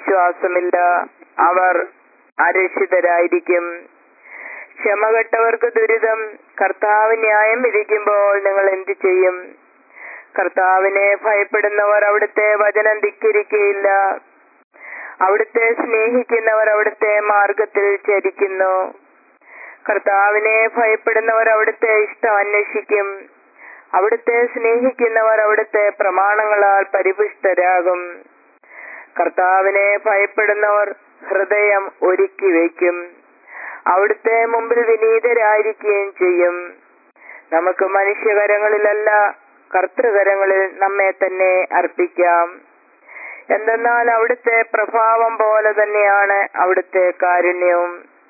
ആശ്വാസമില്ല അവർ അരക്ഷിതരായിരിക്കും ക്ഷമകെട്ടവർക്ക് ദുരിതം കർത്താവ് ന്യായം വിധിക്കുമ്പോൾ നിങ്ങൾ എന്തു ചെയ്യും കർത്താവിനെ ഭയപ്പെടുന്നവർ അവിടുത്തെ വചനം ധിക്കരിക്കുകയില്ല അവിടുത്തെ സ്നേഹിക്കുന്നവർ അവിടുത്തെ മാർഗത്തിൽ ചരിക്കുന്നു കർത്താവിനെ ഭയപ്പെടുന്നവർ അവിടുത്തെ ഇഷ്ടം അന്വേഷിക്കും അവിടുത്തെ സ്നേഹിക്കുന്നവർ അവിടുത്തെ പ്രമാണങ്ങളാൽ പരിപുഷ്ടരാകും കർത്താവിനെ ഭയപ്പെടുന്നവർ ഹൃദയം ഒരുക്കി വയ്ക്കും അവിടുത്തെ മുമ്പിൽ വിനീതരായിരിക്കുകയും ചെയ്യും നമുക്ക് മനുഷ്യകരങ്ങളിലല്ല കർത്തൃകരങ്ങളിൽ നമ്മെ തന്നെ അർപ്പിക്കാം എന്തെന്നാൽ അവിടുത്തെ പ്രഭാവം പോലെ തന്നെയാണ് അവിടുത്തെ കാരുണ്യവും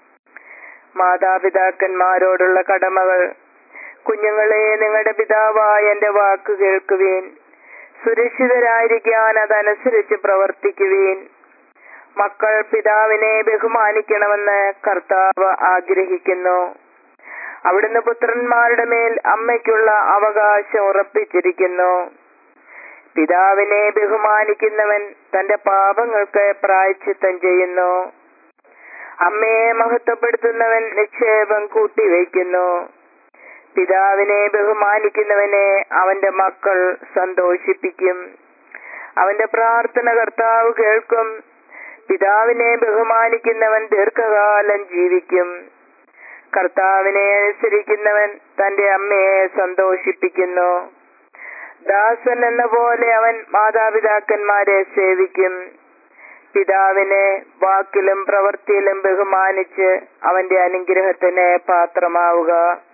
മാതാപിതാക്കന്മാരോടുള്ള കടമകൾ കുഞ്ഞുങ്ങളെ നിങ്ങളുടെ പിതാവായ എന്റെ വാക്ക് കേൾക്കുവീൻ സുരക്ഷിതരായിരിക്കാൻ അതനുസരിച്ച് പ്രവർത്തിക്കുവീൻ മക്കൾ പിതാവിനെ ബഹുമാനിക്കണമെന്ന് കർത്താവ് ആഗ്രഹിക്കുന്നു അവിടുന്ന് പുത്രന്മാരുടെ മേൽ അമ്മയ്ക്കുള്ള അവകാശം ഉറപ്പിച്ചിരിക്കുന്നു പിതാവിനെ ബഹുമാനിക്കുന്നവൻ തന്റെ പാപങ്ങൾക്ക് പ്രായച്ചിത്തം ചെയ്യുന്നു അമ്മയെ മഹത്വപ്പെടുത്തുന്നവൻ നിക്ഷേപം കൂട്ടിവയ്ക്കുന്നു പിതാവിനെ ബഹുമാനിക്കുന്നവനെ അവന്റെ മക്കൾ സന്തോഷിപ്പിക്കും അവന്റെ പ്രാർത്ഥന കർത്താവ് കേൾക്കും പിതാവിനെ ബഹുമാനിക്കുന്നവൻ ദീർഘകാലം ജീവിക്കും കർത്താവിനെ അനുസരിക്കുന്നവൻ തന്റെ അമ്മയെ സന്തോഷിപ്പിക്കുന്നു ദാസൻ എന്ന പോലെ അവൻ മാതാപിതാക്കന്മാരെ സേവിക്കും പിതാവിനെ വാക്കിലും പ്രവൃത്തിയിലും ബഹുമാനിച്ച് അവന്റെ അനുഗ്രഹത്തിന് പാത്രമാവുക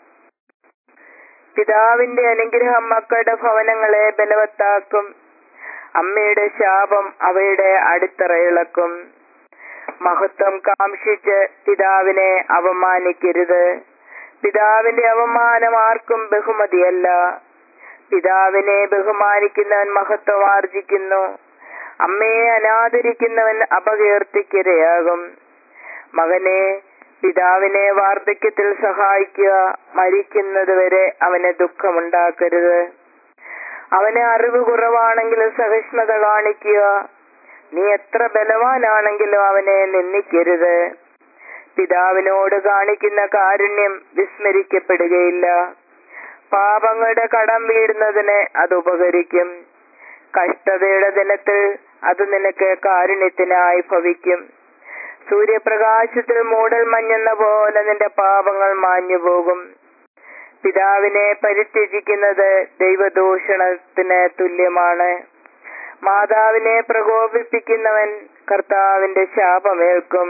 പിതാവിന്റെ അനുഗ്രഹം മക്കളുടെ ഭവനങ്ങളെ ബലവത്താക്കും അമ്മയുടെ ശാപം അവയുടെ അടിത്തറ ഇളക്കും മഹത്വം കാംക്ഷിച്ച് പിതാവിനെ അപമാനിക്കരുത് പിതാവിന്റെ അവമാനം ആർക്കും ബഹുമതിയല്ല പിതാവിനെ ബഹുമാനിക്കുന്നവൻ മഹത്വം ആർജിക്കുന്നു അമ്മയെ അനാദരിക്കുന്നവൻ അപകീർത്തിക്കിരയാകും മകനെ പിതാവിനെ വാർദ്ധക്യത്തിൽ സഹായിക്കുക മരിക്കുന്നതുവരെ അവന് ദുഃഖമുണ്ടാക്കരുത് അവന് അറിവ് കുറവാണെങ്കിലും സഹിഷ്ണുത കാണിക്കുക നീ എത്ര ബലവാനാണെങ്കിലും അവനെ നിന്ദിക്കരുത് പിതാവിനോട് കാണിക്കുന്ന കാരുണ്യം വിസ്മരിക്കപ്പെടുകയില്ല പാപങ്ങളുടെ കടം വീടുന്നതിന് അത് ഉപകരിക്കും കഷ്ടതയുടെ ദിനത്തിൽ അത് നിനക്ക് കാരുണ്യത്തിനായി ഭവിക്കും സൂര്യപ്രകാശത്തിൽ മൂടൽ മഞ്ഞെന്ന പോലെ നിന്റെ പാപങ്ങൾ മാഞ്ഞു പോകും പിതാവിനെ പരിത്യജിക്കുന്നത് ദൈവദൂഷണത്തിന് തുല്യമാണ് മാതാവിനെ പ്രകോപിപ്പിക്കുന്നവൻ കർത്താവിന്റെ ശാപമേൽക്കും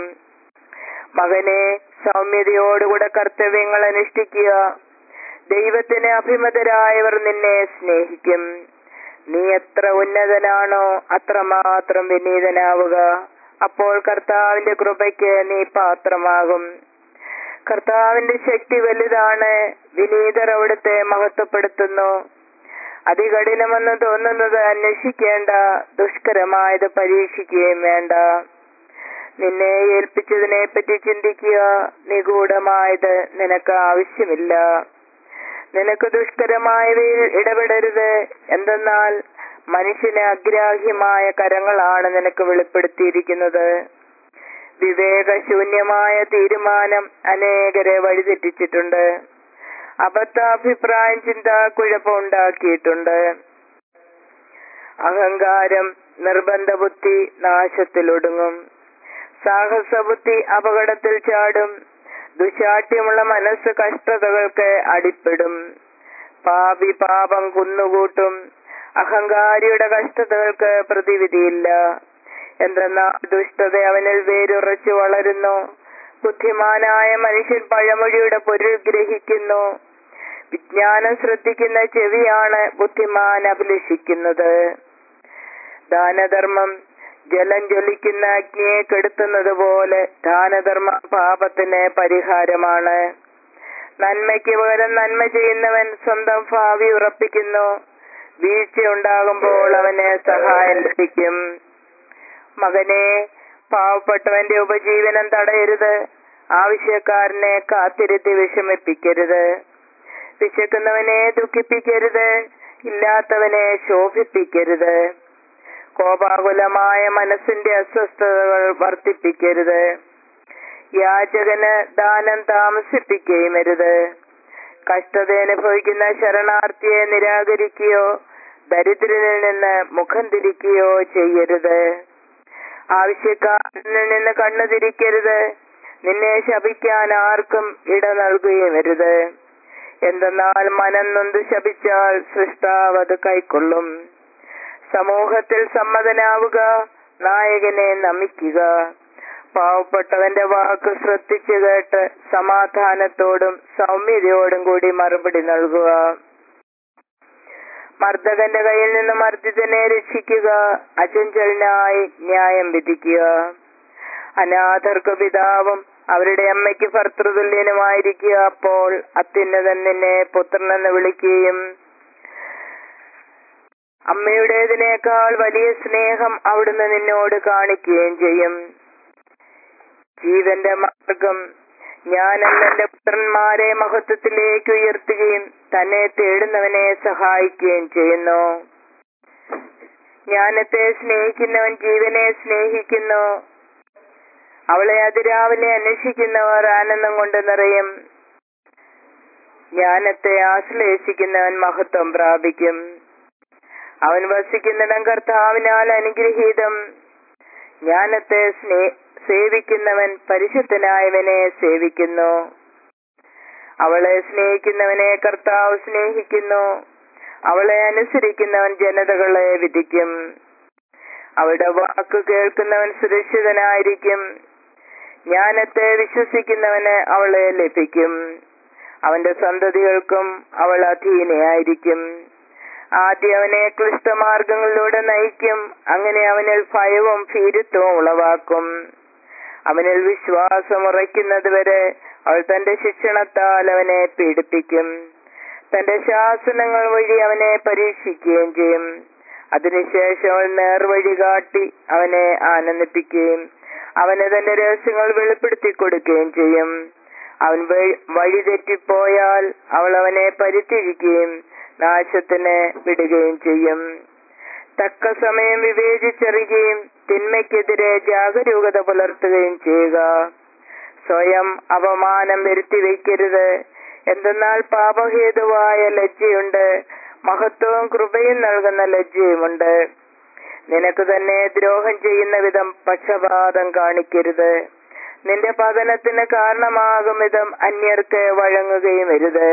മകനെ സൗമ്യതയോടുകൂടെ കർത്തവ്യങ്ങൾ അനുഷ്ഠിക്കുക ദൈവത്തിന് അഭിമതരായവർ നിന്നെ സ്നേഹിക്കും നീ എത്ര ഉന്നതനാണോ അത്രമാത്രം വിനീതനാവുക അപ്പോൾ കർത്താവിന്റെ കൃപയ്ക്ക് നീ പാത്രമാകും കർത്താവിന്റെ ശക്തി വലുതാണ് വിനീതർ അവിടുത്തെ മഹത്വപ്പെടുത്തുന്നു അതികഠിനമെന്ന് തോന്നുന്നത് അന്വേഷിക്കേണ്ട ദുഷ്കരമായത് പരീക്ഷിക്കുകയും വേണ്ട നിന്നെ ഏൽപ്പിച്ചതിനെ പറ്റി ചിന്തിക്കുക നിഗൂഢമായത് നിനക്ക് ആവശ്യമില്ല നിനക്ക് ദുഷ്കരമായവയിൽ ഇടപെടരുത് എന്തെന്നാൽ മനുഷ്യന് അഗ്രാഹ്യമായ കരങ്ങളാണ് നിനക്ക് വെളിപ്പെടുത്തിയിരിക്കുന്നത് വിവേകശൂന്യമായ തീരുമാനം അനേകരെ വഴിതെറ്റിച്ചിട്ടുണ്ട് അബദ്ധാഭിപ്രായം ചിന്ത കുഴപ്പമുണ്ടാക്കിയിട്ടുണ്ട് അഹങ്കാരം നിർബന്ധ ബുദ്ധി നാശത്തിലൊടുങ്ങും സാഹസബുദ്ധി അപകടത്തിൽ ചാടും ദുശാഠ്യമുള്ള മനസ്സ് കഷ്ടതകൾക്ക് അടിപ്പെടും പാപി പാപം കുന്നുകൂട്ടും അഹങ്കാരിയുടെ കഷ്ടതകൾക്ക് പ്രതിവിധിയില്ല എന്തെന്നാൽ ദുഷ്ടത അവനിൽ വേരുറച്ചു വളരുന്നു ബുദ്ധിമാനായ മനുഷ്യൻ പഴമൊഴിയുടെ പൊരുൾ ഗ്രഹിക്കുന്നു വിജ്ഞാനം ശ്രദ്ധിക്കുന്ന ചെവിയാണ് ബുദ്ധിമാൻ അഭിലഷിക്കുന്നത് ദാനധർമ്മം ജലം ജ്വലിക്കുന്ന അഗ്നിയെ കെടുത്തുന്നത് പോലെ ദാനധർമ്മ പാപത്തിന് പരിഹാരമാണ് നന്മയ്ക്ക് പകരം നന്മ ചെയ്യുന്നവൻ സ്വന്തം ഭാവി ഉറപ്പിക്കുന്നു വീഴ്ചയുണ്ടാകുമ്പോൾ അവന് സഹായം ലഭിക്കും മകനെ പാവപ്പെട്ടവന്റെ ഉപജീവനം തടയരുത് ആവശ്യക്കാരനെ കാത്തിരുത്തി വിഷമിപ്പിക്കരുത് വിശക്കുന്നവനെ ദുഃഖിപ്പിക്കരുത് ഇല്ലാത്തവനെ ശോഭിപ്പിക്കരുത് കോപാകുലമായ മനസ്സിന്റെ അസ്വസ്ഥതകൾ വർദ്ധിപ്പിക്കരുത് യാചകന് ദാനം താമസിപ്പിക്കുകയും അരുത് കഷ്ടത അനുഭവിക്കുന്ന ശരണാർത്ഥിയെ നിരാകരിക്കുകയോ ദരിദ്രനിൽ നിന്ന് മുഖം തിരിക്കുകയോ ചെയ്യരുത് ആവശ്യക്കാരിൽ നിന്ന് കണ്ണു തിരിക്കരുത് നിന്നെ ശപിക്കാൻ ആർക്കും ഇട നൽകുകയും അരുത് എന്തെന്നാൽ മനം നൊന്ത് ശപിച്ചാൽ സൃഷ്ടാവ് അത് കൈക്കൊള്ളും സമൂഹത്തിൽ സമ്മതനാവുക നായകനെ നമിക്കുക പാവപ്പെട്ടവന്റെ വാക്ക് ശ്രദ്ധിച്ചു കേട്ട് സമാധാനത്തോടും സൗമ്യതയോടും കൂടി മറുപടി നൽകുക മർദ്ദകന്റെ കയ്യിൽ നിന്ന് മർദ്ദിതനെ രക്ഷിക്കുക അചഞ്ചലിനായി ന്യായം വിധിക്കുക അനാഥർക്ക് പിതാവും അവരുടെ അമ്മയ്ക്ക് ഭർത്തൃതുല്യനുമായിരിക്കുക അപ്പോൾ അത്യുന്നതൻ നിന്നെ പുത്രനെന്ന് വിളിക്കുകയും അമ്മയുടേതിനേക്കാൾ വലിയ സ്നേഹം അവിടുന്ന് നിന്നോട് കാണിക്കുകയും ചെയ്യും ജീവന്റെ മാർഗം ഞാൻ എന്റെ പുത്രന്മാരെ മഹത്വത്തിലേക്ക് ഉയർത്തുകയും തന്നെ തേടുന്നവനെ സഹായിക്കുകയും ചെയ്യുന്നു ജ്ഞാനത്തെ സ്നേഹിക്കുന്നവൻ ജീവനെ സ്നേഹിക്കുന്നു അവളെ അതിരാവിലെ അന്വേഷിക്കുന്നവർ ആനന്ദം കൊണ്ട് നിറയും ജ്ഞാനത്തെ ആശ്ലേഷിക്കുന്നവൻ മഹത്വം പ്രാപിക്കും അവൻ വസിക്കുന്നിടം കർത്താവിനാൽ അനുഗ്രഹീതം ജ്ഞാനത്തെ സ്നേ സേവിക്കുന്നവൻ പരിശുദ്ധനായവനെ സേവിക്കുന്നു അവളെ സ്നേഹിക്കുന്നവനെ കർത്താവ് സ്നേഹിക്കുന്നു അവളെ അനുസരിക്കുന്നവൻ ജനതകളെ വിധിക്കും അവളുടെ വാക്ക് കേൾക്കുന്നവൻ സുരക്ഷിതനായിരിക്കും ജ്ഞാനത്തെ വിശ്വസിക്കുന്നവന് അവളെ ലഭിക്കും അവന്റെ സന്തതികൾക്കും അവൾ അധീനയായിരിക്കും ആദ്യം അവനെ ക്ലിഷ്ടമാർഗങ്ങളിലൂടെ നയിക്കും അങ്ങനെ അവനിൽ ഭയവും ഭീരുത്വവും ഉളവാക്കും അവനിൽ വിശ്വാസം ഉറയ്ക്കുന്നത് വരെ അവൾ തന്റെ ശിക്ഷണത്താൽ അവനെ പീഡിപ്പിക്കും തന്റെ ശാസനങ്ങൾ വഴി അവനെ പരീക്ഷിക്കുകയും ചെയ്യും അതിനുശേഷം അവൾ നേർവഴി കാട്ടി അവനെ ആനന്ദിപ്പിക്കുകയും അവന് തന്റെ രഹസ്യങ്ങൾ വെളിപ്പെടുത്തി കൊടുക്കുകയും ചെയ്യും അവൻ വഴി തെറ്റിപ്പോയാൽ അവൾ അവനെ പരിത്യജിക്കുകയും നാശത്തിന് വിടുകയും ചെയ്യും തക്ക സമയം വിവേചിച്ചറിയുകയും തിന്മയ്ക്കെതിരെ ജാഗരൂകത പുലർത്തുകയും ചെയ്യുക സ്വയം അപമാനം വരുത്തി വയ്ക്കരുത് എന്തെന്നാൽ പാപഹേതുവായ ലജ്ജയുണ്ട് മഹത്വവും കൃപയും നൽകുന്ന ലജ്ജയുമുണ്ട് നിനക്ക് തന്നെ ദ്രോഹം ചെയ്യുന്ന വിധം പക്ഷപാതം കാണിക്കരുത് നിന്റെ പതനത്തിന് കാരണമാകും വിധം അന്യർക്ക് വഴങ്ങുകയും അരുത്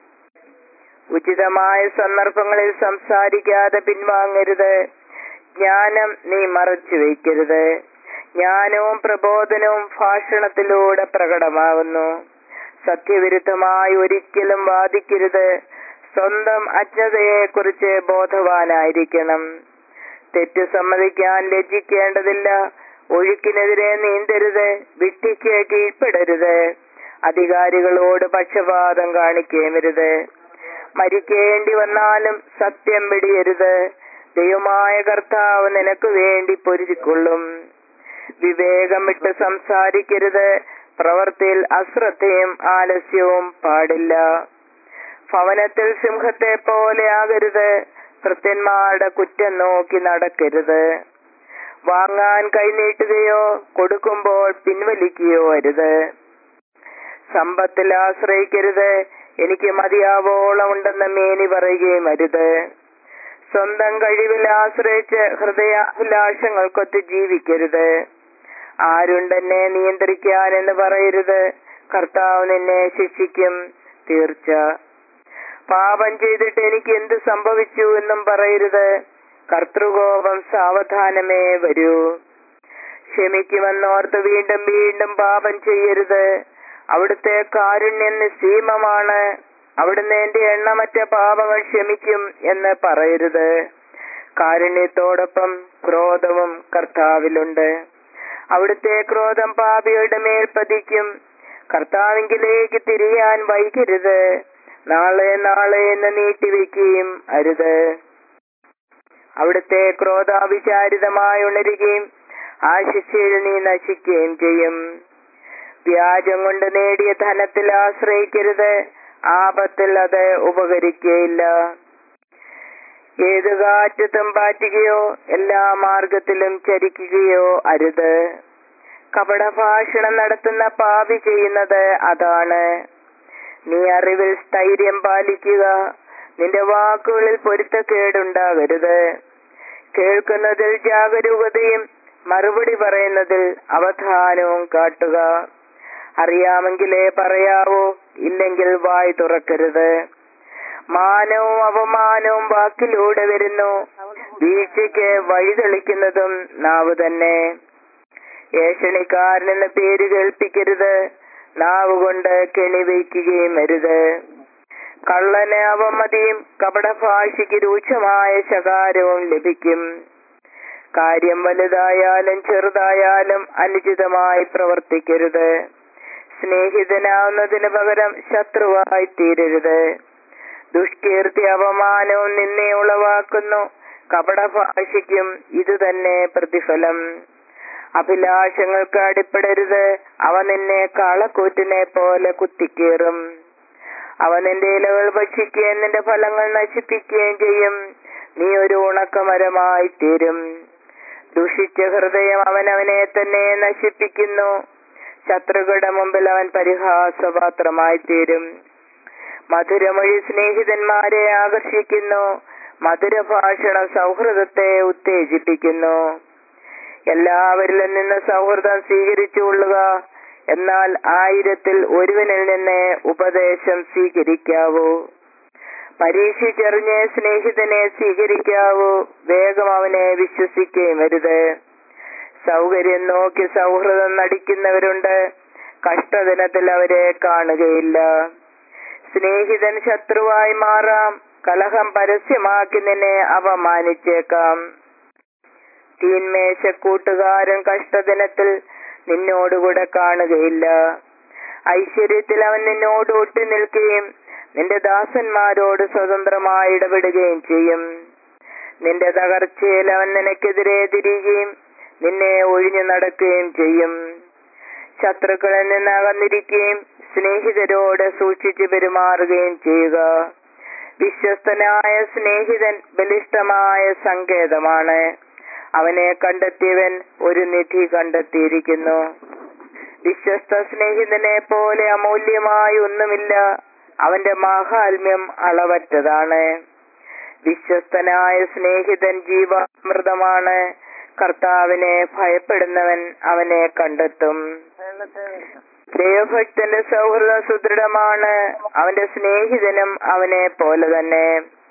ഉചിതമായ സന്ദർഭങ്ങളിൽ സംസാരിക്കാതെ പിൻവാങ്ങരുത് ജ്ഞാനം നീ മറച്ചു വയ്ക്കരുത് ജ്ഞാനവും പ്രബോധനവും ഭാഷണത്തിലൂടെ പ്രകടമാകുന്നു സത്യവിരുദ്ധമായി ഒരിക്കലും വാദിക്കരുത് സ്വന്തം അജ്ഞതയെ കുറിച്ച് ബോധവാനായിരിക്കണം തെറ്റു സമ്മതിക്കാൻ ലജ്ജിക്കേണ്ടതില്ല ഒഴുക്കിനെതിരെ നീന്തരുത് വിട്ടിക്ക് കീഴ്പ്പെടരുത് അധികാരികളോട് പക്ഷപാതം കാണിക്കേമരുത് മരിക്കേണ്ടി വന്നാലും സത്യം വെടിയരുത് ദൈവമായ കർത്താവ് നിനക്ക് വേണ്ടി പൊരുതിക്കൊള്ളും വിവേകം വിട്ട് സംസാരിക്കരുത് പ്രവർത്തിയിൽ അശ്രദ്ധയും ആലസ്യവും പാടില്ല ഭവനത്തിൽ സിംഹത്തെ പോലെ ആകരുത് കൃത്യന്മാരുടെ കുറ്റം നോക്കി നടക്കരുത് വാങ്ങാൻ കൈനീട്ടുകയോ കൊടുക്കുമ്പോൾ പിൻവലിക്കുകയോ അരുത് സമ്പത്തിൽ ആശ്രയിക്കരുത് എനിക്ക് മതിയാവോളം ഉണ്ടെന്ന് മേനി പറയുകയും അരുത് സ്വന്തം കഴിവിൽ ആശ്രയിച്ച് ഹൃദയാഭിലാഷങ്ങൾക്കൊത്ത് ജീവിക്കരുത് ആരുണ്ടെന്നെ നിയന്ത്രിക്കാൻ എന്ന് പറയരുത് കർത്താവ് നിന്നെ ശിക്ഷിക്കും തീർച്ച പാപം ചെയ്തിട്ട് എനിക്ക് എന്ത് സംഭവിച്ചു എന്നും പറയരുത് കർത്തൃകോപം സാവധാനമേ വരൂ ക്ഷമിക്കുമെന്നോർത്ത് വീണ്ടും വീണ്ടും പാപം ചെയ്യരുത് അവിടുത്തെ കാരുണ്യം നിസ്സീമമാണ് അവിടുന്ന് എന്റെ എണ്ണമറ്റ പാപങ്ങൾ ക്ഷമിക്കും എന്ന് പറയരുത് കാരുണ്യത്തോടൊപ്പം ക്രോധവും കർത്താവിലുണ്ട് അവിടുത്തെ ക്രോധം പാപിയുടെ മേൽ പതിക്കും കർത്താവിങ്കിലേക്ക് തിരിയാൻ വൈകരുത് നാളെ നാളെ എന്ന് നീട്ടിവെക്കുകയും അരുത് അവിടുത്തെ ക്രോധാവിചാരിതമായി ഉണരുകയും ആ ശിക്ഷയിൽ നീ നശിക്കുകയും ചെയ്യും വ്യാജം കൊണ്ട് നേടിയ ധനത്തിൽ ആശ്രയിക്കരുത് ആപത്തിൽ അത് ഉപകരിക്കുകയില്ല ഏത് കാറ്റത്തും പാറ്റുകയോ എല്ലാ മാർഗത്തിലും ചരിക്കുകയോ അരുത് കപടഭാഷണം നടത്തുന്ന പാപി ചെയ്യുന്നത് അതാണ് നീ അറിവിൽ സ്ഥൈര്യം പാലിക്കുക നിന്റെ വാക്കുകളിൽ പൊരുത്തക്കേടുണ്ടാകരുത് കേൾക്കുന്നതിൽ ജാഗരൂകതയും മറുപടി പറയുന്നതിൽ അവധാനവും കാട്ടുക അറിയാമെങ്കിലേ പറയാവൂ ഇല്ലെങ്കിൽ വായി തുറക്കരുത് മാനവും അപമാനവും വാക്കിലൂടെ വരുന്നു വീഴ്ചയ്ക്ക് വഴി തെളിക്കുന്നതും നാവ് തന്നെ ഏഷണിക്കാരനെന്ന പേര് കേൾപ്പിക്കരുത് നാവ് കൊണ്ട് കെണി വയ്ക്കുകയും അരുത് കള്ളന് അവമതിയും കപടഭാഷയ്ക്ക് രൂക്ഷമായ ശകാരവും ലഭിക്കും കാര്യം വലുതായാലും ചെറുതായാലും അനുചിതമായി പ്രവർത്തിക്കരുത് സ്നേഹിതനാവുന്നതിന് പകരം ശത്രുവായി തീരരുത് ദുഷ്കീർത്തി അപമാനവും നിന്നെ ഉളവാക്കുന്നു കപടഭാഷയ്ക്കും ഇത് തന്നെ പ്രതിഫലം അഭിലാഷങ്ങൾക്ക് അടിപ്പെടരുത് അവ നിന്നെ കാളക്കൂറ്റിനെ പോലെ കുത്തിക്കേറും അവ നിന്റെ ഇലകൾ ഭക്ഷിക്കുകയും നിന്റെ ഫലങ്ങൾ നശിപ്പിക്കുകയും ചെയ്യും നീ ഒരു ഉണക്കമരമായി തീരും ദുഷിച്ച ഹൃദയം അവൻ അവനെ തന്നെ നശിപ്പിക്കുന്നു ശത്രുക്കളുടെ മുമ്പിൽ അവൻ പരിഹാസപാത്രമായി തീരും മധുരമൊഴി സ്നേഹിതന്മാരെ ആകർഷിക്കുന്നു മധുരഭാഷണ സൗഹൃദത്തെ ഉത്തേജിപ്പിക്കുന്നു എല്ലാവരിലും നിന്ന് സൗഹൃദം സ്വീകരിച്ചുകൊള്ളുക എന്നാൽ ആയിരത്തിൽ ഒരുവനിൽ നിന്ന് ഉപദേശം സ്വീകരിക്കാവൂ പരീക്ഷിച്ചറിഞ്ഞ് സ്നേഹിതനെ സ്വീകരിക്കാവൂ വേഗം അവനെ വിശ്വസിക്കുകയും വരുത് സൗകര്യം നോക്കി സൗഹൃദം നടിക്കുന്നവരുണ്ട് കഷ്ടദിനത്തിൽ അവരെ കാണുകയില്ല സ്നേഹിതൻ ശത്രുവായി മാറാം കലഹം പരസ്യമാക്കി നിന്നെ അപമാനിച്ചേക്കാം തീന്മേശ കൂട്ടുകാരൻ കഷ്ടദിനത്തിൽ നിന്നോടുകൂടെ കാണുകയില്ല ഐശ്വര്യത്തിൽ അവൻ നിന്നോട് ഒട്ടി നിൽക്കുകയും നിന്റെ ദാസന്മാരോട് സ്വതന്ത്രമായി ഇടപെടുകയും ചെയ്യും നിന്റെ തകർച്ചയിൽ അവൻ നിനക്കെതിരെ തിരികുകയും നിന്നെ ഒഴിഞ്ഞു നടക്കുകയും ചെയ്യും ശത്രുക്കളിൽ നിന്ന് അകന്നിരിക്കുകയും സ്നേഹിതരോട് സൂക്ഷിച്ചു പെരുമാറുകയും ചെയ്യുക വിശ്വസ്തനായ സ്നേഹിതൻ ബലിഷ്ഠമായ സങ്കേതമാണ് അവനെ കണ്ടെത്തിയവൻ ഒരു നിധി കണ്ടെത്തിയിരിക്കുന്നു വിശ്വസ്ത സ്നേഹിതനെ പോലെ അമൂല്യമായി ഒന്നുമില്ല അവന്റെ മാഹാത്മ്യം അളവറ്റതാണ് വിശ്വസ്തനായ സ്നേഹിതൻ ജീവാമൃതമാണ് കർത്താവിനെ ഭയപ്പെടുന്നവൻ അവനെ കണ്ടെത്തും ദൈവഭക്തന്റെ സൗഹൃദം സുദൃഢമാണ് അവന്റെ സ്നേഹിതനും അവനെ പോലെ തന്നെ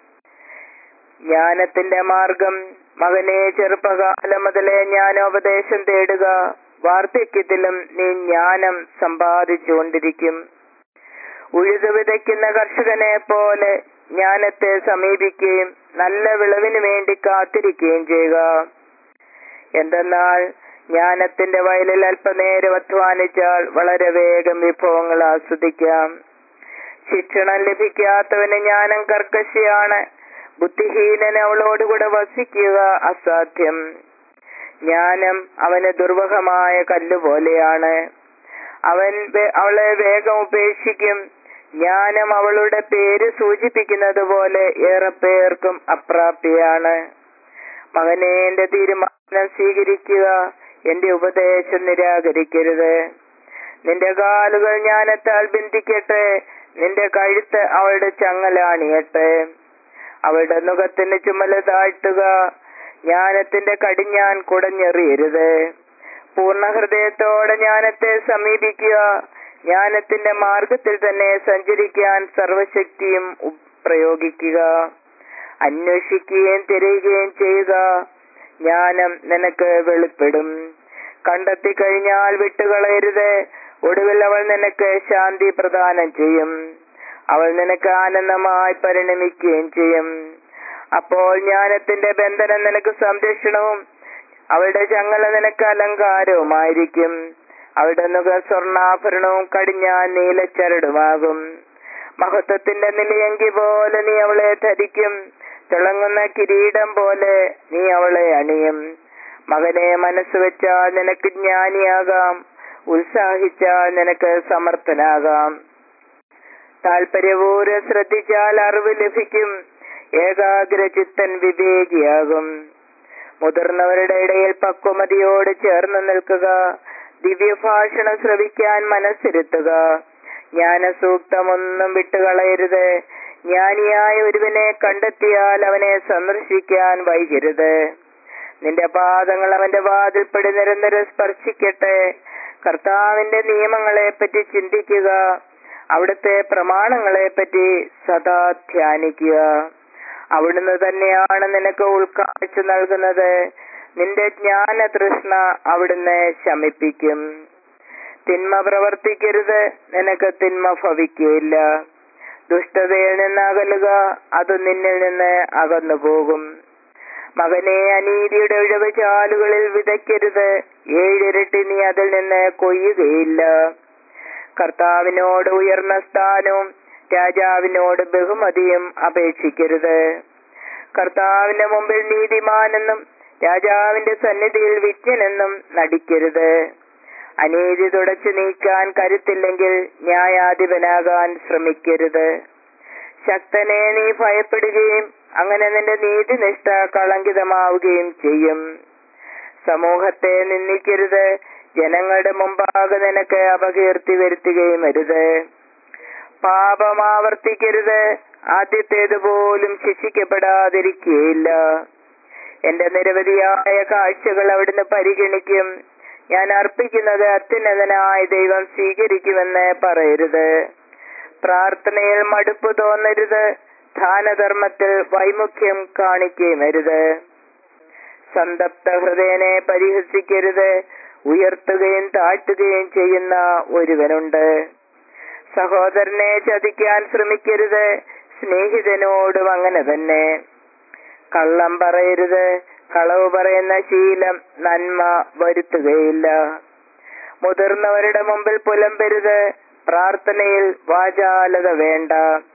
ജ്ഞാനത്തിന്റെ മാർഗം മകനെ ചെറുപ്പകാലം മുതലേ ജ്ഞാനോപദേശം തേടുക വാർദ്ധക്യത്തിലും നീ ജ്ഞാനം സമ്പാദിച്ചുകൊണ്ടിരിക്കും ഉഴുതു വിതയ്ക്കുന്ന കർഷകനെ പോലെ ജ്ഞാനത്തെ സമീപിക്കുകയും നല്ല വിളവിന് വേണ്ടി കാത്തിരിക്കുകയും ചെയ്യുക എന്തെന്നാൽ ജ്ഞാനത്തിന്റെ വയലിൽ അല്പനേരം അധ്വാനിച്ചാൽ വളരെ വേഗം വിഭവങ്ങൾ ആസ്വദിക്കാം ശിക്ഷണം ലഭിക്കാത്തവന് ജ്ഞാനം കർക്കശിയാണ് ബുദ്ധിഹീനൻ അവളോടുകൂടെ വസിക്കുക അസാധ്യം ജ്ഞാനം അവന് ദുർവഹമായ കല്ലുപോലെയാണ് അവൻ വേ- അവളെ വേഗം ഉപേക്ഷിക്കും ജ്ഞാനം അവളുടെ പേര് സൂചിപ്പിക്കുന്നത് പോലെ ഏറെ പേർക്കും അപ്രാപ്തിയാണ് മകനെ എന്റെ തീരുമാനം സ്വീകരിക്കുക എന്റെ ഉപദേശം നിരാകരിക്കരുത് നിന്റെ കാലുകൾ ജ്ഞാനത്താൽ ബന്ധിക്കട്ടെ നിന്റെ കഴുത്ത് അവളുടെ ചങ്ങലാണിയട്ടെ അവളുടെ മുഖത്തിന് ചുമല് താഴ്ത്തുക ജ്ഞാനത്തിന്റെ കടിഞ്ഞാൻ കുടഞ്ഞെറിയരുത് പൂർണ്ണ ഹൃദയത്തോടെ ജ്ഞാനത്തെ സമീപിക്കുക ജ്ഞാനത്തിന്റെ മാർഗത്തിൽ തന്നെ സഞ്ചരിക്കാൻ സർവശക്തിയും ഉ- പ്രയോഗിക്കുക അന്വേഷിക്കുകയും തിരയുകയും ചെയ്യുക ജ്ഞാനം നിനക്ക് വെളിപ്പെടും കണ്ടെത്തി കഴിഞ്ഞാൽ വിട്ടുകളയരുത് ഒടുവിൽ അവൾ നിനക്ക് ശാന്തി പ്രദാനം ചെയ്യും അവൾ നിനക്ക് ആനന്ദമായി പരിണമിക്കുകയും ചെയ്യും അപ്പോൾ ജ്ഞാനത്തിന്റെ ബന്ധനം നിനക്ക് സംരക്ഷണവും അവളുടെ ചങ്ങല നിനക്ക് അലങ്കാരവുമായിരിക്കും അവളുടെ മുഖ സ്വർണ്ണാഭരണവും കടിഞ്ഞാൻ നീലച്ചരടുമാകും മഹത്വത്തിന്റെ നിലയങ്കി പോലെ നീ അവളെ ധരിക്കും തിളങ്ങുന്ന കിരീടം പോലെ നീ അവളെ അണിയും മകനെ മനസ്സ് വെച്ചാൽ നിനക്ക് ജ്ഞാനിയാകാം ഉത്സാഹിച്ചാൽ നിനക്ക് സമർത്ഥനാകാം താല്പര്യപൂർവ്വം ശ്രദ്ധിച്ചാൽ അറിവ് ലഭിക്കും ഏകാഗ്രചിത്തൻ വിവേകിയാകും മുതിർന്നവരുടെ ഇടയിൽ പക്വമതിയോട് ചേർന്ന് നിൽക്കുക ദിവ്യഭാഷണം ശ്രവിക്കാൻ മനസ്സിരുത്തുക ജ്ഞാനസൂക്തമൊന്നും വിട്ടുകളയരുത് ജ്ഞാനിയായ ഒരുവനെ കണ്ടെത്തിയാൽ അവനെ സന്ദർശിക്കാൻ വൈകരുത് നിന്റെ പാദങ്ങൾ അവന്റെ വാതിൽപ്പടി നിരന്തരം സ്പർശിക്കട്ടെ കർത്താവിന്റെ നിയമങ്ങളെ പറ്റി ചിന്തിക്കുക അവിടുത്തെ പ്രമാണങ്ങളെ പറ്റി സദാ ധ്യാനിക്കുക അവിടുന്ന് തന്നെയാണ് നിനക്ക് ഉൾക്കാഴ്ച നൽകുന്നത് നിന്റെ ജ്ഞാന തൃഷ്ണ അവിടുന്ന് ശമിപ്പിക്കും തിന്മ പ്രവർത്തിക്കരുത് നിനക്ക് തിന്മ ഭവിക്കുകയില്ല ദുഷ്ടതയിൽ നിന്ന് അകലുക അത് നിന്നിൽ നിന്ന് അകന്നു പോകും മകനെ അനീതിയുടെ ഇഴവ് ചാലുകളിൽ വിതയ്ക്കരുത് ഏഴിരട്ടി നീ അതിൽ നിന്ന് കൊയ്യുകയില്ല കർത്താവിനോട് ഉയർന്ന സ്ഥാനവും രാജാവിനോട് ബഹുമതിയും അപേക്ഷിക്കരുത് കർത്താവിന്റെ മുമ്പിൽ നീതിമാനെന്നും രാജാവിന്റെ സന്നിധിയിൽ വിജ്ഞനെന്നും നടിക്കരുത് അനീതി തുടച്ചു നീക്കാൻ കരുത്തില്ലെങ്കിൽ ന്യായാധിപനാകാൻ ശ്രമിക്കരുത് ശക്തനെ നീ ഭയപ്പെടുകയും അങ്ങനെ നിന്റെ നീതിനിഷ്ഠ കളങ്കിതമാവുകയും ചെയ്യും സമൂഹത്തെ നിന്ദിക്കരുത് ജനങ്ങളുടെ മുമ്പാകെ നിനക്ക് അപകീർത്തി വരുത്തുകയും അരുത് പാപം ആവർത്തിക്കരുത് ആദ്യത്തേതുപോലും ശിക്ഷിക്കപ്പെടാതിരിക്കുകയില്ല എന്റെ നിരവധിയായ കാഴ്ചകൾ അവിടുന്ന് പരിഗണിക്കും ഞാൻ അർപ്പിക്കുന്നത് അത്യുന്നതനായ ദൈവം സ്വീകരിക്കുമെന്ന് പറയരുത് പ്രാർത്ഥനയിൽ മടുപ്പ് തോന്നരുത് ദാനധർമ്മത്തിൽ വൈമുഖ്യം കാണിക്കുകയും അരുത് സന്തപ്ത ഹൃദയനെ പരിഹസിക്കരുത് ഉയർത്തുകയും താഴ്ത്തുകയും ചെയ്യുന്ന ഒരുവനുണ്ട് സഹോദരനെ ചതിക്കാൻ ശ്രമിക്കരുത് സ്നേഹിതനോടും അങ്ങനെ തന്നെ കള്ളം പറയരുത് കളവ് പറയുന്ന ശീലം നന്മ വരുത്തുകയില്ല മുതിർന്നവരുടെ മുമ്പിൽ പുലമ്പരുത് പ്രാർത്ഥനയിൽ വാചാലത വേണ്ട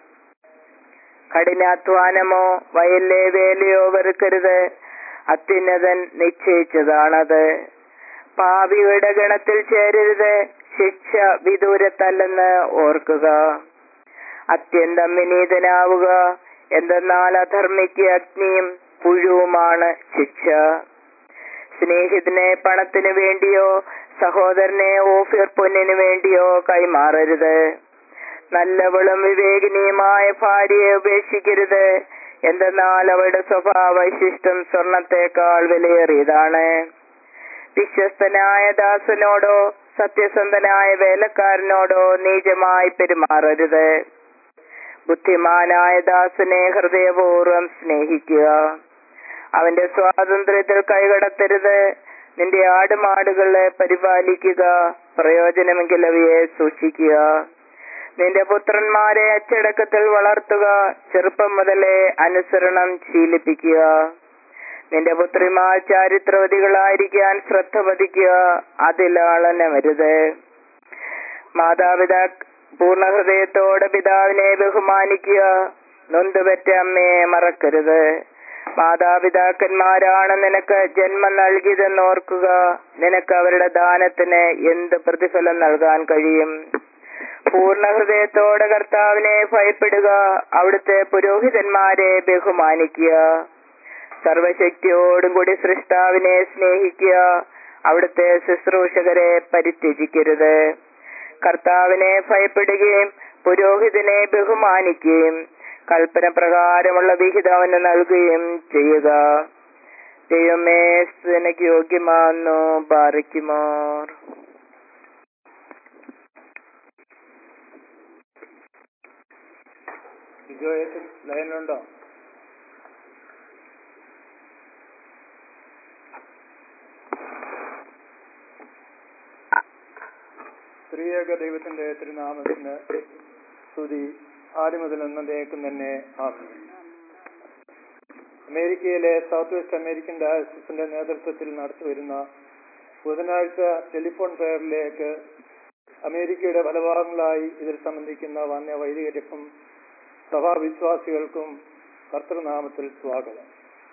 കഠിനാധ്വാനമോ വയലിലെ വേലയോ വെറുക്കരുത് അത്യുന്നതൻ നിശ്ചയിച്ചതാണത് പാപിയുടെ ഗണത്തിൽ ചേരരുത് ശിക്ഷ വിദൂരത്തല്ലെന്ന് ഓർക്കുക അത്യന്തം വിനീതനാവുക എന്തെന്നാൽ അധർമ്മിക്ക് അഗ്നിയും പുഴുവുമാണ് ശിക്ഷ സ്നേഹിതനെ പണത്തിനു വേണ്ടിയോ സഹോദരനെ ഓഫിർ പൊന്നിനു വേണ്ടിയോ കൈമാറരുത് നല്ലവളും വിവേകിനിയുമായ ഭാര്യയെ ഉപേക്ഷിക്കരുത് എന്തെന്നാൽ അവളുടെ സ്വഭാവശിഷ്ടം സ്വർണത്തെക്കാൾ വിലയേറിയതാണ് വിശ്വസ്തനായ ദാസനോടോ സത്യസന്ധനായ വേലക്കാരനോടോ നീചമായി പെരുമാറരുത് ബുദ്ധിമാനായ ദാസനെ ഹൃദയപൂർവ്വം സ്നേഹിക്കുക അവന്റെ സ്വാതന്ത്ര്യത്തിൽ കൈകടത്തരുത് നിന്റെ ആടുമാടുകളെ പരിപാലിക്കുക പ്രയോജനമെങ്കിൽ അവയെ സൂക്ഷിക്കുക നിന്റെ പുത്രന്മാരെ അച്ചടക്കത്തിൽ വളർത്തുക ചെറുപ്പം മുതലേ അനുസരണം ശീലിപ്പിക്കുക നിന്റെ പുത്രിമാർ ചാരിത്രവതികളായിരിക്കാൻ ശ്രദ്ധ പതിക്കുക അതിലാളനമരുത് മാതാപിതാ പൂർണ്ണ ഹൃദയത്തോടെ പിതാവിനെ ബഹുമാനിക്കുക നൊന്തുപറ്റ അമ്മയെ മറക്കരുത് മാതാപിതാക്കന്മാരാണ് നിനക്ക് ജന്മം നൽകിയതെന്നോർക്കുക നിനക്ക് അവരുടെ ദാനത്തിന് എന്ത് പ്രതിഫലം നൽകാൻ കഴിയും പൂർണ്ണ ഹൃദയത്തോടെ കർത്താവിനെ ഭയപ്പെടുക അവിടുത്തെ പുരോഹിതന്മാരെ ബഹുമാനിക്കുക സർവശക്തിയോടും കൂടി സൃഷ്ടാവിനെ സ്നേഹിക്കുക അവിടുത്തെ ശുശ്രൂഷകരെ പരിത്യജിക്കരുത് കർത്താവിനെ ഭയപ്പെടുകയും പുരോഹിതനെ ബഹുമാനിക്കുകയും കൽപ്പന പ്രകാരമുള്ള വിഹിതം അവന് നൽകുകയും ചെയ്യുക ദൈവമേ എനിക്ക് യോഗ്യമാന്നു പാറിക്കുമാർ ബിജോയത്തിൽ ലൈനിലുണ്ടോ സ്ത്രീയേക ദൈവത്തിന്റെ തിരുനാമത്തിന് സ്തുതി ആദ്യം മുതൽ എന്നതേക്കും തന്നെ ആകും അമേരിക്കയിലെ സൗത്ത് വെസ്റ്റ് അമേരിക്കൻ ഡയസിന്റെ നേതൃത്വത്തിൽ നടത്തിവരുന്ന ബുധനാഴ്ച ടെലിഫോൺ ഫെയറിലേക്ക് അമേരിക്കയുടെ പല ഭാഗങ്ങളായി ഇതിൽ സംബന്ധിക്കുന്ന വന്യ വൈദികർക്കും സഭാവിശ്വാസികൾക്കും കർത്തൃനാമത്തിൽ സ്വാഗതം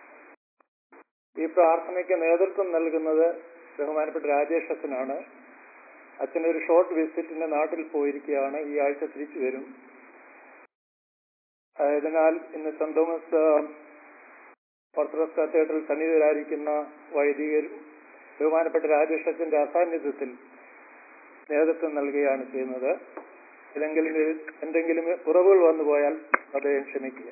ഈ പ്രാർത്ഥനയ്ക്ക് നേതൃത്വം നൽകുന്നത് ബഹുമാനപ്പെട്ട രാജേഷ് അച്ഛനാണ് അച്ഛൻ ഒരു ഷോർട്ട് വിസിറ്റിന്റെ നാട്ടിൽ പോയിരിക്കുകയാണ് ഈ ആഴ്ച തിരിച്ചു വരും ആയതിനാൽ ഇന്ന് സെന്റ് തോമസ് ഓർത്തഡോക്സ് കത്തീഡ്രൽ സന്നിധിയിലായിരിക്കുന്ന വൈദികരും ബഹുമാനപ്പെട്ട രാജേഷത്തിന്റെ അസാന്നിധ്യത്തിൽ നേതൃത്വം നൽകുകയാണ് ചെയ്യുന്നത് ഏതെങ്കിലും എന്തെങ്കിലും കുറവുകൾ വന്നു പോയാൽ അദ്ദേഹം ക്ഷമിക്കുക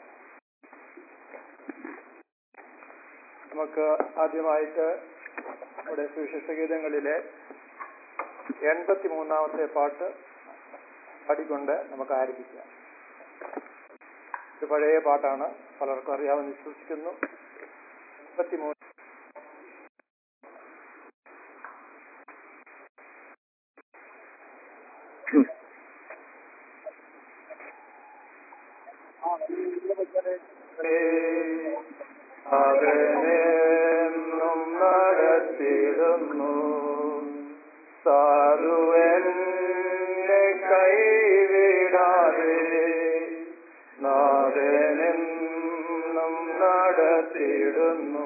നമുക്ക് ആദ്യമായിട്ട് നമ്മുടെ സുവിശേഷ ഗീതങ്ങളിലെ എൺപത്തി മൂന്നാമത്തെ പാട്ട് പാടിക്കൊണ്ട് നമുക്ക് ആരംഭിക്കാം ഇത് പഴയ പാട്ടാണ് പലർക്കും അറിയാമെന്ന് വിശ്വസിക്കുന്നു എൺപത്തി മൂന്ന് അവനെന്നും നടത്തിടുന്നു സാറുവെന്നെ കൈവിടാതെ നാഥനെന്നും നടത്തിടുന്നു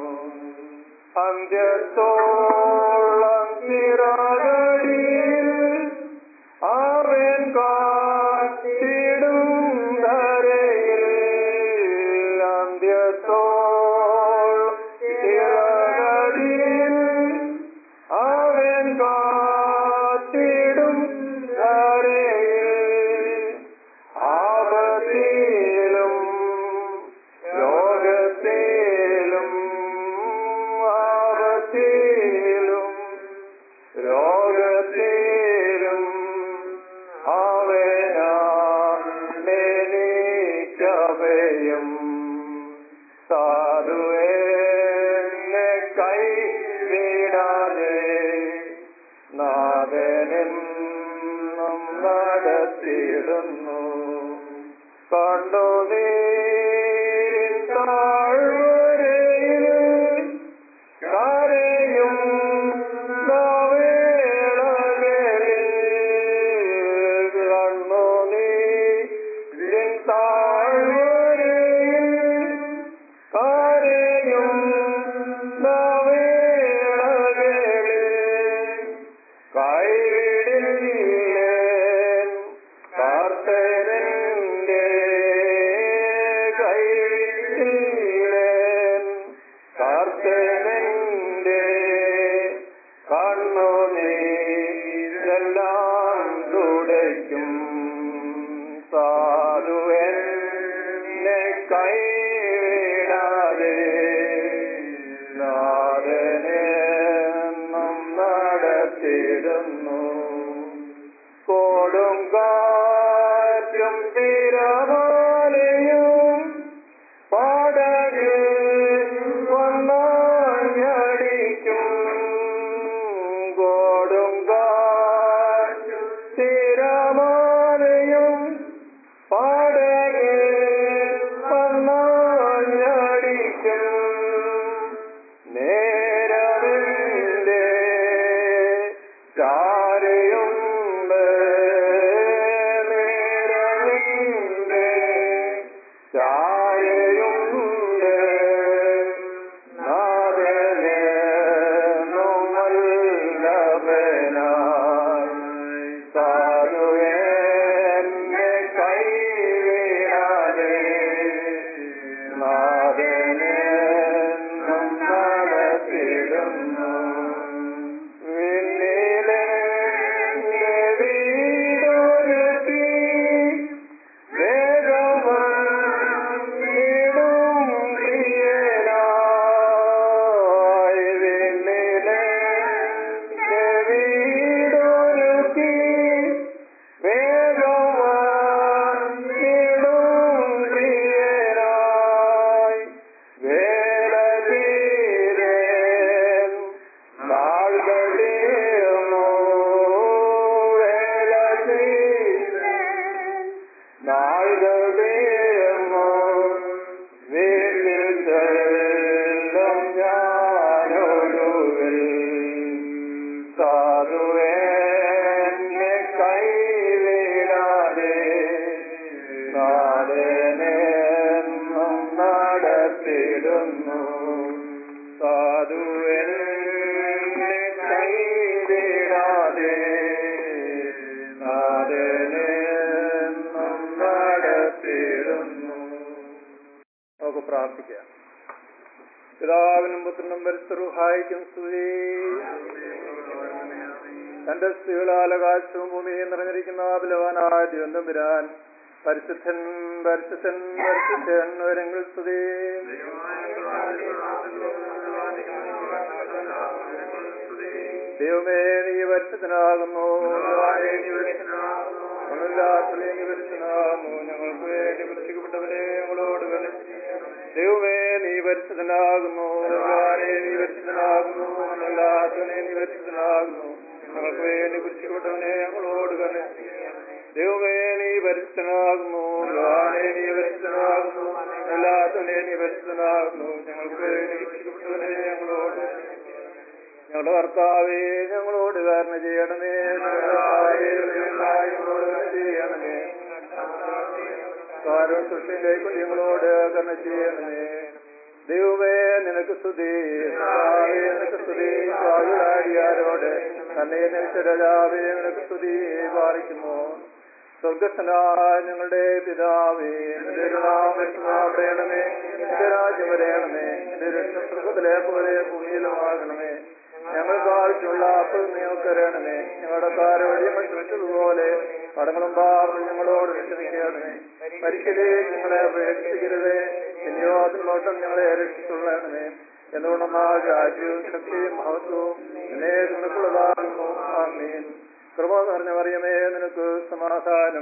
അന്ത്യത്തോളം ചിറകടിയിൽ അവൻ കാത്തിടും ധരയിൽ അന്ത്യത്തോളം ചിറകടിയിൽ അവൻ കാത്തിടും ധരയിൽ ആപത്തിലും രോഗത്തിലും ആപത്തിലും രോഗത്തിലും അവനാണെനിക്കഭയം സാധുവെന്നെ കൈവിടാതെ നാഥനെന്നും നടത്തിയിടുന്നു കണ്ടു നീരിൻ താഴ്വരയിൽ കരയും വേളകളിൽ കണ്ണു നീരിൻ താഴ്വരയിൽ കരയും വേളകളിൽ കൈവിടില്ലേൻ കാർത്തരന്റെ കൈവിടില്ലേൻ കാർത്തരന്റെ കണ്ണു നീരെല്ലാം തുടയ്ക്കും സാധുവെന്നെ കൈവിടാതെ നാഥനെന്നും നടത്തിടുന്നു കോടും കാറ്റും തിരമാലയും പാടകിൽ വന്നടിക്കും കോടും കാറ്റും തിരമാലയും പാടകിൽ വന്നടിക്കും നേരമില്ലേ ചാരയുണ്ട് നേരമില്ലേ ചാരയുണ്ട് നാഥനെ നോമല്ലവനായി സാധുവെന്നെ കൈവിടാതെ നാഥനെന്നും നടത്തിടുന്നു വിണ്ണിലെ വീടൊരുത്തി വേഗമീടും പ്രിയനായി വിണ്ണിലെ വീടൊരുത്തി വേഗമീടും പ്രിയനായി വേല തീരേൻ നാൾകളിലോ വേല തീരേൻ നാൾകളിലോ വീട്ടിൽ ചെല്ലും ഞാനൊടുവിൽ സാധുവെന്നെ കൈവിടാതെ നാടനെന്നും നടത്തിടുന്നു സാധുവെന്നെ കൈവിടാതെ നാടനെന്നും നടത്തിടുന്നു പ്രാർത്ഥിക്കാം പിതാവിനും പുത്രനും പരിസ്ഥിതിക്കും സ്തുതി തന്റെ സ്ത്രീകളാൽ ആകാശവും ഭൂമിയും നിറഞ്ഞിരിക്കുന്ന ബലവാനായ ദൈവം പിരാൻ പരിശുദ്ധൻ പരിശുദ്ധൻ പരിശുദ്ധൻ വരങ്ങൾ സ്തുതി ദൈവമേ നീ പരിശുദ്ധനാകുന്നു ബലവാനേ, നീ പരിശുദ്ധനാകുന്നു. ഒന്നുമില്ലാത്തവനെ നീ പരിശുദ്ധനാകുന്നു ഞങ്ങൾക്ക് വേണ്ടി പ്രത്യക്ഷപ്പെട്ടവനെ ഞങ്ങളോട് കരുണ ദൈവമേ നീ പരിശുദ്ധനാകുന്നു ബലവാനേ, നീ പരിശുദ്ധനാകുന്നു ഒന്നുമില്ലാത്തവനെ നീ പരിശുദ്ധനാകുന്നു ഞങ്ങൾക്ക് വേണ്ടി കുരിശിക്കപ്പെട്ടവനെ ഞങ്ങളോട് കരുണ ദൈവമേ നീ പരിശുദ്ധനാകുന്നു ബലവാനേ, നീ പരിശുദ്ധനാകുന്നു ഒന്നുമില്ലാത്തവനെ നീ പരിശുദ്ധനാകുന്നു ഞങ്ങൾക്ക് വേണ്ടി കുരിശിക്കപ്പെട്ടവനെ ഞങ്ങളോട് ഞങ്ങളുടെ കർത്താവേ ഞങ്ങളോട് കാരണ ചെയ്യണമേ ഞങ്ങളുടെ കർത്താവേ, ഞങ്ങളോട് കരുണ ചെയ്യണമേ കാര്യം സൃഷ്ടിയിലേക്ക് ഞങ്ങളോട് കരുണ ചെയ്യണമേ ദൈവമേ നിനക്ക് സ്തുതി കർത്താവേ, നിനക്ക് സ്തുതി സ്വാഗതാരിയാരോട് തന്നെ രാജാവേ നിനക്ക് സ്തുതി പാലിക്കുമോ സ്വർഗസ്ഥനായ ഞങ്ങളുടെ പിതാവേ നിന്റെ നാമേണമേ നിന്റെ രാജ്യം വരയണമേ നിന്റെ രക്തം സ്വർഗത്തിലെ പോലെ ഭൂമിയിലുമാകണമേ ഞങ്ങൾക്ക് ആവശ്യമുള്ള അപ്പോൾ നിങ്ങൾക്ക് തരണമേ ഞങ്ങളുടെ കാരോഗ്യം ക്ഷമിച്ചതുപോലെ കടങ്ങളും പാപം ഞങ്ങളോട് ക്ഷമിക്കണമേ പരിശീലേക്ക് ഞങ്ങളെ ഉപേക്ഷിക്കരുതേ ഇനിയോ അതിനോട്ടം ഞങ്ങളെ രക്ഷിച്ചുള്ളണമേ എന്തുകൊണ്ടെന്നാ രാജ്യവും ശക്തിയും മഹത്വവും എന്നെ നിനക്കുള്ളതാകുന്നു ആമീൻ കൃപ നിറഞ്ഞ പറയുമേ നിനക്ക് സമാധാനം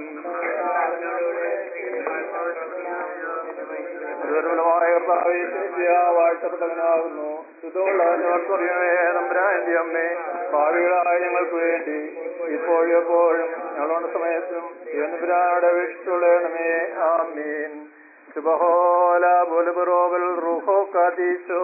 ദുർബലമായ കർത്താവേ, ശിഷ്യ വാഴ്ത്തപ്പെട്ടവനാകുന്നു ശുദ്ധമുള്ളവർക്കറിയമേ നമ്പരാന്റെ അമ്മേ ഭാവികളായ ഞങ്ങൾക്ക് വേണ്ടി ഇപ്പോഴും എപ്പോഴും ഞങ്ങളുടെ സമയത്തും നമ്പരാനോട് അപേക്ഷിച്ചുള്ളണമേ ആമീൻ ശുഭഹോല ബുലബുറോബൽ റുഹോ കാതീശോ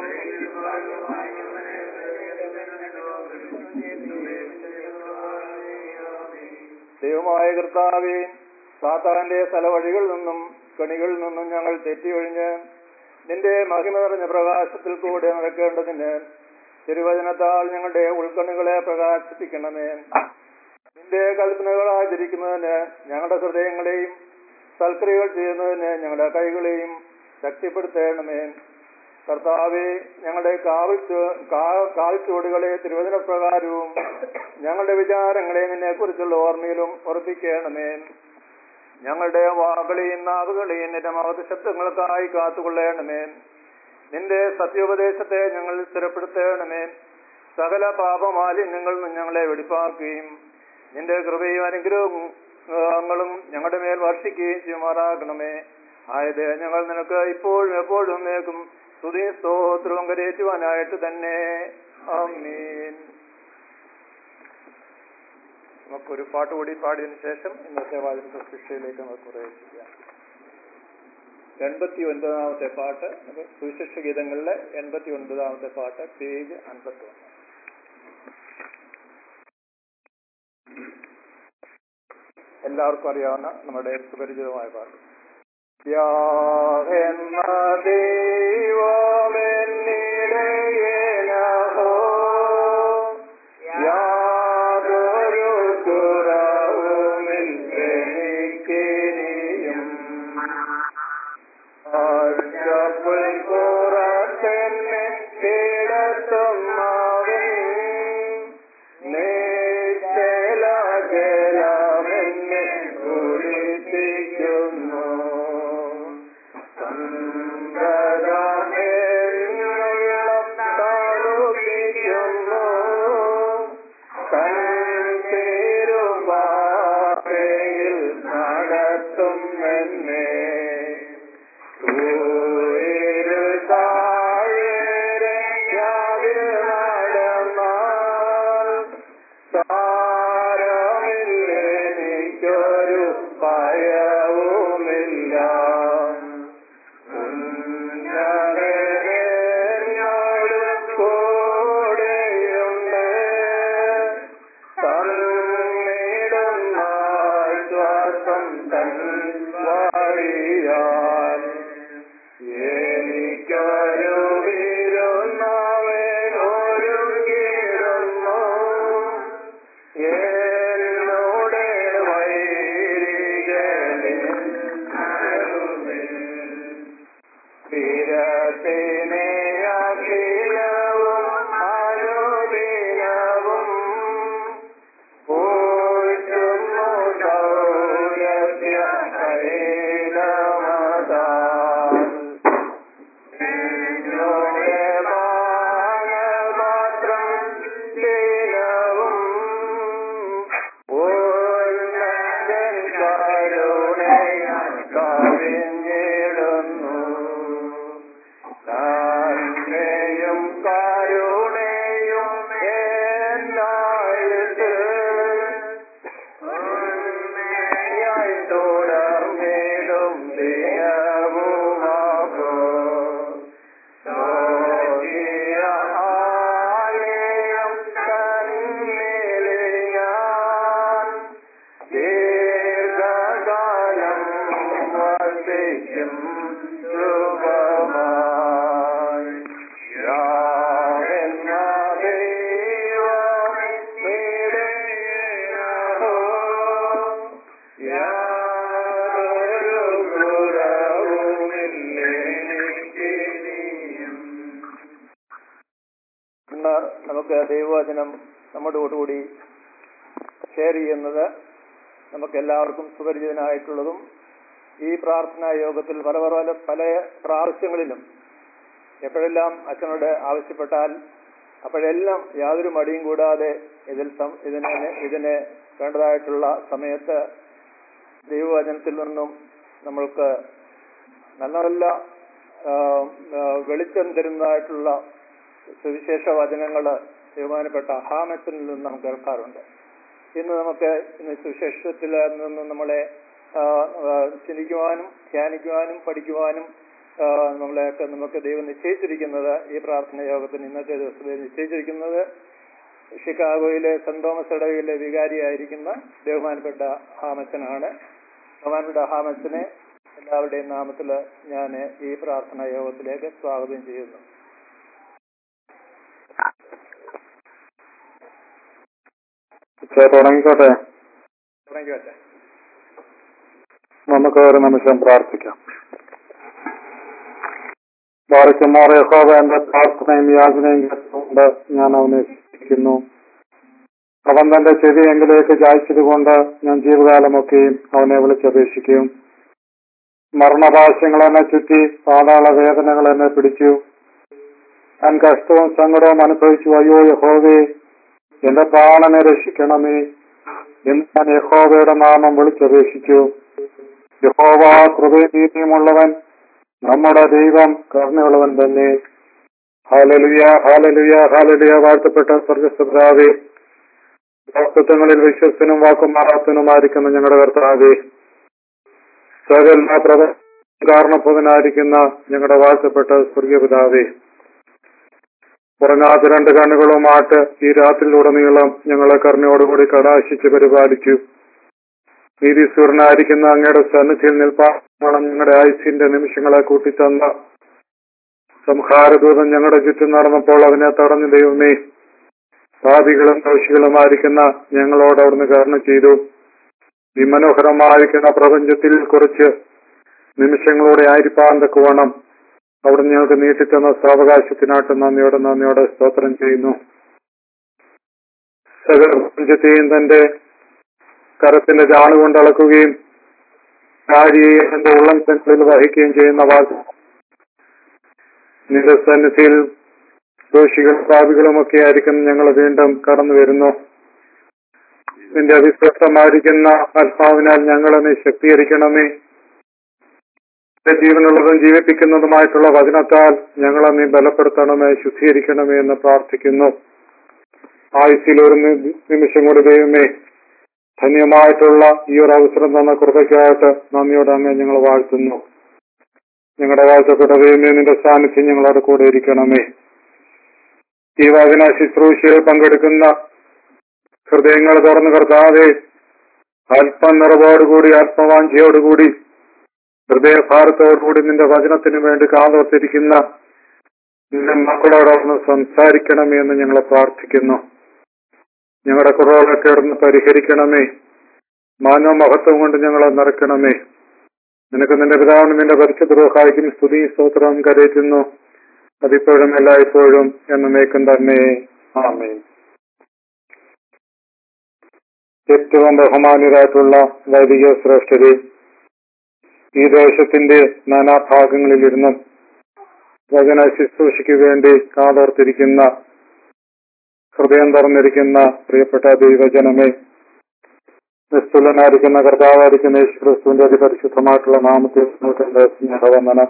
ദൈവമായ കർത്താവേ സാത്താന്റെ സ്ഥലവഴികളിൽ നിന്നും കണികളിൽ നിന്നും ഞങ്ങൾ തെറ്റിയൊഴിഞ്ഞ് നിന്റെ മഹിമ നിറഞ്ഞ പ്രകാശത്തിൽ കൂടെ നടക്കേണ്ടതിന് തിരുവചനത്താൽ ഞങ്ങളുടെ ഉൾക്കണ്ണുകളെ പ്രകാശിപ്പിക്കണമേ നിന്റെ കൽപ്പനകൾ ആചരിക്കുന്നതിന് ഞങ്ങളുടെ ഹൃദയങ്ങളെയും സൽക്രിയകൾ ചെയ്യുന്നതിന് ഞങ്ങളുടെ കൈകളെയും ശക്തിപ്പെടുത്തേണമേ കർത്താവെ ഞങ്ങളുടെ കാവൽ ചു- കാ- കാൽച്ചുവടുകളെ തിരുവചന പ്രകാരവും ഞങ്ങളുടെ വിചാരങ്ങളെ നിന്നെ കുറിച്ചുള്ള ഓർമ്മയിലും ഉറപ്പിക്കണമേ ഞങ്ങളുടെ വാകളെയും നാവുകളെയും നിന്റെ മഹത് ശബ്ദങ്ങൾക്കായി കാത്തുകൊള്ളണമേ നിന്റെ സത്യോപദേശത്തെ ഞങ്ങൾ സ്ഥിരപ്പെടുത്തണമേ സകല പാപമാലിന്യങ്ങളിൽ നിന്ന് ഞങ്ങളെ വെടിപ്പാക്കുകയും നിന്റെ കൃപയും അനുഗ്രഹങ്ങളും ഞങ്ങളുടെ മേൽ വർഷിക്കുകയും ചെയ്യുമാറാകണമേ ആയത് ഞങ്ങൾ നിനക്ക് ഇപ്പോഴും എപ്പോഴും നേക്കും സ്തുതി സ്തോത്രവും കരേറ്റുവാനായിട്ട് തന്നെ ആമീൻ നമുക്കൊരു പാട്ട് കൂടി പാടിയതിനു ശേഷം ഇന്നത്തെ വാചക ശിക്ഷയിലേക്ക് നമുക്ക് പ്രവേശിക്കാം എൺപത്തി ഒൻപതാമത്തെ പാട്ട് നമുക്ക് സുവിശേഷ ഗീതങ്ങളിലെ എൺപത്തി ഒൻപതാമത്തെ പാട്ട് പേജ് അൻപത്തി ഒന്ന് എല്ലാവർക്കും അറിയാവുന്ന നമ്മുടെ സുപരിചിതമായ പാട്ട് യാഹെന്ന ദൈവമെന്നിടയനഹോ യാതൊരു കുറവുമില്ലെനിക്കിനിയും ആഴ്ചപ്പുൽ പുറത്തെന്നെ കിടത്തുമാവൻ നിശ്ചലകലമെന്നെ കുളിപ്പിക്കുന്നു സന്തതമെന്നുള്ള തണുപ്പിക്കുന്നു കൺതിരുവാകയിൽ നടത്തും എന്നെ സൂര്യരു താഴെ നടന്നാൽ സാരമില്ലെനിക്കൊരു ഭയവുമില്ല ഉന്നതനോട് കൂടെയുണ്ട് തന്നിടുന്ന ശ്വാസം തൻ വഴിയാൽ എനിക്കൊരു വിരുന്നവനൊരുക്കിടുന്നു എന്നോട് വൈരികളിൽ ദൈവവചനം നമ്മുടെ കൂടി ഷെയർ ചെയ്യുന്നത് നമുക്ക് എല്ലാവർക്കും സുപരിചിതനായിട്ടുള്ളതും ഈ പ്രാർത്ഥനാ യോഗത്തിൽ പല പല പല പ്രാവശ്യങ്ങളിലും എപ്പോഴെല്ലാം അച്ഛനോട് ആവശ്യപ്പെട്ടാൽ അപ്പോഴെല്ലാം യാതൊരു മടിയും കൂടാതെ ഇതിൽ സം- ഇതിനെ ഇതിന് വേണ്ടതായിട്ടുള്ള സമയത്ത് ദൈവവചനത്തിൽ നിന്നും നമ്മൾക്ക് നല്ല നല്ല ആ, ആ, വെളിച്ചം തരുന്നതായിട്ടുള്ള സുവിശേഷ വചനങ്ങൾ ബഹുമാനപ്പെട്ട ഹാമത്തിൽ നിന്ന് നാം കേൾക്കാറുണ്ട് ഇന്ന് നമുക്ക് ഇന്ന് സുവിശേഷത്തിൽ നിന്ന് നമ്മളെ ആ, ആ, ചിന്തിക്കുവാനും ധ്യാനിക്കുവാനും പഠിക്കുവാനും ആ, നമ്മളെയൊക്കെ നമുക്ക് ദൈവം നിശ്ചയിച്ചിരിക്കുന്നത് ഈ പ്രാർത്ഥന യോഗത്തിന് ഇന്നത്തെ ദിവസത്തിൽ നിശ്ചയിച്ചിരിക്കുന്നത് ഷിക്കാഗോയിലെ സെന്റ് തോമസ് ഇടവയിലെ വികാരിയായിരിക്കുന്ന ബഹുമാനപ്പെട്ട ഹാമച്ചനാണ് ബഹുമാനപ്പെട്ട ഹാമച്ചനെ എല്ലാവരുടെയും നാമത്തിൽ ഞാൻ ഈ പ്രാർത്ഥനാ യോഗത്തിലേക്ക് സ്വാഗതം ചെയ്യുന്നു തുടങ്ങിക്കോട്ടെ തുടങ്ങിക്കോട്ടെ നമുക്ക് ഒരു നിമിഷം പ്രാർത്ഥിക്കാം ബാറിക്കുമാർ യഹോവ എന്റെ പ്രാർത്ഥനയും യാചനയും കേട്ടുകൊണ്ട് ഞാൻ അവനെ സ്നേഹിക്കുന്നു അവൻ തന്റെ ചെവി എങ്കിലേക്ക് ചായ്ച്ചതുകൊണ്ട് ഞാൻ ജീവകാലമൊക്കെയും അവനെ വിളിച്ചപേക്ഷിക്കും മരണഭാഷ്യങ്ങൾ എന്നെ ചുറ്റി പാതാള വേദനകൾ എന്നെ പിടിച്ചു ഞാൻ കഷ്ടവും സങ്കടവും അനുഭവിച്ചു അയ്യോ യഹോവേ എന്റെ പ്രാണനെ രക്ഷിക്കണമേ എന്ന് ഞാൻ യഹോവയുടെ നാമം വിളിച്ചപേക്ഷിച്ചു യഹോവ കൃപനീതിയുമുള്ളവൻ നമ്മുടെ ദൈവം കരുണയുള്ളവൻ തന്നെ ഹാലലുയ ഹാലലുയ ഹാലലുയ വാഴ്ത്തപ്പെട്ട സ്വർഗസ്വരാവേ വാക്തത്വങ്ങളിൽ വിശ്വസ്തനും വാക്കും മാറാത്തനുമായിരിക്കുന്ന ഞങ്ങളുടെ കർത്താവേ സകല പ്രവ കാരണപ്രദനായിരിക്കുന്ന ഞങ്ങളുടെ വാഴ്ത്തപ്പെട്ട സ്വർഗപിതാവേ ഉറങ്ങാത്ത രണ്ട് കണ്ണുകളുമായിട്ട് ഈ രാത്രിയിലുടനീളം ഞങ്ങളെ കരുണയോടുകൂടി കടാശിച്ച് പരിപാലിച്ചു നീതിസൂരനായിരിക്കുന്ന അങ്ങയുടെ സന്നിധിയിൽ നിൽപ്പാണ് ഞങ്ങളുടെ ആയുസിന്റെ നിമിഷങ്ങളെ കൂട്ടിത്തന്ന സംഹാരദൂതം ഞങ്ങളുടെ ചുറ്റും നടന്നപ്പോൾ അതിനെ തടഞ്ഞു ദൈവമേ പാപികളും ദോഷികളുമായിരിക്കുന്ന ഞങ്ങളോട് അവിടുന്ന് കരുണ ചെയ്തു ഈ മനോഹരമായിരിക്കുന്ന പ്രപഞ്ചത്തിൽ കുറച്ച് നിമിഷങ്ങളോടെ ആയിരിക്കാൻ തക്കവണ്ണം അവിടെ ഞങ്ങൾക്ക് നീട്ടിത്തന്ന സാവകാശത്തിനായിട്ട് നന്ദിയോടെ നന്ദിയോടെ സ്തോത്രം ചെയ്യുന്നു സകല പ്രപഞ്ചത്തെയും തന്റെ കരത്തിന്റെ ജാണുകൊണ്ട് അളക്കുകയും കാരിയെ എന്റെ ഉള്ളം സെന്ററിൽ വഹിക്കുകയും ചെയ്യുന്ന വാക്ക് നിരസന്നിധിയിൽ ദോഷികൾ പാപികളുമൊക്കെ ആയിരിക്കും ഞങ്ങൾ വീണ്ടും കടന്നു വരുന്നു നിന്റെ അവിശ്വസ്തമായിരിക്കുന്ന ആത്മാവിനാൽ ഞങ്ങളെ നീ ശക്തീകരിക്കണമേ നിന്റെ ജീവനുള്ളതും ജീവിപ്പിക്കുന്നതുമായിട്ടുള്ള വചനത്താൽ ഞങ്ങളെ നീ ബലപ്പെടുത്തണമേ ശുദ്ധീകരിക്കണമേ എന്ന് പ്രാർത്ഥിക്കുന്നു ആയുസ്സിൽ ഒരു നി- നിമിഷം കൂടി ദൈവമേ ധന്യമായിട്ടുള്ള ഈ ഒരു അവസരം തന്ന കൃപയ്ക്കായിട്ട് നന്ദിയോടെ അങ്ങ് ഞങ്ങൾ വാഴ്ത്തുന്നു ഞങ്ങളുടെ വാഴ്ത്തപ്പെട്ട ദൈവമേ നിന്റെ സാന്നിധ്യം ഞങ്ങളോട് കൂടെ ഇരിക്കണമേ ഈ വചന ശുശ്രൂഷയിൽ പങ്കെടുക്കുന്ന ഹൃദയങ്ങൾ തുറന്നു കർത്താതെ ആത്മനിറവോടുകൂടി ആത്മവാഞ്ചയോടുകൂടി ഹൃദയഭാരത്തോടുകൂടി നിന്റെ വചനത്തിന് വേണ്ടി കാതോർത്തിരിക്കുന്ന നിന്റെ മക്കളോടൊന്ന് സംസാരിക്കണമേ എന്ന് ഞങ്ങൾ പ്രാർത്ഥിക്കുന്നു ഞങ്ങളുടെ കുറവുകളൊക്കെ ഇടന്ന് പരിഹരിക്കണമേ മാനവ മഹത്വം കൊണ്ട് ഞങ്ങളെ നിറയ്ക്കണമേ നിനക്ക് നിന്റെ പിതാവിനും നിന്റെ പരിശുദ്ധ റൂഹായിക്കും സ്തുതി സ്തോത്രം കരയറ്റുന്നു അതിപ്പോഴും എല്ലായ്പ്പോഴും എന്നേക്കും തന്നെ ആമേ ഏറ്റവും ബഹുമാന്യരായിട്ടുള്ള വൈദിക ശ്രേഷ്ഠരെ ഈ ദേശത്തിന്റെ നാനാഭാഗങ്ങളിലിരുന്നും വചന ശുശ്രൂഷയ്ക്ക് വേണ്ടി കാതോർത്തിരിക്കുന്ന ഹൃദയം തുറന്നിരിക്കുന്ന പ്രിയപ്പെട്ട ദൈവജനമേ നിസ്തുലനായിരിക്കുന്ന കർത്താവായിരിക്കുന്ന യേശു ക്രിസ്തുവിന്റെ അതിപരിശുദ്ധമായിട്ടുള്ള നാമത്തിൽ നിങ്ങൾക്ക് എന്റെ സ്നേഹവന്ദനം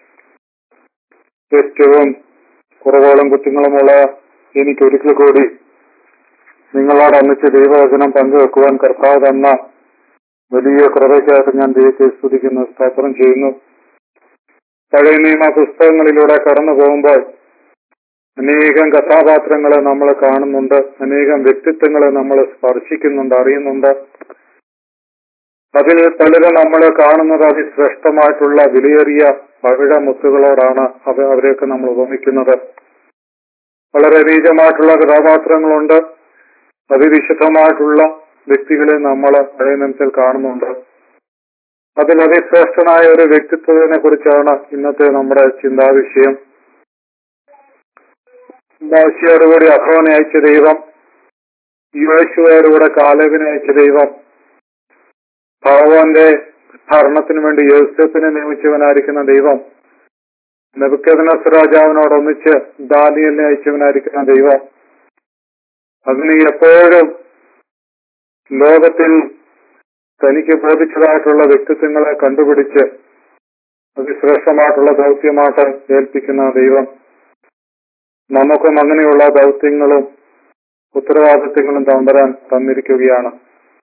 ഏറ്റവും കുറവുകളും കുറ്റങ്ങളുമുള്ള എനിക്ക് ഒരിക്കൽ കൂടി നിങ്ങളോട് ഒന്നിച്ച് ദൈവവചനം പങ്കുവെക്കുവാൻ കർത്താവ് തന്ന വലിയ കൃപയ്ക്കായിട്ട് ഞാൻ ദൈവത്തെ സ്തുതിക്കുന്നു സ്തോത്രം ചെയ്യുന്നു പഴയ നിയമ പുസ്തകങ്ങളിലൂടെ കടന്നു പോകുമ്പോൾ അനേകം കഥാപാത്രങ്ങളെ നമ്മൾ കാണുന്നുണ്ട് അനേകം വ്യക്തിത്വങ്ങളെ നമ്മൾ സ്പർശിക്കുന്നുണ്ട് അറിയുന്നുണ്ട് അതിൽ പലരും നമ്മൾ കാണുന്നത് അതിശ്രേഷ്ഠമായിട്ടുള്ള വിലയേറിയ പവിഴ മുത്തുകളോടാണ് അവ അവരെയൊക്കെ നമ്മൾ ഉപമിക്കുന്നത് വളരെ ബീജമായിട്ടുള്ള കഥാപാത്രങ്ങളുണ്ട് അതിവിശുദ്ധമായിട്ടുള്ള വ്യക്തികളെ നമ്മൾ പഴയ നിമിഷത്തിൽ കാണുന്നുണ്ട് അതിൽ അതിശ്രേഷ്ഠനായ ഒരു വ്യക്തിത്വത്തിനെ കുറിച്ചാണ് ഇന്നത്തെ നമ്മുടെ ചിന്താവിഷയം മോശയോടുകൂടി അഹ്റോനെ അയച്ച ദൈവം യോശുവയിലൂടെ കാലവിനെ അയച്ച ദൈവം ഭഗവാന്റെ ഭരണത്തിന് വേണ്ടി യോസഫിനെ നിയമിച്ചവനായിരിക്കുന്ന ദൈവം നെബുക്കദനസ് രാജാവിനോടൊന്നിച്ച് ദാനിയലിനെ അയച്ചവനായിരിക്കുന്ന ദൈവം അതിന് എപ്പോഴും ലോകത്തിൽ തനിക്ക് ബോധിച്ചതായിട്ടുള്ള വ്യക്തിത്വങ്ങളെ കണ്ടുപിടിച്ച് അതിശ്രേഷ്ഠമായിട്ടുള്ള ദൗത്യമായിട്ട് ഏൽപ്പിക്കുന്ന ദൈവം നമുക്കും അങ്ങനെയുള്ള ദൗത്യങ്ങളും ഉത്തരവാദിത്വങ്ങളും തമ്പരാൻ തന്നിരിക്കുകയാണ്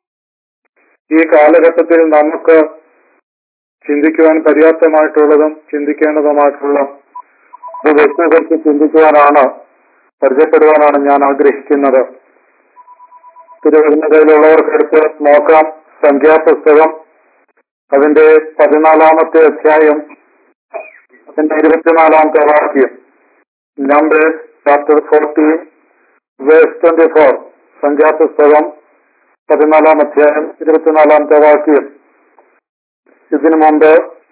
ഈ കാലഘട്ടത്തിൽ നമുക്ക് ചിന്തിക്കുവാൻ പര്യാപ്തമായിട്ടുള്ളതും ചിന്തിക്കേണ്ടതുമായിട്ടുള്ള ഒരു വ്യക്തിയെക്കുറിച്ച് ചിന്തിക്കുവാനാണ് പരിചയപ്പെടുവാനാണ് ഞാൻ ആഗ്രഹിക്കുന്നത് തിരുവനന്തപുരം കയ്യിലുള്ളവർക്കെടുത്ത് നോക്കാം സംഖ്യാപുസ്തകം അതിന്റെ പതിനാലാമത്തെ അധ്യായം അതിന്റെ ഇരുപത്തിനാലാമത്തെ വാക്യം Numbers chapter fourteen verse twenty four സംഖ്യാപുസ്തകം പതിനാലാം അധ്യായം ഇരുപത്തിനാലാമത്തെ വാക്യം ഇതിനു മുമ്പ്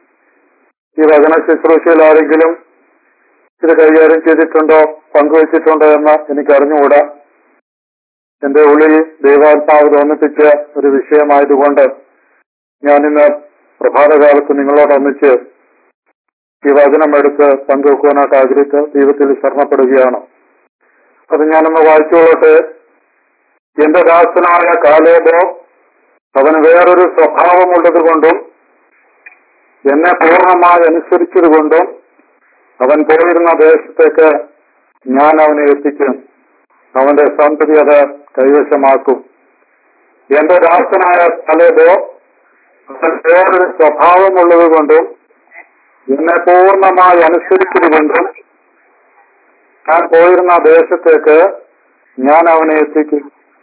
ഈ വചന ശുശ്രൂഷയിൽ ആരെങ്കിലും ഇത് കൈകാര്യം ചെയ്തിട്ടുണ്ടോ പങ്കുവച്ചിട്ടുണ്ടോ എന്ന് എനിക്ക് അറിഞ്ഞുകൂടാ എന്റെ ഉള്ളിൽ ദൈവാത്മാവ് തോന്നിപ്പിച്ച ഒരു വിഷയമായതുകൊണ്ട് ഞാനിന്ന് പ്രഭാതകാലത്ത് നിങ്ങളോടൊന്നിച്ച് ഈ വചനമെടുത്ത് പങ്കുവെക്കുവാനായിട്ട് ആഗ്രഹിച്ച് ദൈവത്തിൽ ശരണപ്പെടുകയാണ് അത് ഞാനൊന്ന് വായിച്ചുകൊള്ളട്ടെ എന്റെ ദാസനായ കാലേബോ അവന് വേറൊരു സ്വഭാവമുള്ളത് കൊണ്ടും എന്നെ പൂർണ്ണമായി അനുസരിച്ചത് കൊണ്ടും അവൻ പോയിരുന്ന ദേശത്തേക്ക് ഞാൻ അവനെ എത്തിക്കും അവന്റെ സന്തതി അത് കൈവശമാക്കും എന്റെ ദാസനായ കാലേബോ അവൻ വേറൊരു സ്വഭാവമുള്ളത് കൊണ്ടും എന്നെ പൂർണ്ണമായി അനുസരിച്ചത് കൊണ്ടും ഞാൻ പോയിരുന്ന ദേശത്തേക്ക് ഞാൻ അവനെ എത്തിക്കും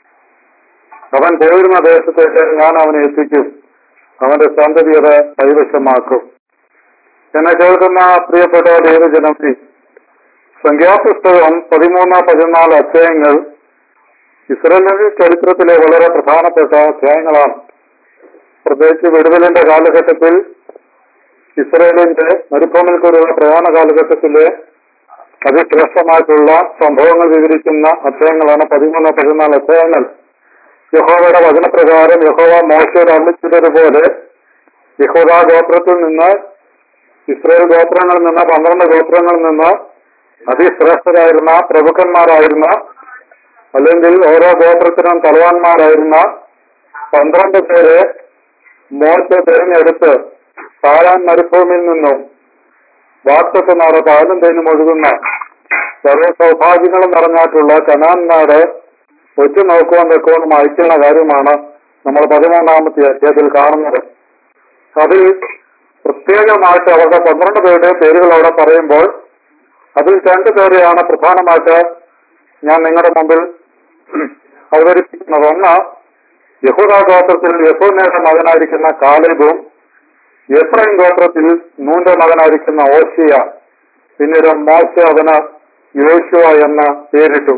അവൻ പോയിരുന്ന ദേശത്തേക്ക് ഞാൻ അവനെ എത്തിക്കും അവന്റെ സന്തതി അത് കൈവശമാക്കും എന്നെ കേൾക്കുന്ന പ്രിയപ്പെട്ട ദൈവജനമി സംഖ്യാപുസ്തകം പതിമൂന്ന് പതിനാല് അധ്യായങ്ങൾ ഇസ്രയേലിന്റെ ചരിത്രത്തിലെ വളരെ പ്രധാനപ്പെട്ട അധ്യായങ്ങളാണ് പ്രത്യേകിച്ച് വിടുതലിന്റെ കാലഘട്ടത്തിൽ ഇസ്രയേലിന്റെ മരുഭൂമിൽ കൂടിയുള്ള പ്രധാന കാലഘട്ടത്തിലെ അതിശ്രേഷ്ഠമായിട്ടുള്ള സംഭവങ്ങൾ വിവരിക്കുന്ന അധ്യായങ്ങളാണ് പതിമൂന്ന് പതിനാല് അധ്യായങ്ങൾ യഹോവയുടെ വചനപ്രകാരം യഹോവ മോശയുടെ അള്ളിച്ചതുപോലെ യഹോദ ഗോത്രത്തിൽ നിന്ന് ഇസ്രയേൽ ഗോത്രങ്ങളിൽ നിന്ന് പന്ത്രണ്ട് ഗോത്രങ്ങളിൽ നിന്ന് അതിശ്രേഷ്ഠരായിരുന്ന പ്രഭുക്കന്മാരായിരുന്ന അല്ലെങ്കിൽ ഓരോ ഗോത്രത്തിനും തലവാന്മാരായിരുന്ന പന്ത്രണ്ട് പേരെ മോശ തിരഞ്ഞെടുത്ത് താരാൻ മരുഭൂമിയിൽ നിന്നും വാക്തത്വനാട് പാലും തേനും ഒഴുകുന്ന സർവ്വ സൗഭാഗ്യങ്ങളും നിറഞ്ഞായിട്ടുള്ള കനാൻ നാട് ഒറ്റ നോക്കുവാൻ വെക്കുവാനും അയക്കുന്ന കാര്യമാണ് നമ്മൾ പതിമൂന്നാമത്തെ അധ്യായത്തിൽ കാണുന്നത് അതിൽ പ്രത്യേകമായിട്ട് അവരുടെ പന്ത്രണ്ട് പേരുടെ പേരുകൾ അവിടെ പറയുമ്പോൾ അതിൽ രണ്ടു പേരെയാണ് പ്രധാനമായിട്ട് ഞാൻ നിങ്ങളുടെ മുമ്പിൽ അവതരിപ്പിക്കുന്നത് ഒന്ന് യഹൂദ ഗോത്രത്തിൽ യഹൂനയുടെ മകനായിരിക്കുന്ന കാലേബും എഫ്രൈം ഗോത്രത്തിൽ നൂന്റെ മകനായിരിക്കുന്ന ഓശിയ പിന്നീട് മോശ അവന് യോശുവ എന്ന പേരിട്ടു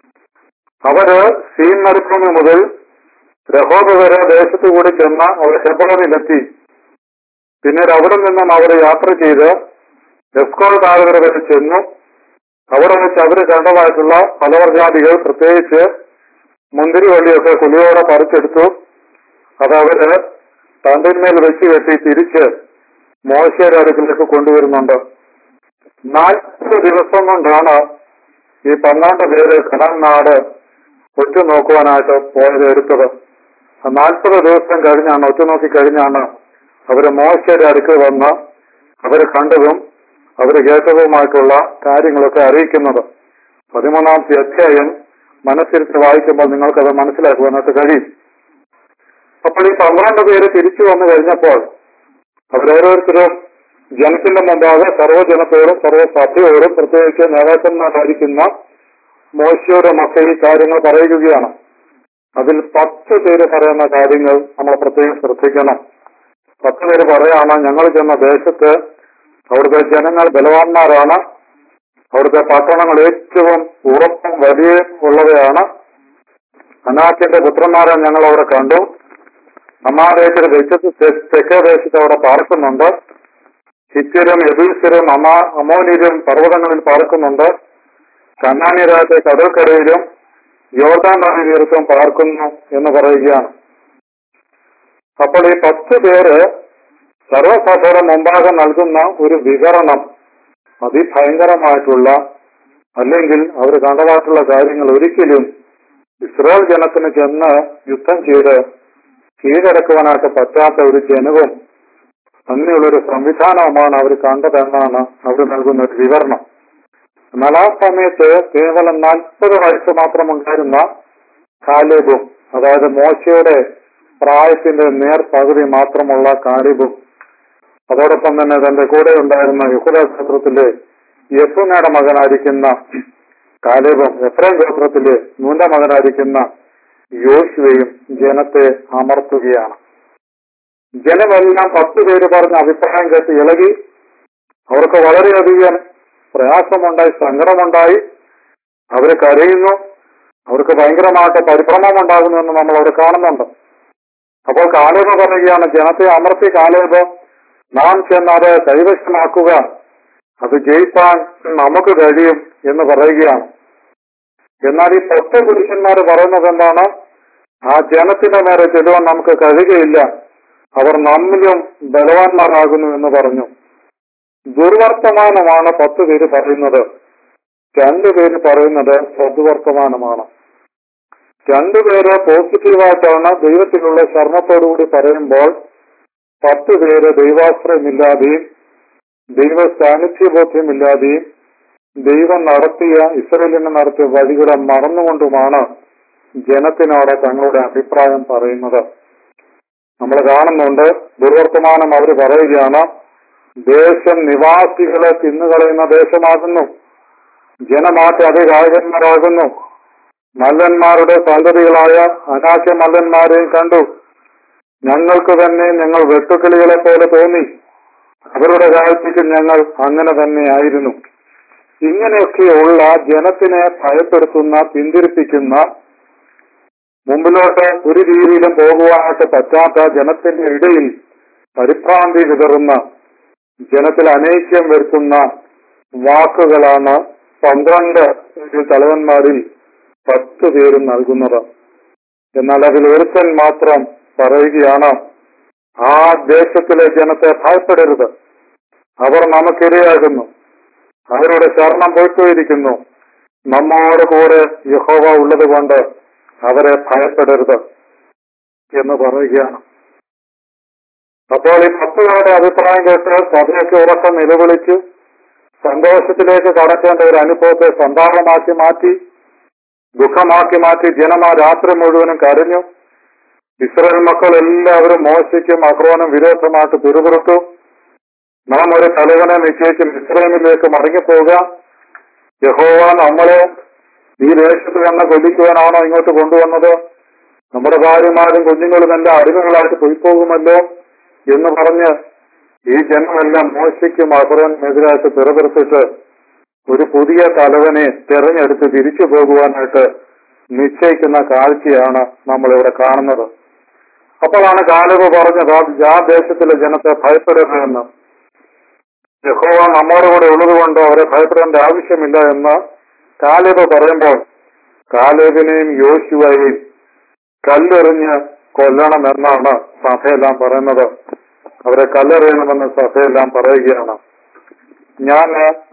അവര് സീൻ മരുഭൂമി മുതൽ രഹോബ് വരെ ദേശത്തു കൂടി ചെന്ന് അവർ ഹെബ്രോനിലെത്തി പിന്നീട് അവിടെ നിന്നും അവർ യാത്ര ചെയ്ത് എസ്കോൾ താഴ്വര വരെ ചെന്നു അവിടെ വെച്ച് അവര് കണ്ടതായിട്ടുള്ള ഫലവർജാതികൾ പ്രത്യേകിച്ച് മുന്തിരിവള്ളിയൊക്കെ കുലിയോടെ പറിച്ചെടുത്തു അത് അവര് തണ്ടിന്മേൽ വെച്ച് കെട്ടി തിരിച്ച് മോശയുടെ അടുക്കിലേക്ക് കൊണ്ടുവരുന്നുണ്ട് നാൽപ്പത് ദിവസം കൊണ്ടാണ് ഈ പന്ത്രണ്ട് പേര് കടൽ നാട് ഒറ്റുനോക്കുവാനായിട്ട് പോയത് എടുത്തത് ആ നാൽപ്പത് ദിവസം കഴിഞ്ഞാണ് ഒറ്റുനോക്കി കഴിഞ്ഞാണ് അവര് മോശയുടെ അടുക്കൽ വന്ന് അവര് കണ്ടതും അവര് കേട്ടതുമായിട്ടുള്ള കാര്യങ്ങളൊക്കെ അറിയിക്കുന്നത് പതിമൂന്നാമത്തെ അധ്യായം മനസ്സിരുത്തി വായിക്കുമ്പോൾ നിങ്ങൾക്കത് മനസ്സിലാക്കുവാനായിട്ട് കഴിയും അപ്പോൾ ഈ പന്ത്രണ്ട് പേര് തിരിച്ചു വന്നു കഴിഞ്ഞപ്പോൾ അവരോരോരുത്തരും ജനത്തിന്റെ മുമ്പാകെ സർവ്വജനത്തോടും സർവ്വസഭയോടും പ്രത്യേകിച്ച് നേതാക്കന്മാരായിരിക്കുന്ന മോശയുടെ മക്കൾ ഈ കാര്യങ്ങൾ പറയുകയാണ് അതിൽ പത്ത് പേര് പറയുന്ന കാര്യങ്ങൾ നമ്മൾ പ്രത്യേകം ശ്രദ്ധിക്കണം പത്ത് പേര് പറയാണ് ഞങ്ങൾ ചെന്ന ദേശത്ത് അവിടുത്തെ ജനങ്ങൾ ബലവാന്മാരാണ് അവിടുത്തെ പട്ടണങ്ങൾ ഏറ്റവും ഉറപ്പും വലിയ ഉള്ളവയാണ് അനാക്കിന്റെ പുത്രന്മാരെ ഞങ്ങൾ അവിടെ കണ്ടു അമ്മാദേശയുടെ ദേശത്ത് തെ- തെക്കേ ദേശത്ത് അവിടെ പാർക്കുന്നുണ്ട് ഹിത്യരും യദീസരും അമാ അമോനിരും പർവ്വതങ്ങളിൽ പാർക്കുന്നുണ്ട് കന്നാനിരാജ കടൽക്കരയിലും യോർദാൻ നദി തീർത്ഥം പാർക്കുന്നു എന്ന് പറയുകയാണ് അപ്പോൾ ഈ പത്ത് പേര് സർവസഭയുടെ മുമ്പാകെ നൽകുന്ന ഒരു വിവരണം അതിഭയങ്കരമായിട്ടുള്ള അല്ലെങ്കിൽ അവർ കണ്ടതായിട്ടുള്ള കാര്യങ്ങൾ ഒരിക്കലും ഇസ്രായേൽ ജനത്തിന് ചെന്ന് യുദ്ധം ചെയ്ത് കീഴടക്കുവാനായിട്ട് പറ്റാത്ത ഒരു ജനവും അങ്ങനെയുള്ളൊരു സംവിധാനവുമാണ് അവർ കണ്ടതെന്നാണ് അവർ നൽകുന്ന ഒരു വിവരണം എന്നാൽ ആ സമയത്ത് കേവലം നാൽപ്പത് വയസ്സ് മാത്രം ഉണ്ടായിരുന്ന കാലിബും അതായത് മോശയുടെ പ്രായത്തിന്റെ നേർ പകുതി മാത്രമുള്ള കാലിബും അതോടൊപ്പം തന്നെ തന്റെ കൂടെ ഉണ്ടായിരുന്ന യഹുദ ക്ഷേത്രത്തിലെ യഫുനയുടെ മകനായിരിക്കുന്ന കാലേബും എഫ്രൈം ഗോത്രത്തിലെ നൂന്റെ മകനായിരിക്കുന്ന യോശുവയും ജനത്തെ അമർത്തുകയാണ് ജനമെല്ലാം പത്ത് പേര് പറഞ്ഞ അഭിപ്രായം കേട്ട് ഇളകി അവർക്ക് വളരെയധികം പ്രയാസമുണ്ടായി സങ്കടമുണ്ടായി അവര് കരയുന്നു അവർക്ക് ഭയങ്കരമായിട്ട് പരിഭ്രമം ഉണ്ടാകുന്നു എന്ന് നമ്മൾ അവിടെ കാണുന്നുണ്ട് അപ്പോൾ കാലേബ് പറയുകയാണ് ജനത്തെ അമർത്തി കാലേബ് നാം ചെന്ന് അത് കൈവശമാക്കുക അത് ജയിപ്പാൻ നമുക്ക് കഴിയും എന്ന് പറയുകയാണ് എന്നാൽ ഈ പത്ത് പുരുഷന്മാർ പറയുന്നത് എന്താണ് ആ ജനത്തിന്റെ നേരെ ചെല്ലുവാൻ നമുക്ക് കഴിയുകയില്ല അവർ നമ്മിലും ബലവാന്മാരാകുന്നു എന്ന് പറഞ്ഞു ദുർവർത്തമാനമാണ് പത്ത് പേര് പറയുന്നത് രണ്ടുപേര് പറയുന്നത് സദ്വർത്തമാനമാണ് രണ്ടുപേര് പോസിറ്റീവായിട്ടാണ് ദൈവത്തിലുള്ള ശർമ്മത്തോടുകൂടി പറയുമ്പോൾ പത്ത് പേര് ദൈവാശ്രയമില്ലാതെയും ദൈവ സാന്നിധ്യബോധ്യമില്ലാതെയും ദൈവം നടത്തിയ ഇസ്രയേലിന് നടത്തിയ വഴികളെ മറന്നുകൊണ്ടുമാണ് ജനത്തിനോട് തങ്ങളുടെ അഭിപ്രായം പറയുന്നത് നമ്മൾ കാണുന്നുണ്ട് ദുർവർത്തമാനം അവർ പറയുകയാണ് ദേശം നിവാസികളെ തിന്നുകളയുന്ന ദേശമാകുന്നു ജനമാറ്റ അതികായകന്മാരാകുന്നു മല്ലന്മാരുടെ സന്തതികളായ അനാശ മല്ലന്മാരെയും കണ്ടു ഞങ്ങൾക്ക് തന്നെ ഞങ്ങൾ വെട്ടുക്കിളികളെ പോലെ തോന്നി അവരുടെ കാഴ്ചയ്ക്ക് ഞങ്ങൾ അങ്ങനെ തന്നെയായിരുന്നു ഇങ്ങനെയൊക്കെയുള്ള ജനത്തിനെ ഭയപ്പെടുത്തുന്ന പിന്തിരിപ്പിക്കുന്ന മുമ്പിലോട്ട് ഒരു രീതിയിലും പോകുവാനായിട്ട് പറ്റാത്ത ജനത്തിന്റെ ഇടയിൽ പരിഭ്രാന്തി വിതറുന്ന ജനത്തിൽ അനൈക്യം വരുത്തുന്ന വാക്കുകളാണ് പന്ത്രണ്ട് തലവന്മാരിൽ പത്ത് പേരും നൽകുന്നത് എന്നാൽ അതിൽ ഒരുത്തൻ മാത്രം പറയുകയാണ് ആ ദേശത്തിലെ ജനത്തെ ഭയപ്പെടരുത് അവർ നമുക്കിരയാകുന്നു അവരുടെ ശരണം പോയിപ്പോയിരിക്കുന്നു നമ്മോട് കൂടെ യഹോവ ഉള്ളത് കൊണ്ട് അവരെ ഭയപ്പെടരുത് എന്ന് പറയുകയാണ് അപ്പോൾ ഈ പത്തുപേരുടെ അഭിപ്രായം കേട്ട് സഭയൊക്കെ ഉറക്കം നിലവിളിച്ച് സന്തോഷത്തിലേക്ക് കടക്കേണ്ട ഒരു അനുഭവത്തെ സന്താപമാക്കി മാറ്റി ദുഃഖമാക്കി മാറ്റി ജനം ആ രാത്രി മുഴുവനും കരഞ്ഞു ഇസ്രായേൽ മക്കൾ എല്ലാവരും മോശയ്ക്കും അക്രോനും വിരോധമായിട്ട് പിറുപിറുത്തു നാം ഒരു തലവനെ നിശ്ചയിച്ച് ഇസ്രായേലിലേക്ക് മടങ്ങിപ്പോവുക യഹോവ നമ്മളെ ഈ ദേശത്ത് തന്നെ കൊല്ലിക്കുവാനാണോ ഇങ്ങോട്ട് കൊണ്ടുവന്നത് നമ്മുടെ ഭാര്യമാരും കുഞ്ഞുങ്ങളും എല്ലാം അടിമകളായിട്ട് പോയിപ്പോകുമല്ലോ എന്ന് പറഞ്ഞ് ഈ ജനമെല്ലാം മോശയ്ക്കും അക്രോനെതിരായിട്ട് പിറപിറുത്തിട്ട് ഒരു പുതിയ തലവനെ തെരഞ്ഞെടുത്ത് തിരിച്ചു പോകുവാനായിട്ട് നിശ്ചയിക്കുന്ന കാഴ്ചയാണ് നമ്മൾ ഇവിടെ കാണുന്നത് അപ്പോഴാണ് കാലവ് പറഞ്ഞത് ആ ദേശത്തിലെ ജനത്തെ ഭയപ്പെടരുതെന്ന് യഹോവ നമ്മോടുകൂടെ ഉള്ളതുകൊണ്ട് അവരെ ഭയപ്പെടേണ്ട ആവശ്യമില്ല എന്ന് കാലേബ് പറയുമ്പോൾ കാലേബിനെയും യോശുവയെയും കല്ലെറിഞ്ഞ് കൊല്ലണം എന്നാണ് സഭയെല്ലാം പറയുന്നത് അവരെ കല്ലെറിയണമെന്ന് സഭയെല്ലാം പറയുകയാണ് ഞാൻ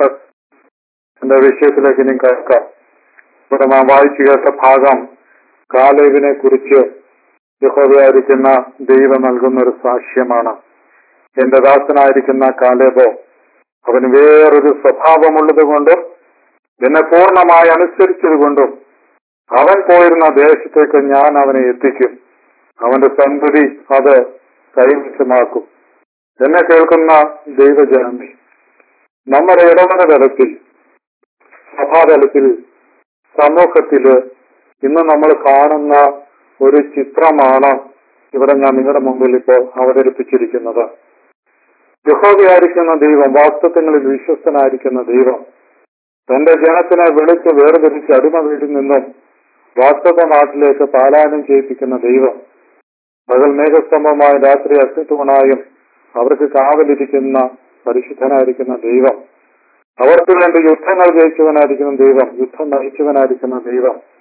എന്റെ വിഷയത്തിലേക്ക് ഇനി കേൾക്കാം ഇവിടെ നാം വായിച്ചു കേട്ട ഭാഗം കാലേബിനെ കുറിച്ച് യഹോവയായിരിക്കുന്ന ദൈവം നൽകുന്ന ഒരു സാക്ഷ്യമാണ് എന്റെ ദാസനായിരിക്കുന്ന കാലേബോ അവന് വേറൊരു സ്വഭാവമുള്ളത് കൊണ്ടും എന്നെ പൂർണ്ണമായി അനുസരിച്ചത് കൊണ്ടും അവൻ പോയിരുന്ന ദേശത്തേക്ക് ഞാൻ അവനെ എത്തിക്കും അവന്റെ സന്തതി അത് കൈവശമാക്കും എന്നെ കേൾക്കുന്ന ദൈവജനമേ നമ്മുടെ ഇടവന തലത്തിൽ സഭാതലത്തിൽ സമൂഹത്തില് ഇന്ന് നമ്മൾ കാണുന്ന ഒരു ചിത്രമാണ് ഇവിടെ ഞാൻ നിങ്ങളുടെ മുമ്പിൽ ഇപ്പോൾ അവതരിപ്പിച്ചിരിക്കുന്നത് യഹോവയായിരിക്കുന്ന ദൈവം വാസ്തവങ്ങളിൽ വിശ്വസ്തനായിരിക്കുന്ന ദൈവം തന്റെ ജനത്തിനെ വിളിച്ച് വേർതിരിച്ച് അടിമ വീട്ടിൽ നിന്നും വാസ്തവ നാട്ടിലേക്ക് പാലായനം ചെയ്യിപ്പിക്കുന്ന ദൈവം പകൽ മേഘസ്തംഭമായ രാത്രി അസ്തിത്വനായും അവർക്ക് കാവലിരിക്കുന്ന പരിശുദ്ധനായിരിക്കുന്ന ദൈവം അവർക്ക് വേണ്ടി യുദ്ധങ്ങൾ ജയിച്ചവനായിരിക്കുന്ന ദൈവം യുദ്ധം നയിച്ചവനായിരിക്കുന്ന ദൈവം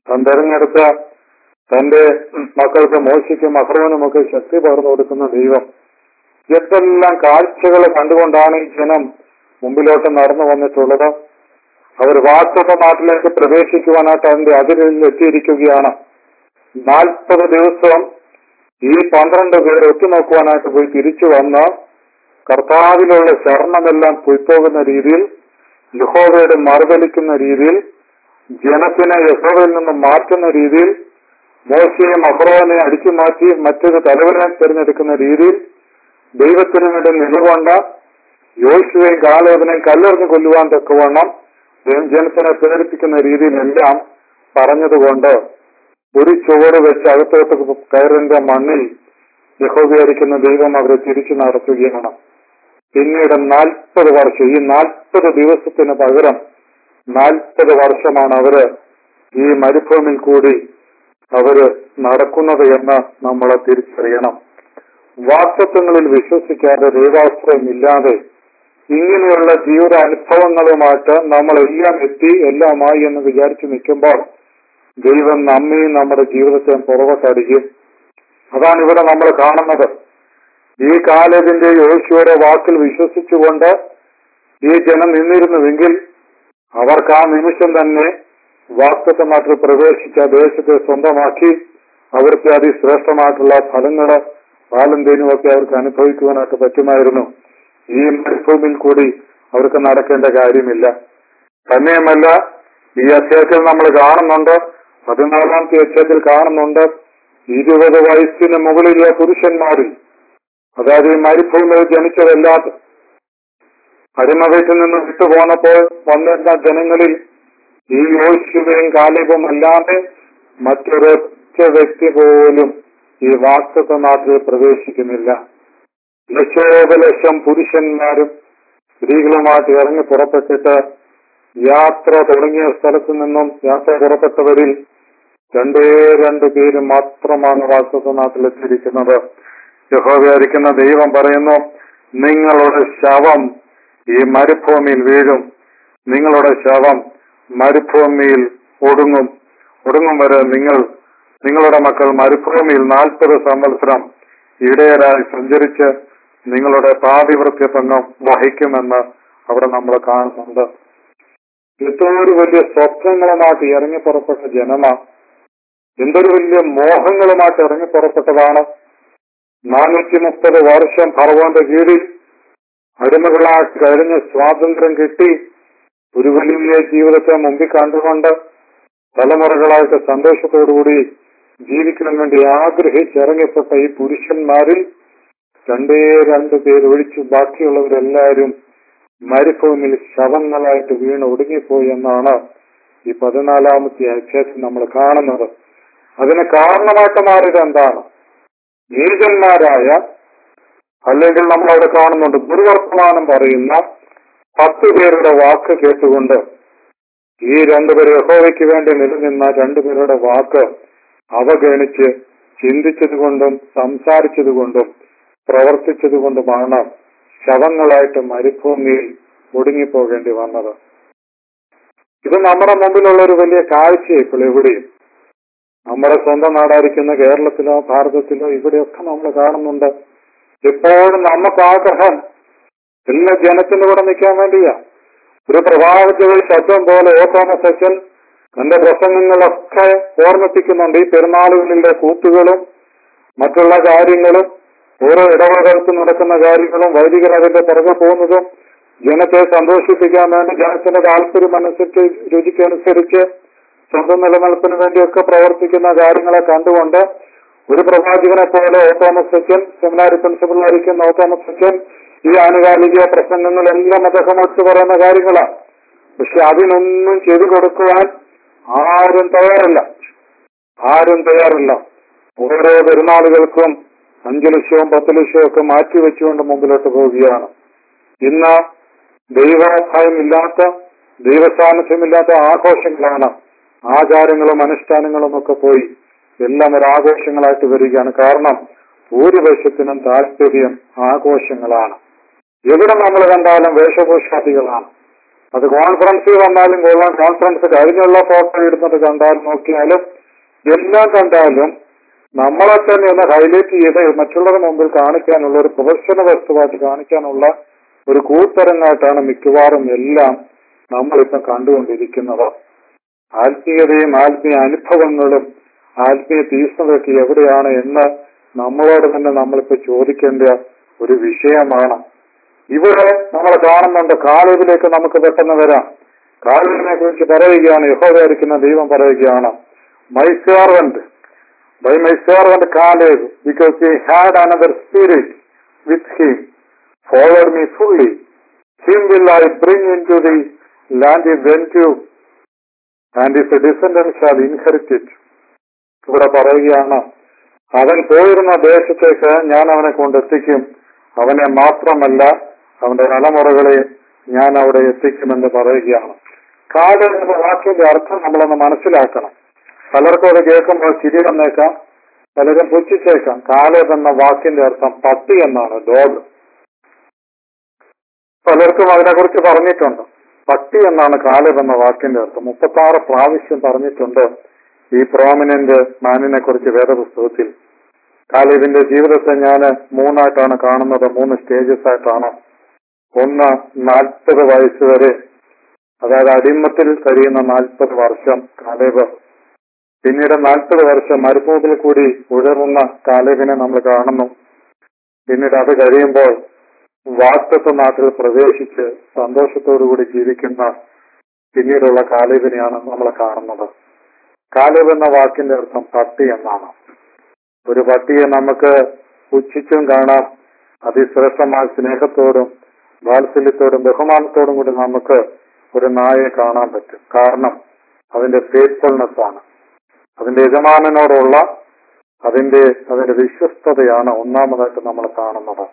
താൻ തെരഞ്ഞെടുത്ത തന്റെ മക്കൾക്ക് മോശിക്കും അഹ്റോനുമൊക്കെ ശക്തി പകർന്നു കൊടുക്കുന്ന ദൈവം എന്തെല്ലാം കാഴ്ചകൾ കണ്ടുകൊണ്ടാണ് ഈ ജനം മുമ്പിലോട്ട് നടന്നു വന്നിട്ടുള്ളത് അവർ വാസ്തവ നാട്ടിലേക്ക് പ്രവേശിക്കുവാനായിട്ട് അതിന്റെ അതിരിൽ എത്തിയിരിക്കുകയാണ് നാൽപ്പത് ദിവസം ഈ പന്ത്രണ്ട് പേർ ഒത്തുനോക്കുവാനായിട്ട് പോയി തിരിച്ചു വന്ന് കർത്താവിലുള്ള ശരണമെല്ലാം പോയിപ്പോകുന്ന രീതിയിൽ യഹോവയുടെ മറുതലിക്കുന്ന രീതിയിൽ ജനത്തിനെ യഹോവയിൽ നിന്ന് മാറ്റുന്ന രീതിയിൽ മോശയും അഹ്റോനെ അടിച്ചു മാറ്റി മറ്റൊരു തലവനെ തിരഞ്ഞെടുക്കുന്ന രീതിയിൽ ദൈവത്തിന് വേണ്ടി നിലകൊണ്ട യോശുവയും കാലേവനെയും കല്ലെറിഞ്ഞു കൊല്ലുവാൻ തക്കവണ്ണം ദൈവം ജനത്തിനെ പ്രേരിപ്പിക്കുന്ന രീതിയിലെല്ലാം പറഞ്ഞതുകൊണ്ട് ഒരു ചുവട് വെച്ച് അകത്തോട്ട് കയറിന്റെ മണ്ണിൽ യഹോബിയായിരിക്കുന്ന ദൈവം അവരെ തിരിച്ചു നടത്തുകയാണ് പിന്നീട് നാൽപ്പത് വർഷം ഈ നാൽപ്പത് ദിവസത്തിന് പകരം നാൽപ്പത് വർഷമാണ് അവര് ഈ മരുഭൂമിയിൽ കൂടി അവര് നടക്കുന്നത് എന്ന് നമ്മൾ തിരിച്ചറിയണം വാക്തത്വങ്ങളിൽ വിശ്വസിക്കാതെ ദൈവാശ്രയമില്ലാതെ ഇങ്ങനെയുള്ള ജീവിത അനുഭവങ്ങളുമായിട്ട് നമ്മളെല്ലാം എത്തി എല്ലാമായി എന്ന് വിചാരിച്ചു നിൽക്കുമ്പോൾ ദൈവം നമ്മയും നമ്മുടെ ജീവിതത്തെ പുറകോട്ടടിക്കും അതാണ് ഇവിടെ നമ്മൾ കാണുന്നത് ഈ കാലത്തിന്റെ യോശുവയുടെ വാക്കിൽ വിശ്വസിച്ചുകൊണ്ട് ഈ ജനം നിന്നിരുന്നുവെങ്കിൽ അവർക്ക് ആ നിമിഷം തന്നെ വാക്തത്വ നാട്ടിൽ പ്രവേശിച്ച ദേശത്തെ സ്വന്തമാക്കി അവർക്ക് അതിശ്രേഷ്ഠമായിട്ടുള്ള ഫലങ്ങള് പാലും തേനും ഒക്കെ അവർക്ക് അനുഭവിക്കുവാനായിട്ട് പറ്റുമായിരുന്നു ഈ മരുഭൂമിയിൽ കൂടി അവർക്ക് നടക്കേണ്ട കാര്യമില്ല തന്നെയുമല്ല ഈ അധ്യായത്തിൽ നമ്മൾ കാണുന്നുണ്ട് പതിനാലാമത്തെ അധ്യായത്തിൽ കാണുന്നുണ്ട് ഇരുപത് വയസ്സിന് മുകളിലുള്ള പുരുഷന്മാരിൽ അതായത് ഈ മരുഭൂമിയിൽ ജനിച്ചതല്ലാതെ അടിമ വീട്ടിൽ നിന്ന് വിട്ടുപോന്നപ്പോൾ വന്നിരുന്ന ജനങ്ങളിൽ ഈ യോശുവയും കാലിബും അല്ലാതെ മറ്റൊരൊറ്റ വ്യക്തി പോലും ഈ വാക്തത്വ നാട്ടിൽ പ്രവേശിക്കുന്നില്ല ലക്ഷോപലക്ഷം പുരുഷന്മാരും സ്ത്രീകളുമായിട്ട് ഇറങ്ങി പുറപ്പെട്ടിട്ട് യാത്ര തുടങ്ങിയ സ്ഥലത്തു നിന്നും യാത്ര പുറപ്പെട്ടവരിൽ രണ്ടേ രണ്ട് പേര് മാത്രമാണ് വാക്തത്വ നാട്ടിലെത്തിയിരിക്കുന്നത് യഹോവയായിരിക്കുന്ന ദൈവം പറയുന്നു നിങ്ങളുടെ ശവം ഈ മരുഭൂമിയിൽ വീഴും നിങ്ങളുടെ ശവം മരുഭൂമിയിൽ ഒടുങ്ങും ഒടുങ്ങും വരെ നിങ്ങൾ നിങ്ങളുടെ മക്കൾ മരുഭൂമിയിൽ നാൽപ്പത് സംവത്സരം ഇടയരായി സഞ്ചരിച്ച് നിങ്ങളുടെ പാതിവൃത്യ പങ്കം വഹിക്കുമെന്ന് അവിടെ നമ്മൾ കാണുന്നുണ്ട് എന്തൊരു വലിയ സ്വപ്നങ്ങളുമായിട്ട് ഇറങ്ങി പുറപ്പെട്ട ജനമ എന്തൊരു വലിയ മോഹങ്ങളുമായിട്ട് ഇറങ്ങി പുറപ്പെട്ടതാണ് നാനൂറ്റി മുപ്പത് വർഷം ഭർവാന്റെ കീഴിൽ അടിമകളായിട്ട് കഴിഞ്ഞ് സ്വാതന്ത്ര്യം കിട്ടി ഒരു വലിയ ജീവിതത്തെ മുമ്പിൽ കണ്ടുകൊണ്ട് തലമുറകളായിട്ട് സന്തോഷത്തോടുകൂടി ജീവിക്കാൻ വേണ്ടി ആഗ്രഹിച്ചിറങ്ങപ്പെട്ട ഈ പുരുഷന്മാരിൽ രണ്ടേ രണ്ട് പേര് ഒഴിച്ച് ബാക്കിയുള്ളവരെല്ലാവരും മരുഭൂമിയിൽ ശവങ്ങളായിട്ട് വീണ് ഒടുങ്ങിപ്പോയി എന്നാണ് ഈ പതിനാലാമത്തെ അധ്യായത്തിൽ നമ്മൾ കാണുന്നത് അതിന് കാരണമായിട്ട് മാറിയത് എന്താണ് നീചന്മാരായ അല്ലെങ്കിൽ നമ്മൾ അവിടെ കാണുന്നുണ്ട് ദുർവർത്തമാനം പറയുന്ന പത്ത് പേരുടെ വാക്ക് കേട്ടുകൊണ്ട് ഈ രണ്ടുപേർ യഹോവയ്ക്ക് വേണ്ടി നിലനിന്ന രണ്ടുപേരുടെ വാക്ക് അവഗണിച്ച് ചിന്തിച്ചതുകൊണ്ടും സംസാരിച്ചതുകൊണ്ടും പ്രവർത്തിച്ചതുകൊണ്ടുമാണ് ശവങ്ങളായിട്ട് മരുഭൂമിയിൽ ഒടുങ്ങിപ്പോകേണ്ടി വന്നത് ഇത് നമ്മുടെ മുമ്പിലുള്ള ഒരു വലിയ കാഴ്ച ഇപ്പോൾ എവിടെയും നമ്മുടെ സ്വന്തം നാടായിരിക്കുന്ന കേരളത്തിലോ ഭാരതത്തിലോ ഇവിടെയൊക്കെ നമ്മൾ കാണുന്നുണ്ട് എപ്പോഴും നമുക്ക് ആഗ്രഹം എല്ലാ ജനത്തിന്റെ കൂടെ നിൽക്കാൻ വേണ്ടിയാ ഒരു പ്രഭാവത്തിൽ ശബ്ദം പോലെ ഓ തോമസ് അച്ഛൻ തന്റെ പ്രസംഗങ്ങളൊക്കെ ഓർമ്മിപ്പിക്കുന്നുണ്ട് ഈ പെരുന്നാളുകളിലെ കൂത്തുകളും മറ്റുള്ള കാര്യങ്ങളും ഓരോ ഇടവകൾക്ക് നടക്കുന്ന കാര്യങ്ങളും വൈദികർ അതിന്റെ പുറകെ പോകുന്നതും ജനത്തെ സന്തോഷിപ്പിക്കാൻ വേണ്ടി ജനത്തിന്റെ താല്പര്യം അനുസരിച്ച് രുചിക്കനുസരിച്ച് സ്വന്തം നിലനിൽപ്പിന് വേണ്ടിയൊക്കെ പ്രവർത്തിക്കുന്ന കാര്യങ്ങളെ കണ്ടുകൊണ്ട് ഒരു പ്രവാചകനെ പോലെ ഓ തോമസ് അച്ഛൻ സെമിനാരി പ്രിൻസിപ്പളായിരിക്കുന്ന ഓ തോമസ് അച്ഛൻ ഈ ആനുകാലിക പ്രസംഗങ്ങളെല്ലാം അദ്ദേഹം ഒത്തു പറയുന്ന കാര്യങ്ങളാണ് പക്ഷെ അതിനൊന്നും ചെവി കൊടുക്കുവാൻ ആരും തയ്യാറില്ല ആരും തയ്യാറില്ല ഓരോ പെരുന്നാളുകൾക്കും അഞ്ചു ലക്ഷവും പത്ത് ലക്ഷവും ഒക്കെ മാറ്റി വെച്ചുകൊണ്ട് മുമ്പിലോട്ട് പോവുകയാണ് ഇന്ന് ദൈവഭയമില്ലാത്ത ദൈവസാന്നിധ്യമില്ലാത്ത ആഘോഷങ്ങളാണ് ആചാരങ്ങളും അനുഷ്ഠാനങ്ങളും ഒക്കെ പോയി എല്ലാം ഒരു ആഘോഷങ്ങളായിട്ട് വരികയാണ് കാരണം ഭൂരിപക്ഷത്തിനും താല്പര്യം ആഘോഷങ്ങളാണ് എവിടെ നമ്മൾ കണ്ടാലും വേഷഭൂഷാദികളാണ് അത് കോൺഫറൻസിൽ വന്നാലും കൊള്ളാം കോൺഫറൻസ് കഴിഞ്ഞുള്ള ഫോട്ടോ എടുത്തിട്ട് കണ്ടാലും നോക്കിയാലും എല്ലാം കണ്ടാലും നമ്മളെ തന്നെ ഒന്ന് ഹൈലൈറ്റ് ചെയ്ത് മറ്റുള്ളവരുടെ മുമ്പിൽ കാണിക്കാനുള്ള ഒരു പ്രദർശന വസ്തുവായിട്ട് കാണിക്കാനുള്ള ഒരു കൂത്തരങ്ങായിട്ടാണ് മിക്കവാറും എല്ലാം നമ്മളിപ്പം കണ്ടുകൊണ്ടിരിക്കുന്നത് ആത്മീയതയും ആത്മീയ അനുഭവങ്ങളും ആത്മീയ തീഷ്ണതയൊക്കെ എവിടെയാണ് എന്ന് നമ്മളോട് തന്നെ നമ്മളിപ്പോ ചോദിക്കേണ്ട ഒരു വിഷയമാണ് ഇവിടെ നമ്മൾ കാണുന്നുണ്ട് കാലേബിലേക്ക് നമുക്ക് പെട്ടെന്ന് വരാം കാലേബിനെ കുറിച്ച് പറയുകയാണ് യഹോദായിരിക്കുന്ന ദൈവം പറയുകയാണ് my servant by my servant Caleb because he had another spirit with him followed me fully him will I bring into the land ഇ when to and if descendant shall inherit it ഇവിടെ പറയുകയാണ് അവൻ പോയിരുന്ന ദേശത്തേക്ക് ഞാൻ അവനെ കൊണ്ടെത്തിക്കും അവനെ മാത്രമല്ല അവന്റെ തലമുറകളെ ഞാൻ അവിടെ എത്തിക്കുമെന്ന് പറയുകയാണ് കാട് എന്ന വാക്കിന്റെ അർത്ഥം നമ്മളൊന്ന് മനസ്സിലാക്കണം പലർക്കും അത് കേൾക്കുമ്പോൾ ചിരി വന്നേക്കാം പലരും പുച്ഛിച്ചേക്കാം കാലേബ് എന്ന വാക്കിന്റെ അർത്ഥം പട്ടി എന്നാണ് ഡോഗ് പലർക്കും അതിനെക്കുറിച്ച് പറഞ്ഞിട്ടുണ്ട് പട്ടി എന്നാണ് കാലേബ് എന്ന വാക്കിന്റെ അർത്ഥം മുപ്പത്തി ആറ് പ്രാവശ്യം പറഞ്ഞിട്ടുണ്ട് ഈ പ്രോമിനന്റ് മാനിനെ കുറിച്ച് വേദപുസ്തകത്തിൽ കാലേബിന്റെ ജീവിതത്തെ ഞാൻ മൂന്നായിട്ടാണ് കാണുന്നത് മൂന്ന് സ്റ്റേജസ് ആയിട്ടാണ് ഒന്ന് നാൽപ്പത് വയസ്സ് വരെ അതായത് അടിമത്തിൽ കഴിയുന്ന നാൽപ്പത് വർഷം കാലേബ് പിന്നീട് നാൽപ്പത് വർഷം മരുഭൂമിൽ കൂടി ഉഴറുന്ന കാലേബിനെ നമ്മൾ കാണുന്നു പിന്നീട് അത് കഴിയുമ്പോൾ വാക്തത്വ നാട്ടിൽ പ്രവേശിച്ച് സന്തോഷത്തോടുകൂടി ജീവിക്കുന്ന പിന്നീടുള്ള കാലേബിനെയാണ് നമ്മൾ കാണുന്നത് കാലേബ് എന്ന വാക്കിന്റെ അർത്ഥം പട്ടി എന്നാണ് ഒരു പട്ടിയെ നമുക്ക് പുച്ഛിച്ചും കാണാം അതിശ്രേഷ്ഠമായ സ്നേഹത്തോടും വാത്സല്യത്തോടും ബഹുമാനത്തോടും കൂടി നമുക്ക് ഒരു നായയെ കാണാൻ പറ്റും കാരണം അതിന്റെ ഫേസ്ഫുൾനെസ് ആണ് അതിന്റെ യജമാനനോടുള്ള അതിന്റെ അതിന്റെ വിശ്വസ്തതയാണ് ഒന്നാമതായിട്ട് നമ്മൾ കാണുന്നത്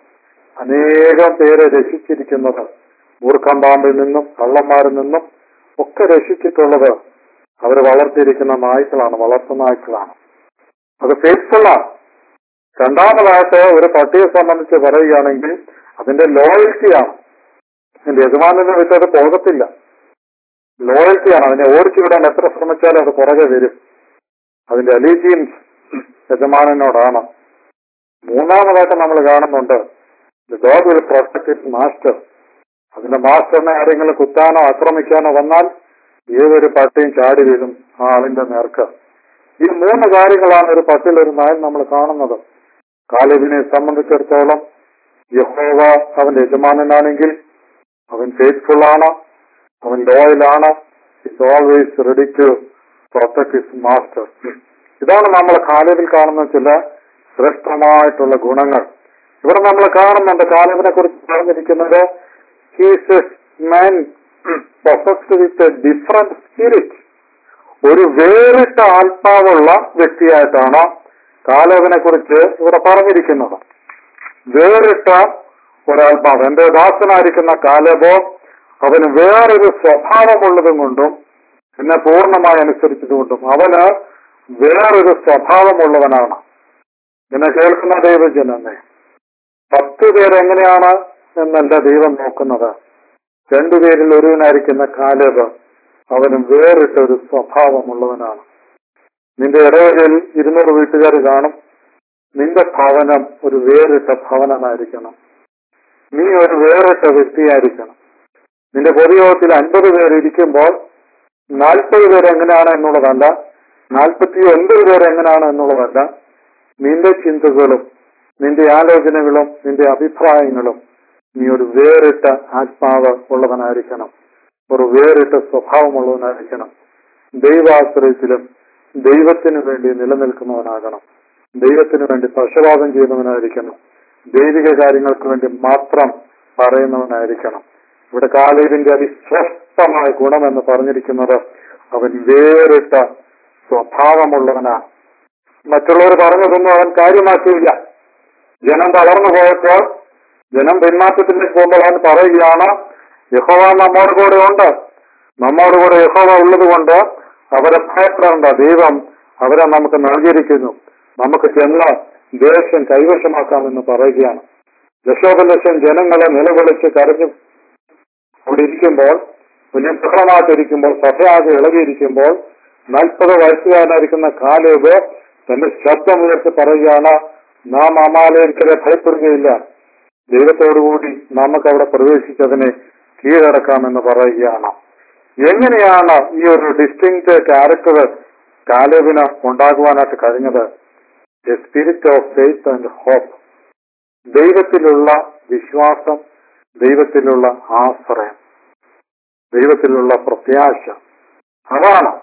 അനേകം പേരെ രക്ഷിച്ചിരിക്കുന്നത് മൂർഖം പാമ്പിൽ നിന്നും കള്ളന്മാരിൽ നിന്നും ഒക്കെ രക്ഷിച്ചിട്ടുള്ളത് അവർ വളർത്തിയിരിക്കുന്ന നായ്ക്കളാണ് വളർത്തു നായ്ക്കളാണ് അത് ഫേസ്ഫുള്ളാണ് രണ്ടാമതായിട്ട് ഒരു പട്ടിയെ സംബന്ധിച്ച് പറയുകയാണെങ്കിൽ അതിന്റെ ലോയൽറ്റിയാണ് അതിന്റെ യജമാനെ വിട്ട് അത് പോകത്തില്ല ലോയൽറ്റിയാണ് അതിനെ ഓടിച്ചു വിടാൻ എത്ര ശ്രമിച്ചാലും അത് പുറകെ വരും അതിന്റെ അലീജിയൻസ് യജമാനനോടാണ് മൂന്നാമതായിട്ട് നമ്മൾ കാണുന്നുണ്ട് dog will protect it master അതിന്റെ മാസ്റ്ററിനെ ആരെങ്കിലും കുത്താനോ ആക്രമിക്കാനോ വന്നാൽ ഏതൊരു പട്ടിയും ചാടി വീഴും ആ ആളിന്റെ നേർക്ക് ഈ മൂന്ന് കാര്യങ്ങളാണ് ഒരു പട്ടിൽ ഒരു നായൽ നമ്മൾ കാണുന്നത് കാലിബിനെ സംബന്ധിച്ചിടത്തോളം യഹോവ അവന്റെ യജമാനനാണെങ്കിൽ അവൻ ഫെയ്ത്ത്ഫുൾ ആണ് അവൻ ലോയലാണ് is always ready to protect his master ഇതാണ് നമ്മൾ കാലിബിൽ കാണുന്ന ചില ശ്രേഷ്ഠമായിട്ടുള്ള ഗുണങ്ങൾ ഇവിടെ നമ്മൾ കാണുന്നുണ്ട് കാലിബിനെ കുറിച്ച് പറഞ്ഞിരിക്കുന്നത് he's man professed with a different spirit ഒരു വേറിട്ട ആത്മാവുള്ള വ്യക്തിയായിട്ടാണ് കാലേബിനെ കുറിച്ച് ഇവിടെ പറഞ്ഞിരിക്കുന്നത് വേറിട്ട ഒരാത്മാവ് എന്റെ ദാസനായിരിക്കുന്ന കാലേബോ അവന് വേറൊരു സ്വഭാവമുള്ളതും കൊണ്ടും എന്നെ പൂർണ്ണമായി അനുസരിച്ചതുകൊണ്ടും അവന് വേറൊരു സ്വഭാവമുള്ളവനാണ് എന്നെ കേൾക്കുന്ന ദൈവജനന്നെ പത്ത് പേരെങ്ങനെയാണ് എന്നല്ല ദൈവം നോക്കുന്നത് രണ്ടുപേരിൽ ഒരുവനായിരിക്കുന്ന കാലേബ് അവന് വേറിട്ട ഒരു സ്വഭാവമുള്ളവനാണ് നിന്റെ ഇടവകയിൽ ഇരുന്നൂറ് വീട്ടുകാർ കാണും നിന്റെ ഭവനം ഒരു വേറിട്ട ഭവനമായിരിക്കണം നീ ഒരു വേറിട്ട വ്യക്തിയായിരിക്കണം നിന്റെ പൊതുയോഗത്തിൽ അൻപത് പേർ ഇരിക്കുമ്പോൾ നാൽപ്പത് പേർ എങ്ങനെയാണ് എന്നുള്ളതല്ല നാൽപ്പത്തി ഒൻപത് പേർ എങ്ങനെയാണ് എന്നുള്ളതല്ല നിന്റെ ചിന്തകളും നിന്റെ ആലോചനകളും നിന്റെ അഭിപ്രായങ്ങളും നീ ഒരു വേറിട്ട ആത്മാവ് ഉള്ളവനായിരിക്കണം ഒരു വേറിട്ട സ്വഭാവമുള്ളവനായിരിക്കണം ദൈവാശ്രയത്തിലും ദൈവത്തിനു വേണ്ടി നിലനിൽക്കുന്നവനാകണം ദൈവത്തിനു വേണ്ടി പക്ഷപാതം ചെയ്യുന്നവനായിരിക്കണം ദൈവിക കാര്യങ്ങൾക്ക് വേണ്ടി മാത്രം പറയുന്നവനായിരിക്കണം ഇവിടെ കാലേബിന്റെ അതിശ്രേഷ്ഠമായ ഗുണമെന്ന് പറഞ്ഞിരിക്കുന്നത് അവൻ വേറിട്ട സ്വഭാവമുള്ളവനാണ് മറ്റുള്ളവർ പറഞ്ഞതൊന്നും അവൻ കാര്യമാക്കിയില്ല ജനം തളർന്നു പോയപ്പോൾ ജനം പിന്മാറ്റത്തിലേക്ക് പോകുമ്പോൾ അവൻ പറയുകയാണ് യഹോവ നമ്മോട് കൂടെ ഉണ്ട് നമ്മോട് കൂടെ യഹോവ ഉള്ളത് കൊണ്ട് അവരെ ഭയപ്പെടേണ്ട ദൈവം അവരെ നമുക്ക് നൽകിയിരിക്കുന്നു നമുക്ക് ചെന്ന് ദേശം കൈവശമാക്കാമെന്ന് പറയുകയാണ് ലക്ഷോപലക്ഷം ജനങ്ങളെ നിലവിളിച്ച് കരഞ്ഞു അവിടെ ഇരിക്കുമ്പോൾ കുഞ്ഞു ബഹളമായിട്ടിരിക്കുമ്പോൾ സഭയാകെ ഇളകിയിരിക്കുമ്പോൾ നാൽപ്പത് വയസ്സുകാരനായിരിക്കുന്ന കാലേബ് തന്റെ ശബ്ദമുയർത്തി പറയുകയാണ് നാം അമാലയർക്കെതിരെ ഭയപ്പെടുകയില്ല ദൈവത്തോടുകൂടി നമുക്ക് അവിടെ പ്രവേശിച്ചതിനെ കീഴടക്കാമെന്ന് പറയുകയാണ് എങ്ങനെയാണ് ഈ ഒരു ഡിസ്റ്റിങ്ക്ട് ക്യാരക്ടർ കാലേബിന് ഉണ്ടാകുവാനായിട്ട് കഴിഞ്ഞത് a spirit of faith and hope ദൈവത്തിലുള്ള വിശ്വാസം ദൈവത്തിലുള്ള ആശ്രയം ദൈവത്തിലുള്ള പ്രത്യാശ അതാണ്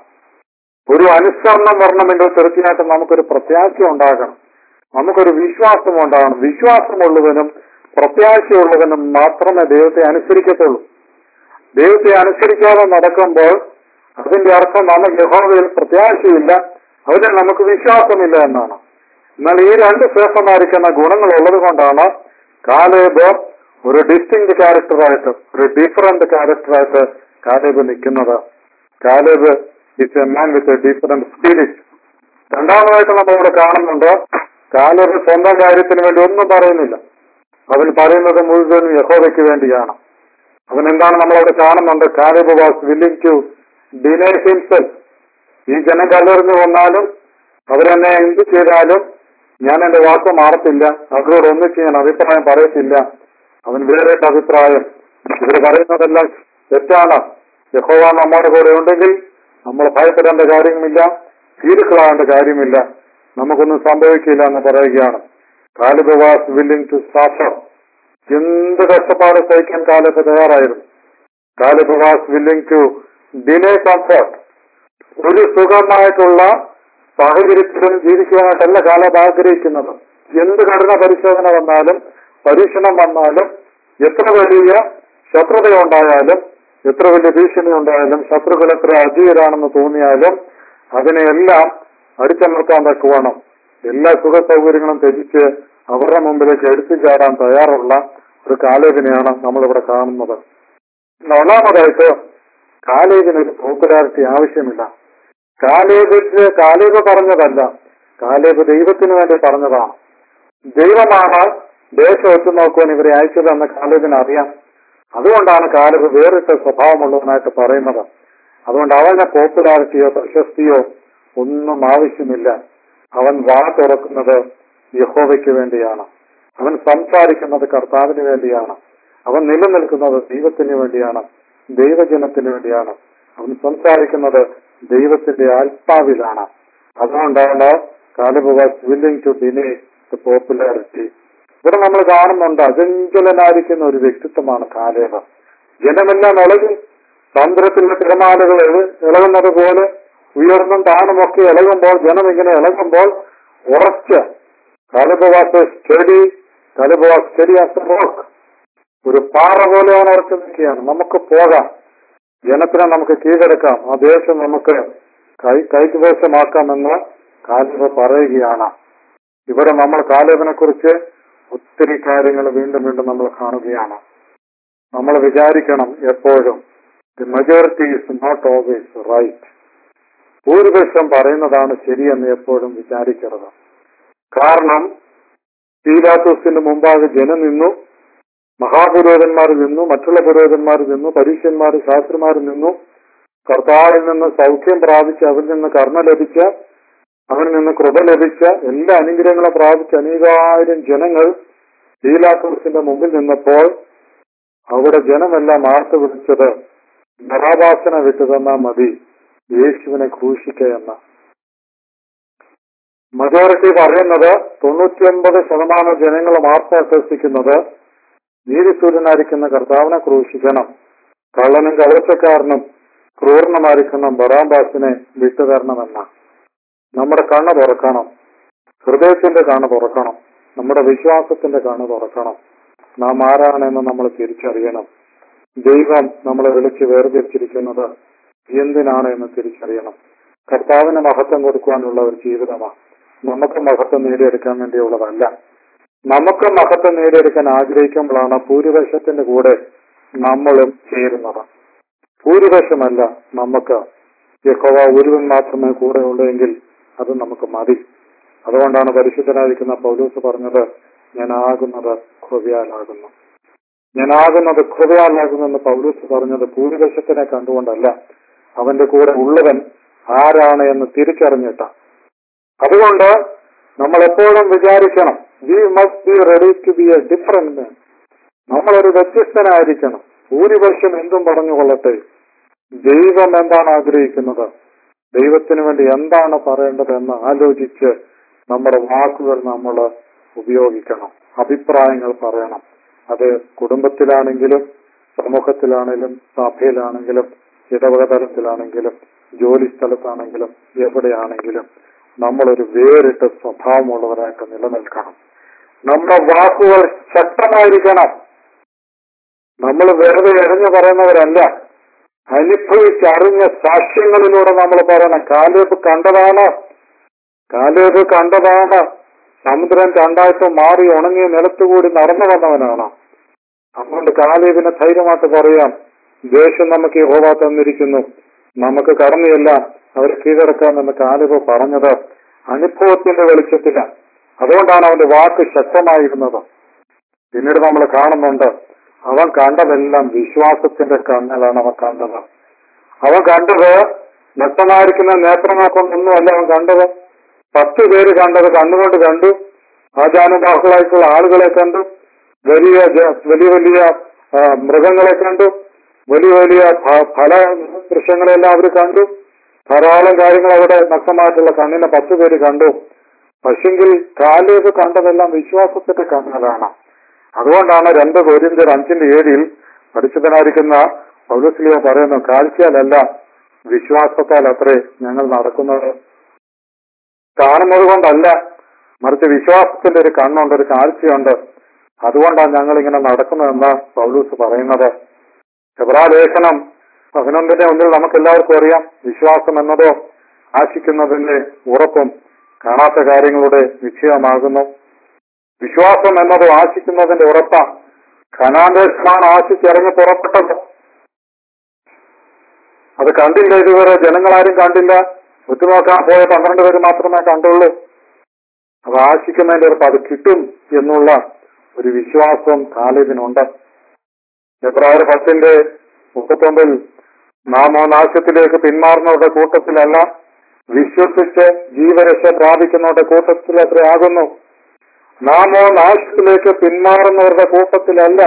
ഒരു അനുസരണം വരണമെങ്കിൽ തീർച്ചയായിട്ടും നമുക്കൊരു പ്രത്യാശ ഉണ്ടാകണം നമുക്കൊരു വിശ്വാസം ഉണ്ടാകണം വിശ്വാസമുള്ളവനും പ്രത്യാശയുള്ളവനും മാത്രമേ ദൈവത്തെ അനുസരിക്കത്തുള്ളൂ ദൈവത്തെ അനുസരിക്കാതെ നടക്കുമ്പോൾ അതിന്റെ അർത്ഥം നമുക്ക് യഹോവയിൽ പ്രത്യാശയില്ല അതിന് നമുക്ക് വിശ്വാസമില്ല എന്നാണ് എന്നാൽ ഈ രണ്ട് ശ്രേഷ്ഠമായിരിക്കുന്ന ഗുണങ്ങൾ ഉള്ളത് കൊണ്ടാണ് കാലേബ് ഒരു ഡിസ്റ്റിങ് ക്യാരക്ടറായിട്ട് ഒരു ഡിഫറന്റ് ക്യാരക്ടറായിട്ട് കാലേബ് നിൽക്കുന്നത് Caleb it's a man with a different spirit രണ്ടാമതായിട്ട് നമ്മളിവിടെ കാണുന്നുണ്ട് കാലേബ് സ്വന്തം കാര്യത്തിന് വേണ്ടി ഒന്നും പറയുന്നില്ല അവൻ പറയുന്നത് മുഴുവനും യഹോവയ്ക്ക് വേണ്ടിയാണ് അവൻ എന്താണ് നമ്മളവിടെ കാണുന്നുണ്ട് Caleb was willing to deny himself ഈ ജനം കല്ലെറിഞ്ഞു വന്നാലും അവരെന്നെ എന്ത് ചെയ്താലും ഞാൻ എന്റെ വാക്ക് മാറത്തില്ല അവരോട് ഒന്നിച്ച് ഞാൻ അഭിപ്രായം പറയത്തില്ല അവൻ വേറെ അഭിപ്രായം ഇവർ പറയുന്നതെല്ലാം തെറ്റാണ് യഹോവ നമ്മുടെ കൂടെ ഉണ്ടെങ്കിൽ നമ്മൾ ഭയപ്പെടേണ്ട കാര്യമില്ല ഭീരുക്കളാകേണ്ട കാര്യമില്ല നമുക്കൊന്നും സംഭവിക്കില്ല എന്ന് പറയുകയാണ് Caleb was willing to suffer എന്ത് കഷ്ടപ്പാട് സഹിക്കാൻ കാലിബ് തയ്യാറായിരുന്നു Caleb was willing to delay comfort ഒരു സുഖമായിട്ടുള്ള സാഹചര്യത്തിലും ജീവിക്കുവാനായിട്ടല്ല കാലത്ത് ആഗ്രഹിക്കുന്നത് എന്ത് കഠിന പരിശോധന വന്നാലും പരീക്ഷണം വന്നാലും എത്ര വലിയ ശത്രുതയുണ്ടായാലും എത്ര വലിയ ഭീഷണി ഉണ്ടായാലും ശത്രുക്കൾ എത്ര അജീയരാണെന്ന് തോന്നിയാലും അതിനെയെല്ലാം അടിച്ചമർത്താൻ തക്കുവേണം എല്ലാ സുഖ സൗകര്യങ്ങളും ത്യജിച്ച് അവരുടെ മുമ്പിലേക്ക് എടുത്തു ചാടാൻ തയ്യാറുള്ള ഒരു കാലേബിനെയാണ് നമ്മളിവിടെ കാണുന്നത് ഒന്നാമതായിട്ട് കാലേബിന് ഒരു പോപ്പുലാരിറ്റി ആവശ്യമില്ല കാലേബിന്റെ കാലേബ് പറഞ്ഞതല്ല കാലേബ് ദൈവത്തിന് വേണ്ടി പറഞ്ഞതാണ് ദൈവമാണ് ദേശം ഒത്തു നോക്കുവാൻ ഇവരെ അയച്ചതെന്ന് കാലേബിന് അറിയാം അതുകൊണ്ടാണ് കാലേബ് വേറിട്ട സ്വഭാവമുള്ളവനായിട്ട് പറയുന്നത് അതുകൊണ്ട് അവന്റെ പോപ്പുലാരിറ്റിയോ പ്രശസ്തിയോ ഒന്നും ആവശ്യമില്ല അവൻ വാ തുറക്കുന്നത് യഹോവയ്ക്ക് വേണ്ടിയാണ് അവൻ സംസാരിക്കുന്നത് കർത്താവിന് വേണ്ടിയാണ് അവൻ നിലനിൽക്കുന്നത് ദൈവത്തിന് വേണ്ടിയാണ് ദൈവജനത്തിന് വേണ്ടിയാണ് അവൻ സംസാരിക്കുന്നത് ദൈവത്തിന്റെ ആത്മാവിലാണ് അതുകൊണ്ടാണ് Caleb was willing to deny the popularity ഇവിടെ നമ്മൾ കാണുന്നുണ്ട് അചഞ്ചലനായിരിക്കുന്ന ഒരു വ്യക്തിത്വമാണ് കാലേബ് ജനമെല്ലാം ഇളകി സമുദ്രത്തിലെ തിരമാലകൾ ഇള- ഇളകുന്നത് പോലെ ഉയർന്നും താണുമൊക്കെ ഇളകുമ്പോൾ ജനം ഇങ്ങനെ ഇളകുമ്പോൾ ഉറച്ച് Caleb was steady Caleb was steady as rock ഒരു പാറ പോലെ അവൻ ഉറച്ചു നിൽക്കുകയാണ് നമുക്ക് പോകാം ജനത്തിനെ നമുക്ക് കീഴടക്കാം ആ ദേശം നമുക്ക് കൈ കൈകവശമാക്കാമെന്ന് കാലിബ് പറയുകയാണ് ഇവിടെ നമ്മൾ കാലേബിനെ കുറിച്ച് ഒത്തിരി കാര്യങ്ങൾ വീണ്ടും വീണ്ടും നമ്മൾ കാണുകയാണ് നമ്മൾ വിചാരിക്കണം എപ്പോഴും the majority is not always right ഭൂരിപക്ഷം പറയുന്നതാണ് ശരിയെന്ന് എപ്പോഴും വിചാരിക്കരുത് കാരണം പീലാത്തോസിന് മുമ്പാകെ ജനം നിന്നു മഹാപുരോഹിതന്മാർ നിന്നു മറ്റുള്ള പുരോഹിതന്മാർ നിന്നു പരീക്ഷന്മാർ ശാസ്ത്രിമാർ നിന്നു കർത്താവിൽ നിന്ന് സൗഖ്യം പ്രാപിച്ച് അവരിൽ നിന്ന് കർമ്മ ലഭിച്ച അവനിൽ നിന്ന് കൃപ ലഭിച്ച എല്ലാ അനുഗ്രഹങ്ങളും പ്രാപിച്ച അനേകായിരം ജനങ്ങൾ പീലാത്തോസിന്റെ മുമ്പിൽ നിന്നപ്പോൾ അവിടെ ജനമെല്ലാം ആർത്തു വിളിച്ചത് ബറാബാസന വിട്ടു തന്നാ മതി യേശുവിനെ ക്രൂശിക്ക എന്ന മജോറിറ്റി പറയുന്നത് തൊണ്ണൂറ്റിയൊമ്പത് ശതമാനം ജനങ്ങൾ ആത്മവിശ്വസിക്കുന്നത് നീതിസൂര്യനായിരിക്കുന്ന കർത്താവിനെ ക്രൂശിക്കണം കള്ളനും കവച്ചക്കാരനും ക്രൂരനുമായിരിക്കുന്ന ബറാംബാസിനെ വിട്ടുതരണമെന്ന നമ്മുടെ കണ്ണ് തുറക്കണം ഹൃദയത്തിന്റെ കണ്ണ് തുറക്കണം നമ്മുടെ വിശ്വാസത്തിന്റെ കണ്ണ് തുറക്കണം നാം ആരാണെന്ന് നമ്മൾ തിരിച്ചറിയണം ദൈവം നമ്മളെ വിളിച്ച് വേർതിരിച്ചിരിക്കുന്നത് എന്തിനാണ് എന്ന് തിരിച്ചറിയണം കർത്താവിന് മഹത്വം കൊടുക്കുവാനുള്ള ഒരു ജീവിതമാണ് നമുക്ക് മഹത്വം നേടിയെടുക്കാൻ വേണ്ടിയുള്ളതല്ല നമുക്ക് മഹത്വം നേടിയെടുക്കാൻ ആഗ്രഹിക്കുമ്പോഴാണ് ഭൂരിപക്ഷത്തിന്റെ കൂടെ നമ്മളും ചേരുന്നത് ഭൂരിപക്ഷമല്ല നമുക്ക് യഹോവ ഒരുവൻ മാത്രമേ കൂടെ ഉള്ളെങ്കിൽ അത് നമുക്ക് മതി അതുകൊണ്ടാണ് പരിശുദ്ധനായിരിക്കുന്ന പൗലൂസ് പറഞ്ഞത് ഞാൻ ആകുന്നത് കൃപയാലാകുന്നു ഞാനാകുന്നത് കൃപയാലാകുമെന്ന് പൗലൂസ് പറഞ്ഞത് ഭൂരിപക്ഷത്തിനെ കണ്ടുകൊണ്ടല്ല അവന്റെ കൂടെ ഉള്ളവൻ ആരാണ് എന്ന് തിരിച്ചറിഞ്ഞിട്ട അതുകൊണ്ട് നമ്മൾ എപ്പോഴും വിചാരിക്കണം we must be ready to be a different man നമ്മളൊരു വ്യത്യസ്തനായിരിക്കണം ഭൂരിപക്ഷം എന്തും പറഞ്ഞുകൊള്ളട്ടെ ദൈവം എന്താണ് ആഗ്രഹിക്കുന്നത് ദൈവത്തിന് വേണ്ടി എന്താണ് പറയേണ്ടതെന്ന് ആലോചിച്ച് നമ്മുടെ വാക്കുകൾ നമ്മൾ ഉപയോഗിക്കണം അഭിപ്രായങ്ങൾ പറയണം അത് കുടുംബത്തിലാണെങ്കിലും സമൂഹത്തിലാണെങ്കിലും സഭയിലാണെങ്കിലും ഇടവക തലത്തിലാണെങ്കിലും ജോലി സ്ഥലത്താണെങ്കിലും എവിടെയാണെങ്കിലും നമ്മളൊരു വേറിട്ട സ്വഭാവമുള്ളവരായിട്ട് നിലനിൽക്കണം നമ്മുടെ വാക്കുകൾ ശക്തമായിരിക്കണം നമ്മൾ വെറുതെ എറിഞ്ഞു പറയുന്നവരല്ല അനുഭവിച്ചറിഞ്ഞ സാക്ഷ്യങ്ങളിലൂടെ നമ്മൾ പറയണം കാലേബ് കണ്ടതാണ് കാലേബ് കണ്ടതാണ് സമുദ്രം രണ്ടായിട്ട് മാറി ഉണങ്ങിയ നിലത്തുകൂടി നടന്നു വന്നവനാണ് അതുകൊണ്ട് കാലേബിനെ ധൈര്യമായിട്ട് പറയാം ദേശം നമുക്ക് യഹോവ തന്നിരിക്കുന്നു നമുക്ക് കടന്നിയല്ല അവർ കീഴടക്കാമെന്ന് കാലേബ് പറഞ്ഞത് അനുഭവത്തിന്റെ വെളിച്ചത്തില അതുകൊണ്ടാണ് അവന്റെ വാക്ക് ശക്തമായിരുന്നത് പിന്നീട് നമ്മൾ കാണുന്നുണ്ട് അവൻ കണ്ടതെല്ലാം വിശ്വാസത്തിന്റെ കണ്ണലാണ് അവൻ കണ്ടത് അവൻ കണ്ടത് നഷ്ടമായിരിക്കുന്ന നേത്രങ്ങൾ കൊണ്ടൊന്നുമല്ല അവൻ കണ്ടത് പത്ത് പേര് കണ്ടത് കണ്ണുകൊണ്ട് കണ്ടു ആചാനുബാഹുകളായിട്ടുള്ള ആളുകളെ കണ്ടു വലിയ ജ- വലിയ വലിയ ആ, മൃഗങ്ങളെ കണ്ടു വലിയ വലിയ ഫ- ഫല വൃക്ഷങ്ങളെല്ലാം അവർ കണ്ടു ധാരാളം കാര്യങ്ങൾ അവിടെ നഷ്ടമായിട്ടുള്ള കണ്ണിനെ പത്ത് പേര് കണ്ടു പക്ഷെങ്കിൽ കാലേത് കണ്ടതെല്ലാം വിശ്വാസത്തിന്റെ കണ്ണുകളാണ് അതുകൊണ്ടാണ് രണ്ട് കോരിന്തർ അഞ്ചിന്റെ ഏഴിൽ പരിശുദ്ധനായിരിക്കുന്ന പൗലസ്ലിയ പറയുന്നു കാഴ്ചയാലല്ല വിശ്വാസത്താൽ അത്രേ ഞങ്ങൾ നടക്കുന്നത് കാണുന്നത് കൊണ്ടല്ല മറിച്ച് വിശ്വാസത്തിന്റെ ഒരു കണ്ണുണ്ട് ഒരു കാഴ്ചയുണ്ട് അതുകൊണ്ടാണ് ഞങ്ങൾ ഇങ്ങനെ നടക്കുന്നതെന്ന് പൗലൂസ് പറയുന്നത് എബ്രാ ലേഖനം പതിനൊന്നിന്റെ ഒന്നിൽ നമുക്ക് എല്ലാവർക്കും അറിയാം വിശ്വാസം എന്നതോ ആശിക്കുന്നതിന്റെ ഉറപ്പും കാണാത്ത കാര്യങ്ങളുടെ നിശ്ചയമാകുന്നു വിശ്വാസം എന്നത് ആശിക്കുന്നതിന്റെ ഉറപ്പാ ഖനാന്തേശമാണ് ആശിച്ചിറങ്ങി പുറപ്പെട്ടത് അത് കണ്ടില്ല ഇതുവരെ ജനങ്ങളാരും കണ്ടില്ല ഉറ്റുനോക്കാൻ പോയ പന്ത്രണ്ട് പേര് മാത്രമേ കണ്ടുള്ളൂ അത് ആശിക്കുന്നതിന്റെ ഉറപ്പ് അത് കിട്ടും എന്നുള്ള ഒരു വിശ്വാസം കാലേജിനുണ്ട് എബ്രായർ പത്തിന്റെ മുപ്പത്തൊമ്പതിൽ നാമോ നാശത്തിലേക്ക് പിന്മാറുന്നവരുടെ കൂട്ടത്തിലല്ല വിശ്വസിച്ച് ജീവരക്ഷ പ്രാപിക്കുന്നവരുടെ കൂട്ടത്തിൽ അത്ര ആകുന്നു നാമോ നാശത്തിലേക്ക് പിന്മാറുന്നവരുടെ കൂട്ടത്തിലല്ല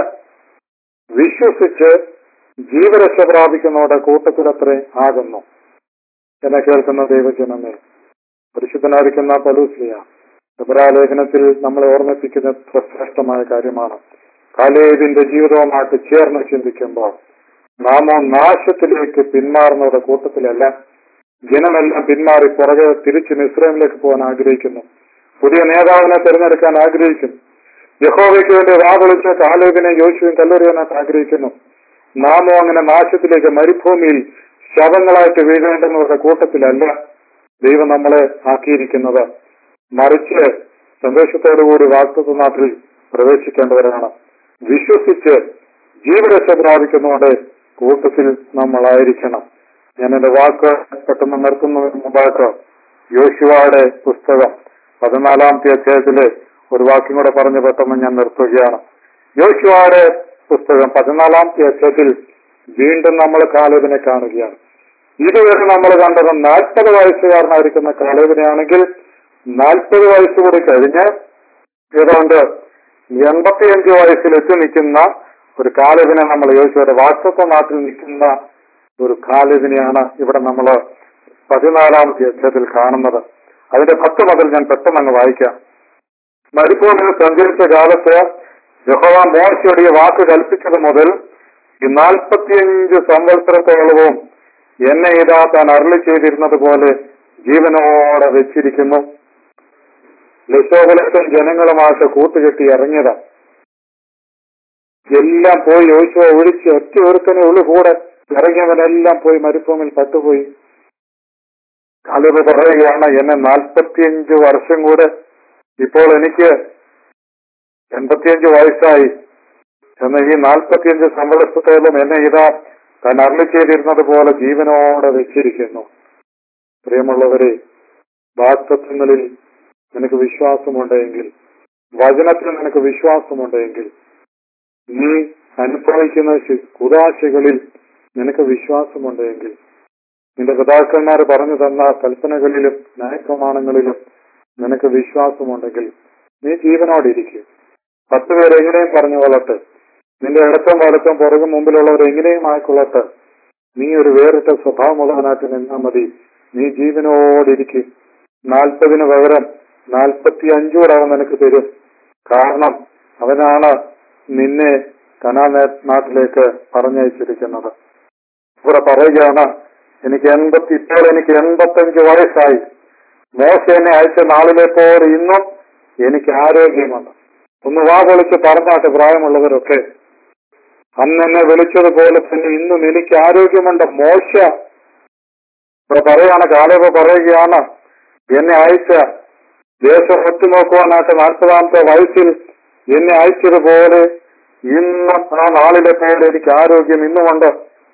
വിശ്വസിച്ച് ജീവരക്ഷ പ്രാപിക്കുന്നവരുടെ കൂട്ടത്തിലത്രേ ആകുന്നു എന്നെ കേൾക്കുന്ന ദൈവജനമേ പരിശുദ്ധനായിരിക്കുന്ന പലൂസ്ലിയ ലേഖനത്തിൽ നമ്മളെ ഓർമ്മിപ്പിക്കുന്ന എത്ര ശ്രേഷ്ഠമായ കാര്യമാണ് കാലേബിന്റെ ജീവിതവുമായിട്ട് ചേർന്ന് ചിന്തിക്കുമ്പോൾ നാമോ നാശത്തിലേക്ക് പിന്മാറുന്നവരുടെ കൂട്ടത്തിലല്ല ജനമെല്ലാം പിന്മാറി പുറകെ തിരിച്ച് മിശ്രമിലേക്ക് പോകാൻ ആഗ്രഹിക്കുന്നു പുതിയ നേതാവിനെ തിരഞ്ഞെടുക്കാൻ ആഗ്രഹിക്കുന്നു യഹോവയ്ക്ക് വേണ്ടി വാവിളിച്ച് കാലേബിനെ യോശുവും കല്ലെറിയാനായിട്ട് ആഗ്രഹിക്കുന്നു നാമോ അങ്ങനെ നാശത്തിലേക്ക് മരുഭൂമിയിൽ ശവങ്ങളായിട്ട് വീഴേണ്ടുന്നവരുടെ കൂട്ടത്തിലല്ല ദൈവം നമ്മളെ ആക്കിയിരിക്കുന്നത് മറിച്ച് സന്തോഷത്തോടുകൂടി വാക്തത്വ നാട്ടിൽ പ്രവേശിക്കേണ്ടവരാണ് വിശ്വസിച്ച് ജീവരക്ഷ പ്രാപിക്കുന്നവരുടെ കൂട്ടത്തിൽ നമ്മളായിരിക്കണം ഞാൻ എന്റെ വാക്ക് പെട്ടെന്ന് നിർത്തുന്നതിന് മുമ്പായിട്ട് യോശുവയുടെ പുസ്തകം പതിനാലാമത്തെ അധ്യായത്തിലെ ഒരു വാക്യം കൂടെ പറഞ്ഞു പെട്ടെന്ന് ഞാൻ നിർത്തുകയാണ് യോശുവയുടെ പുസ്തകം പതിനാലാമത്തെ അധ്യായത്തിൽ വീണ്ടും നമ്മൾ കാലേബിനെ കാണുകയാണ് ഇതുവരെ നമ്മൾ കണ്ടത് നാൽപ്പത് വയസ്സുകാരനായിരിക്കുന്ന കാലേബിനെയാണെങ്കിൽ നാൽപ്പത് വയസ്സ് കൂടി കഴിഞ്ഞ് ഏതാണ്ട് എൺപത്തിയഞ്ച് വയസ്സിൽ എത്തി നിൽക്കുന്ന ഒരു കാലേബിനെ നമ്മൾ യോശുവയുടെ വാക്തത്വ നാട്ടിൽ നിൽക്കുന്ന ഒരു കാലേബിനെയാണ് ഇവിടെ നമ്മൾ പതിനാലാമത്തെ അധ്യായത്തിൽ കാണുന്നത് അതിന്റെ പത്ത് മുതൽ ഞാൻ പെട്ടെന്ന് അങ്ങ് വായിക്കാം മരുഭൂമിയിൽ സഞ്ചരിച്ച കാലത്ത് യഹോവ മോശയുടെ ഈ വാക്ക് കൽപ്പിച്ചത് മുതൽ ഈ നാൽപ്പത്തിയഞ്ച് സംവത്സരത്തോളവും എന്നെ ഇതാ താൻ അരളി ചെയ്തിരുന്നത് പോലെ ജീവനോടെ വെച്ചിരിക്കുന്നു ലക്ഷോപലക്ഷം ജനങ്ങളുമായിട്ട് കൂട്ടുകെട്ടി ഇറങ്ങിയതാ എല്ലാം പോയി യോശുവ ഒഴിച്ച് ഒറ്റ ഒരുത്തനെ ഉള്ളു കൂടെ ഇറങ്ങിയവനെല്ലാം പോയി മരുഭൂമിയിൽ പട്ടുപോയി കാലത് പറയുകയാണ് എന്നെ നാൽപ്പത്തിയഞ്ച് വർഷം കൂടെ ഇപ്പോൾ എനിക്ക് എൺപത്തിയഞ്ച് വയസ്സായി എന്ന ഈ നാൽപ്പത്തിയഞ്ച് സംവത്സരത്തോളം എന്നെ ഇതാ താൻ അരളി ചെയ്തിരുന്നത് പോലെ ജീവനോടെ വെച്ചിരിക്കുന്നു പ്രിയമുള്ളവരെ വാക്തത്വങ്ങളിൽ നിനക്ക് വിശ്വാസമുണ്ടെങ്കിൽ വചനത്തിൽ നിനക്ക് വിശ്വാസമുണ്ടെങ്കിൽ നീ അനുഭവിക്കുന്ന ശി- കുതാശകളിൽ നിനക്ക് വിശ്വാസമുണ്ടെങ്കിൽ നിന്റെ പിതാക്കന്മാർ പറഞ്ഞു തന്ന കൽപ്പനകളിലും ന്യായപ്രമാണങ്ങളിലും നിനക്ക് വിശ്വാസമുണ്ടെങ്കിൽ നീ ജീവനോടിരിക്കും പത്ത് പേര് എങ്ങനെയും പറഞ്ഞു കൊള്ളട്ടെ നിന്റെ ഇടത്തും വലത്തും പുറകും മുമ്പിലുള്ളവർ എങ്ങനെയും ആയിക്കൊള്ളട്ടെ നീ ഒരു വേറിട്ട സ്വഭാവമുള്ളവനായിട്ട് നിന്നാൽ മതി നീ ജീവനോടിരിക്കും നാൽപ്പതിന് പകരം നാൽപ്പത്തി അഞ്ചൂടെ അവൻ നിനക്ക് തരും കാരണം അവനാണ് നിന്നെ കനാ നാട്ടിലേക്ക് പറഞ്ഞയച്ചിരിക്കുന്നത് ഇവിടെ പറയുകയാണ് എനിക്ക് എൺപത്തി ഇപ്പോൾ എനിക്ക് എൺപത്തഞ്ച് വയസ്സായി മോശ എന്നെ അയച്ച നാളിലെ പോലെ ഇന്നും എനിക്ക് ആരോഗ്യമുണ്ട് ഒന്ന് വാ വിളിച്ച് പറഞ്ഞാട്ടെ പ്രായമുള്ളവരൊക്കെ അന്ന് എന്നെ വിളിച്ചതുപോലെ തന്നെ ഇന്നും എനിക്ക് ആരോഗ്യമുണ്ട് മോശ ഇവിടെ പറയാണ് കാലവ പറയുകയാണ് എന്നെ അയച്ച ദേശം ഒറ്റുനോക്കുവാനായിട്ട് നാൽപ്പതാമത്തെ വയസ്സിൽ എന്നെ അയച്ചതുപോലെ ഇന്ന് ആ നാളിലെ പോലെ എനിക്ക് ആരോഗ്യം ഇന്നുമുണ്ട്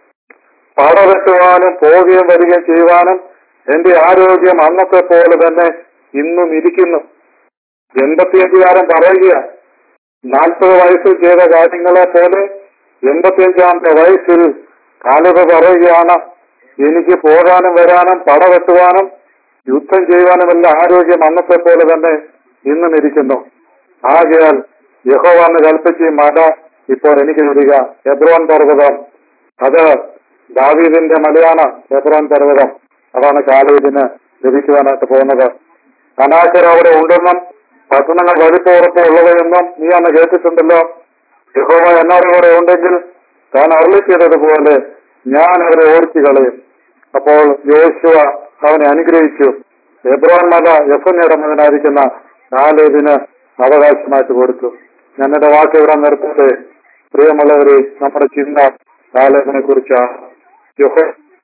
പടവെട്ടുവാനും പോവുകയും വരികയും ചെയ്യുവാനും എന്റെ ആരോഗ്യം അന്നത്തെ പോലെ തന്നെ ഇന്നും ഇരിക്കുന്നു എൺപത്തിയഞ്ചുകാരൻ പറയുക നാൽപ്പത് വയസ്സിൽ ചെയ്ത കാര്യങ്ങളെ പോലെ എൺപത്തിയഞ്ചാമത്തെ വയസ്സിൽ കാലവ പറയുകയാണ് എനിക്ക് പോകാനും വരാനും പടവെട്ടുവാനും യുദ്ധം ചെയ്യുവാനും എല്ലാ ആരോഗ്യം അന്നത്തെ പോലെ തന്നെ ഇന്നും ഇരിക്കുന്നു ആകയാൽ യഹോവ എന്ന് കൽപ്പിച്ച് ഈ മല ഇപ്പോൾ എനിക്ക് തരിക എബ്രോൻ പർവ്വതം അത് ദാവീദിന്റെ മലയാണ് എബ്രോൻ പർവ്വതം അതാണ് കാലീദിന് ലഭിക്കുവാനായിട്ട് പോകുന്നത് അനാക്കർ അവിടെ ഉണ്ടെന്നും പട്ടണങ്ങൾ വലിപ്പം ഉറപ്പുള്ളവയെന്നും നീ അന്ന് കേട്ടിട്ടുണ്ടല്ലോ യഹോവ എന്നോട് കൂടെ ഉണ്ടെങ്കിൽ താൻ അരളി ചെയ്തതുപോലെ ഞാൻ അവരെ ഓടിച്ചു കളയും അപ്പോൾ യോശുവ അവനെ അനുഗ്രഹിച്ചു എബ്രോൻ മല യഫനയുടെ മകനായിരിക്കുന്ന കാലേബിന് അവകാശമായിട്ട് കൊടുത്തു ഞാൻ എന്റെ വാക്ക് ഇവിടെ നിർത്തട്ടെ പ്രിയമുള്ളവരെ നമ്മുടെ ചിന്ത കാലേബിനെ കുറിച്ചാണ് യഹോ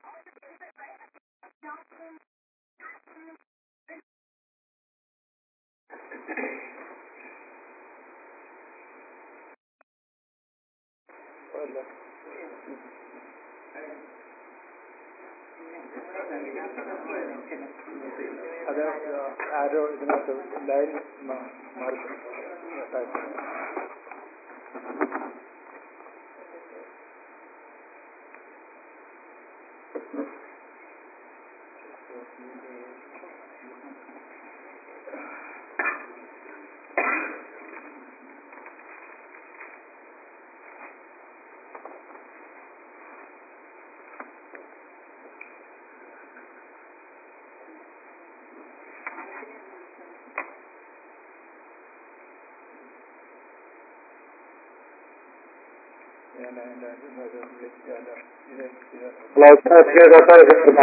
അത് ആരോ ഇതിനകത്ത് ലൈൻ മാറി ഞാൻ അതിന്റെ ഇത് ഇത് ഇത്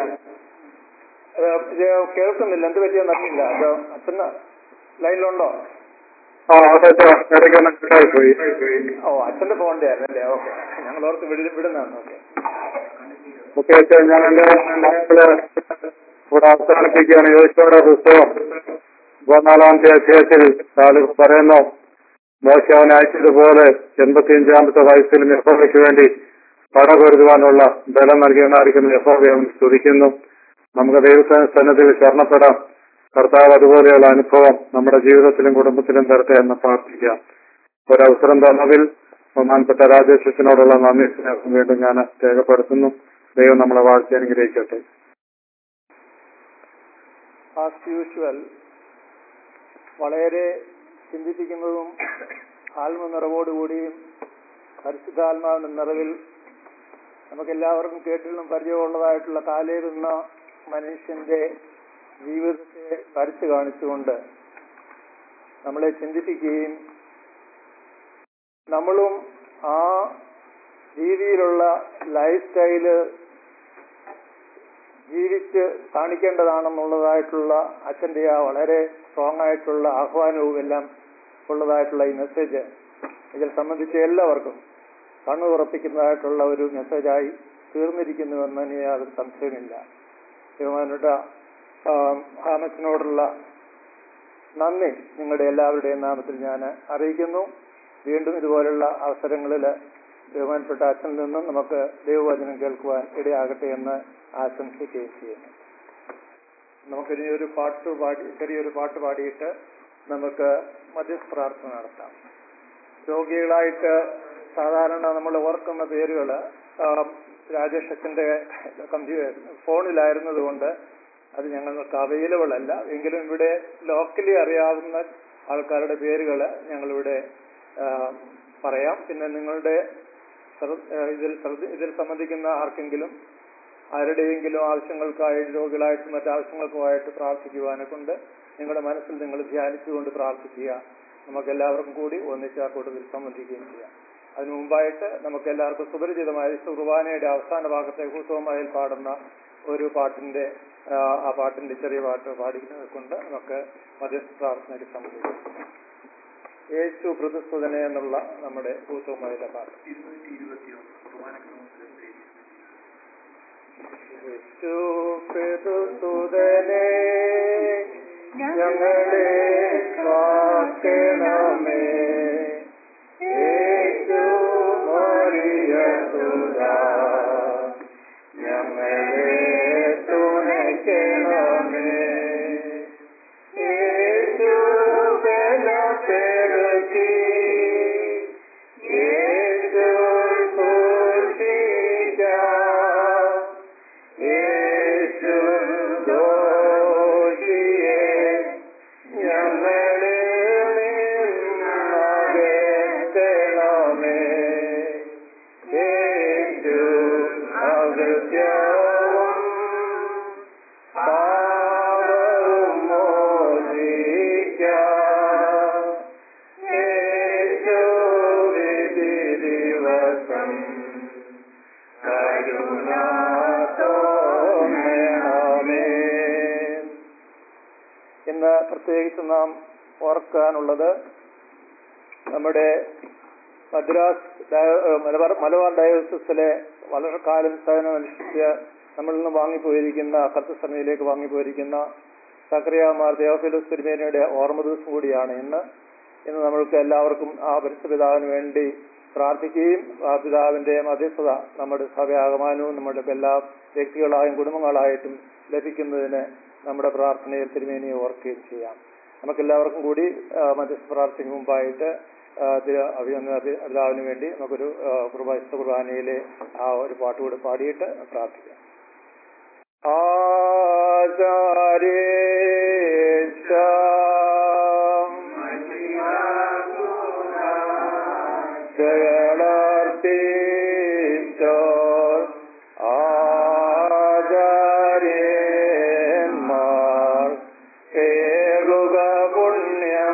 അത് ഇത് കേൾക്കുന്നില്ല എന്ത് പറ്റിയെന്ന് അറിയില്ല അത് അച്ഛന് ലൈനിലുണ്ടോ ആ അതൊക്കെ ഇടയ്ക്കൊന്ന് കട്ടായി പോയി ഓ അച്ഛന്റെ ഫോണിന്റെ ആയിരുന്നല്ലേ ഓക്കെ ഞങ്ങൾ ഓർത്ത് വിട വിടുന്നതാണ് ഓക്കെ ഓക്കെ അച്ഛാ ഞാൻ എന്റെ മക്കള് ഇവിടെ അവസാനിപ്പിക്കുകയാണ് യോശുവയുടെ പുസ്തകം പതിനാലാമത്തെ അധ്യായത്തിൽ താലൂക്ക് പറയുന്നു മോശ അവൻ അയച്ചതുപോലെ എൺപത്തിയഞ്ചാമത്തെ വയസ്സിൽ യഹോവയ്ക്ക് വേണ്ടി പടപൊരുതുവാനുള്ള ബലം നൽകിയെന്നായിരിക്കുന്ന യഹോവയെ അവൻ സ്തുതിക്കുന്നു നമുക്ക് ദൈവത്തിന് സന്നദ്ധിയിൽ ശരണപ്പെടാം കർത്താവ് അതുപോലെയുള്ള അനുഭവം നമ്മുടെ ജീവിതത്തിലും കുടുംബത്തിലും തരട്ടെ എന്ന് പ്രാർത്ഥിക്കാം ഒരവസരം തന്നതിൽ ബഹുമാനപ്പെട്ട രാജേഷത്തിനോടുള്ള നന്ദി സ്നേഹം വീണ്ടും ഞാൻ രേഖപ്പെടുത്തുന്നു ദൈവം നമ്മളെ വാഴ്ച അനുഗ്രഹിക്കട്ടെ ആസ് യൂഷ്വൽ വളരെ ചിന്തിപ്പിക്കുന്നതും ആത്മ നിറവോടുകൂടിയും പരിശുദ്ധാത്മാവിന്റെ നിറവിൽ നമുക്കെല്ലാവർക്കും കേട്ടിലും പരിചയമുള്ളതായിട്ടുള്ള കാലേരുന്ന മനുഷ്യന്റെ ജീവിതത്തെ വരച്ചു കാണിച്ചുകൊണ്ട് നമ്മളെ ചിന്തിപ്പിക്കുകയും നമ്മളും ആ രീതിയിലുള്ള ലൈഫ് സ്റ്റൈല് ജീവിച്ച് കാണിക്കേണ്ടതാണെന്നുള്ളതായിട്ടുള്ള അച്ഛൻ്റെ ആ വളരെ സ്ട്രോങ് ആയിട്ടുള്ള ആഹ്വാനവും എല്ലാം ഉള്ളതായിട്ടുള്ള ഈ മെസ്സേജ് ഇതിൽ സംബന്ധിച്ച് എല്ലാവർക്കും കണ്ണു തുറപ്പിക്കുന്നതായിട്ടുള്ള ഒരു മെസ്സേജായി തീർന്നിരിക്കുന്നുവെന്ന് ഇനി യാതൊരു സംശയമില്ല ബഹുമാനപ്പെട്ട ഹാമസിനോടുള്ള നന്ദി നിങ്ങളുടെ എല്ലാവരുടെയും നാമത്തിൽ ഞാൻ അറിയിക്കുന്നു വീണ്ടും ഇതുപോലുള്ള അവസരങ്ങളിൽ ബഹുമാനപ്പെട്ട അച്ഛനിൽ നിന്നും നമുക്ക് ദൈവവചനം കേൾക്കുവാൻ ഇടയാകട്ടെ എന്ന് ആശംസിക്കുകയും ചെയ്യുന്നു നമുക്കിനി ഒരു പാട്ട് പാടി ചെറിയൊരു പാട്ട് പാടിയിട്ട് നമുക്ക് മധ്യസ്ഥ പ്രാർത്ഥന നടത്താം രോഗികളായിട്ട് സാധാരണ നമ്മൾ ഓർക്കുന്ന പേരുകൾ രാജേഷ് അച്ഛൻ്റെ കമ്പ്യൂട്ടർ ഫോണിലായിരുന്നത് കൊണ്ട് അത് ഞങ്ങൾക്ക് അവൈലബിൾ അല്ല എങ്കിലും ഇവിടെ ലോക്കലി അറിയാവുന്ന ആൾക്കാരുടെ പേരുകൾ ഞങ്ങളിവിടെ ആ, പറയാം പിന്നെ നിങ്ങളുടെ ശ്ര- ആ, ഇതിൽ ശ്രദ്ധ- ഇതിൽ സംബന്ധിക്കുന്ന ആർക്കെങ്കിലും ആരുടെയെങ്കിലും ആവശ്യങ്ങൾക്കായിട്ട് രോഗികളായിട്ടും മറ്റാവശ്യങ്ങൾക്കുമായിട്ട് പ്രാർത്ഥിക്കുവാനെ കൊണ്ട് നിങ്ങളുടെ മനസ്സിൽ നിങ്ങൾ ധ്യാനിച്ചുകൊണ്ട് പ്രാർത്ഥിക്കുക നമുക്ക് എല്ലാവർക്കും കൂടി ഒന്നിച്ച് ആ കൂട്ടത്തിൽ സംബന്ധിക്കുകയും ചെയ്യാം അതിനു മുമ്പായിട്ട് നമുക്ക് എല്ലാവർക്കും സുപരിചിതമായ വിശുദ്ധ കുർബാനയുടെ അവസാന ഭാഗത്തെ ഹൂസവുമായി പാടുന്ന ഒരു പാട്ടിന്റെ ആ, ആ പാട്ടിന്റെ ചെറിയ പാട്ട് പാടിക്കുന്നത് കൊണ്ട് നമുക്ക് മധ്യസ്ഥ പ്രാർത്ഥനയ്ക്ക് സംബന്ധിക്കാം യേശു പ്രതിസ്തുതനെ എന്നുള്ള നമ്മുടെ ഹൂസവുമായിലെ പാട്ട് യേശു പ്രതിസ്തുതനെ ഞങ്ങളെ കാക്കണമേ യേശു മറിയസുതാ ഞങ്ങളെ തുണയ്ക്കണമേ യേശു ബലപ്പെടുത്തി യേശു സൂക്ഷിക്കാം യേശു ദോഷിയെ ഞങ്ങളിൽ നിന്നകറ്റണമേ യേശു അകൃത്യവും പാപവും മോചിക്കാം യേശു വിധി ദിവസം കരുണാത്തോമേ ഇന്ന് പ്രത്യേകിച്ച് നാം ഓർക്കാനുള്ളത് നമ്മുടെ മദ്രാസ് ഡയ- ഏഹ് മലബാർ മലബാർ ഡയോസിസിലെ വളരെ കാലം സേവനമനുഷ്ഠിച്ച് നമ്മളിൽ നിന്ന് വാങ്ങിപ്പോയിരിക്കുന്ന കർത്തസമയിലേക്ക് വാങ്ങിപ്പോയിരിക്കുന്ന സക്രിയാമാർ ദേവഫിലോസ് തിരുമേനയുടെ ഓർമ്മ ദിവസം കൂടിയാണ് ഇന്ന് ഇന്ന് നമ്മൾക്ക് എല്ലാവർക്കും ആ പരിശുപിതാവിന് വേണ്ടി പ്രാർത്ഥിക്കുകയും ആ പിതാവിന്റെ മധ്യസ്ഥത നമ്മുടെ സഭയാകമാനവും നമ്മുടെ എല്ലാ വ്യക്തികളായും കുടുംബങ്ങളായിട്ടും ലഭിക്കുന്നതിന് നമ്മുടെ പ്രാർത്ഥനയിൽ തിരുമേനിയെ ഓർക്കുകയും ചെയ്യാം നമുക്കെല്ലാവർക്കും കൂടി ആ, മധ്യസ്ഥ പ്രാർത്ഥനയ്ക്ക് മുമ്പായിട്ട് ആ, തിരു- അഭിനന്ദ അഭി- പിതാവിന് വേണ്ടി നമുക്കൊരു ആ, കുർബാന കുർബാനയിലെ ആ ഒരു പാട്ടുകൂടി പാടിയിട്ട് പ്രാർത്ഥിക്കാം ജയളർത്തിച്ചോർ ആചാര്യന്മാർ ഏകുക പുണ്യം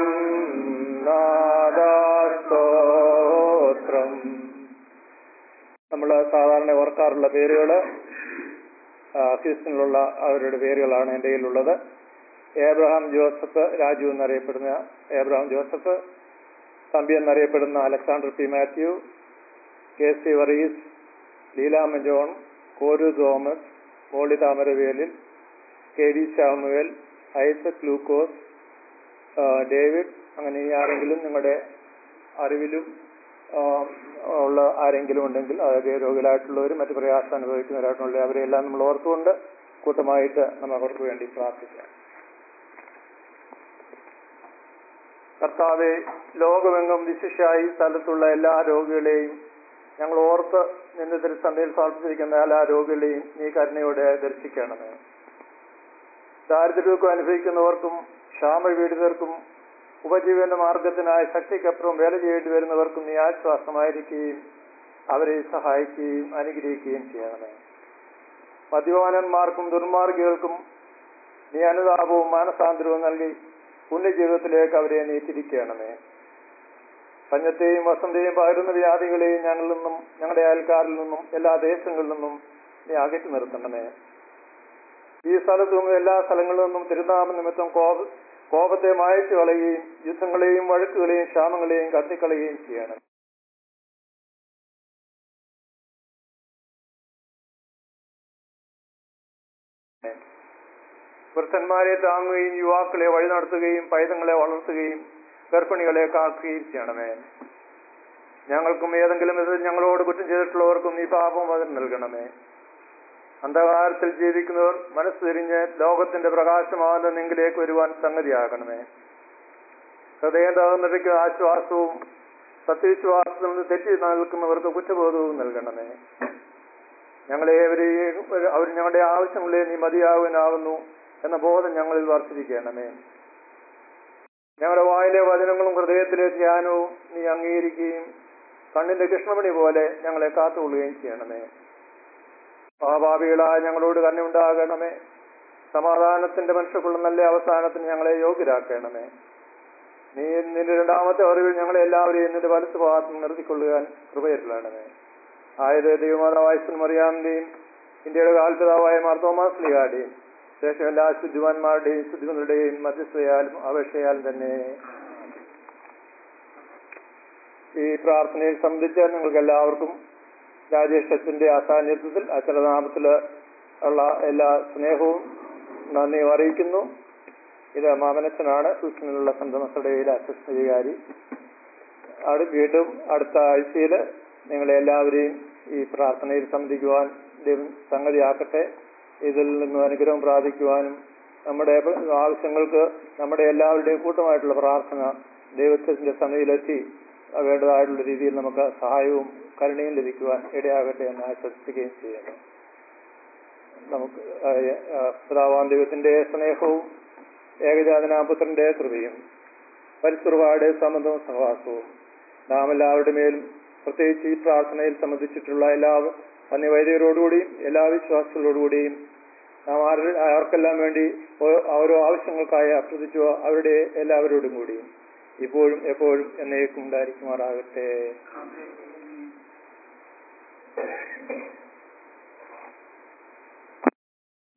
നാദാസ്തോത്രം നമ്മൾ സാധാരണ ഓർക്കാറുള്ള പേരുകള് ആ, ഹ്യൂസ്റ്റണിലുള്ള അവരുടെ പേരുകളാണ് എൻ്റെ കയ്യിലുള്ളത് ഏബ്രഹാം ജോസഫ് രാജു എന്നറിയപ്പെടുന്ന ഏബ്രഹാം ജോസഫ് തമ്പി എന്നറിയപ്പെടുന്ന Alexander P Mathew K C Varees Leelamma John Koru Thomas Molly Thamaravelil K D Samuel Isaac Lukose ആ, ഡേവിഡ് അങ്ങനെ ഇനി ആരെങ്കിലും നിങ്ങളുടെ അറിവിലും ആ, ഉള്ള ആരെങ്കിലും ഉണ്ടെങ്കിൽ അതായത് രോഗികളായിട്ടുള്ളവരും മറ്റു പ്രയാസം അനുഭവിക്കുന്നവരായിട്ടുള്ള അവരെല്ലാം നമ്മൾ ഓർത്തുകൊണ്ട് കൂട്ടമായിട്ട് നമ്മൾ അവർക്ക് വേണ്ടി പ്രാർത്ഥിക്കാം കർത്താവെ ലോകമെങ്ങും വിശിഷ്യായി സ്ഥലത്തുള്ള എല്ലാ രോഗികളെയും ഞങ്ങൾ ഓർത്ത് നിന്റെ തിരുസന്ധയിൽ സമർപ്പിച്ചിരിക്കുന്ന എല്ലാ രോഗികളെയും നീ കരുണയോടെ ദർശിക്കണമേ ദാരിദ്ര്യമൊക്കെ അനുഭവിക്കുന്നവർക്കും ക്ഷാമപീഡിതർക്കും ഉപജീവന മാർഗത്തിനായി ശക്തിക്കപ്പുറം വേല ചെയ്യേണ്ടി വരുന്നവർക്കും നീ ആശ്വാസമായിരിക്കുകയും അവരെ സഹായിക്കുകയും അനുഗ്രഹിക്കുകയും ചെയ്യണമേ മദ്യപാനന്മാർക്കും ദുർമാർഗികൾക്കും നീ അനുതാപവും മാനസാന്തരവും നൽകി പുണ്യജീവിതത്തിലേക്ക് അവരെ നീ തിരിക്കണമേ പഞ്ഞത്തെയും വസന്തയും പകരുന്ന വ്യാധികളെയും ഞങ്ങളിൽ നിന്നും ഞങ്ങളുടെ അയൽക്കാരിൽ നിന്നും എല്ലാ ദേശങ്ങളിൽ നിന്നും നീ അകറ്റി നിർത്തണമേ ഈ സ്ഥലത്തും എല്ലാ സ്ഥലങ്ങളിൽ നിന്നും തിരുനാമ നിമിത്തം കോപ കോപത്തെ മായച്ചു കളയുകയും യുദ്ധങ്ങളെയും വഴക്കുകളെയും ക്ഷാമങ്ങളെയും കത്തിക്കളയുകയും ചെയ്യണം വൃദ്ധന്മാരെ താങ്ങുകയും യുവാക്കളെ വഴി നടത്തുകയും പൈതങ്ങളെ വളർത്തുകയും ഗർഭിണികളെ കാക്കുകയും ചെയ്യണമേ ഞങ്ങൾക്കും ഏതെങ്കിലും വിധത്തിൽ ഞങ്ങളോട് കുറ്റം ചെയ്തിട്ടുള്ളവർക്കും നീ പാപം അതിന് നൽകണമേ അന്ധകാരത്തിൽ ജീവിക്കുന്നവർ മനസ്സ് തിരിഞ്ഞ് ലോകത്തിന്റെ പ്രകാശമാകുന്ന നിങ്കിലേക്ക് വരുവാൻ സംഗതിയാകണമേ ഹൃദയം തകർന്നിരിക്കുന്ന ആശ്വാസവും സത്യവിശ്വാസത്തിൽ നിന്ന് തെറ്റി നിൽക്കുന്നവർക്ക് കുറ്റബോധവും നൽകണമേ ഞങ്ങളെ ഏവരെയും അവർ ഞങ്ങളുടെ ആവശ്യങ്ങളെ നീ മതിയാവാനാവുന്നു എന്ന ബോധം ഞങ്ങളിൽ വർദ്ധിപ്പിക്കണമേ ഞങ്ങളുടെ വായിലെ വചനങ്ങളും ഹൃദയത്തിലെ ധ്യാനവും നീ അംഗീകരിക്കുകയും കണ്ണിന്റെ കൃഷ്ണമണി പോലെ ഞങ്ങളെ കാത്തുകൊള്ളുകയും ചെയ്യണമേ മഹാഭാവികളായ ഞങ്ങളോട് തന്നെ ഉണ്ടാകണമേ സമാധാനത്തിന്റെ മനുഷ്യക്കുള്ള നല്ല അവസാനത്തിന് ഞങ്ങളെ യോഗ്യരാക്കണമേ നീ നിന്റെ രണ്ടാമത്തെ അറിവിൽ ഞങ്ങളെ എല്ലാവരെയും നിന്റെ വലത്ത് ഭാഗത്ത് നിർത്തിക്കൊള്ളുവാൻ കൃപയരില്ലണമേ ആയത് ദൈവമാതാവായസ്വൻ മറിയാമിന്റെയും ഇന്ത്യയുടെ കാൽപിതാവായ മാർത്തോമാസ് ലിയാടെയും ശേഷം എല്ലാ ശുദ്ധിമാന്മാരുടെയും ശുദ്ധികളുടെയും മധ്യസ്ഥയാലും അപേക്ഷയാലും തന്നെ ഈ പ്രാർത്ഥനയെ സംബന്ധിച്ച് നിങ്ങൾക്ക് എല്ലാവർക്കും രാജേഷ് അച്ഛന്റെ അസാന്നിധ്യത്തിൽ അച്ഛനാമത്തിൽ ഉള്ള എല്ലാ സ്നേഹവും നന്ദിയും അറിയിക്കുന്നു ഇത് മാമനച്ചനാണ് ട്യൂഷനിലുള്ള സന്തമസടയിലെ അസിസ്റ്റന്റ് അടു വീണ്ടും അടുത്ത ആഴ്ചയിൽ നിങ്ങളെ എല്ലാവരെയും ഈ പ്രാർത്ഥനയിൽ സംബന്ധിക്കുവാൻ ദൈവം സംഗതിയാക്കട്ടെ ഇതിൽ നിന്നും അനുഗ്രഹം പ്രാപിക്കുവാനും നമ്മുടെ ആവശ്യങ്ങൾക്ക് നമ്മുടെ എല്ലാവരുടെയും കൂട്ടമായിട്ടുള്ള പ്രാർത്ഥന ദൈവത്തിന്റെ സന്നിധിയിലെത്തി വേണ്ടതായിട്ടുള്ള രീതിയിൽ നമുക്ക് സഹായവും കരുണയും ലഭിക്കുവാൻ ഇടയാകട്ടെ എന്ന് ആശ്വസിക്കുകയും ചെയ്യുന്നു നമുക്ക് പിതാവാൻ ദൈവത്തിന്റെ സ്നേഹവും ഏകജാതനാപുത്രന്റെ കൃപയും പരിസുറുവായുടെ സംബന്ധവും സഹവാസവും നാം എല്ലാവരുടെ മേലും പ്രത്യേകിച്ച് ഈ പ്രാർത്ഥനയിൽ സംബന്ധിച്ചിട്ടുള്ള എല്ലാ അന്യവൈദികരോടുകൂടിയും എല്ലാ വിശ്വാസികളോടുകൂടിയും നാം ആരുടെ ആർക്കെല്ലാം വേണ്ടി ഓരോ ആവശ്യങ്ങൾക്കായി അഭ്യർത്ഥിച്ചു അവരുടെ എല്ലാവരോടും കൂടിയും ഇപ്പോഴും എപ്പോഴും എന്നേക്കും ഉണ്ടായിരിക്കുമാറാകട്ടെ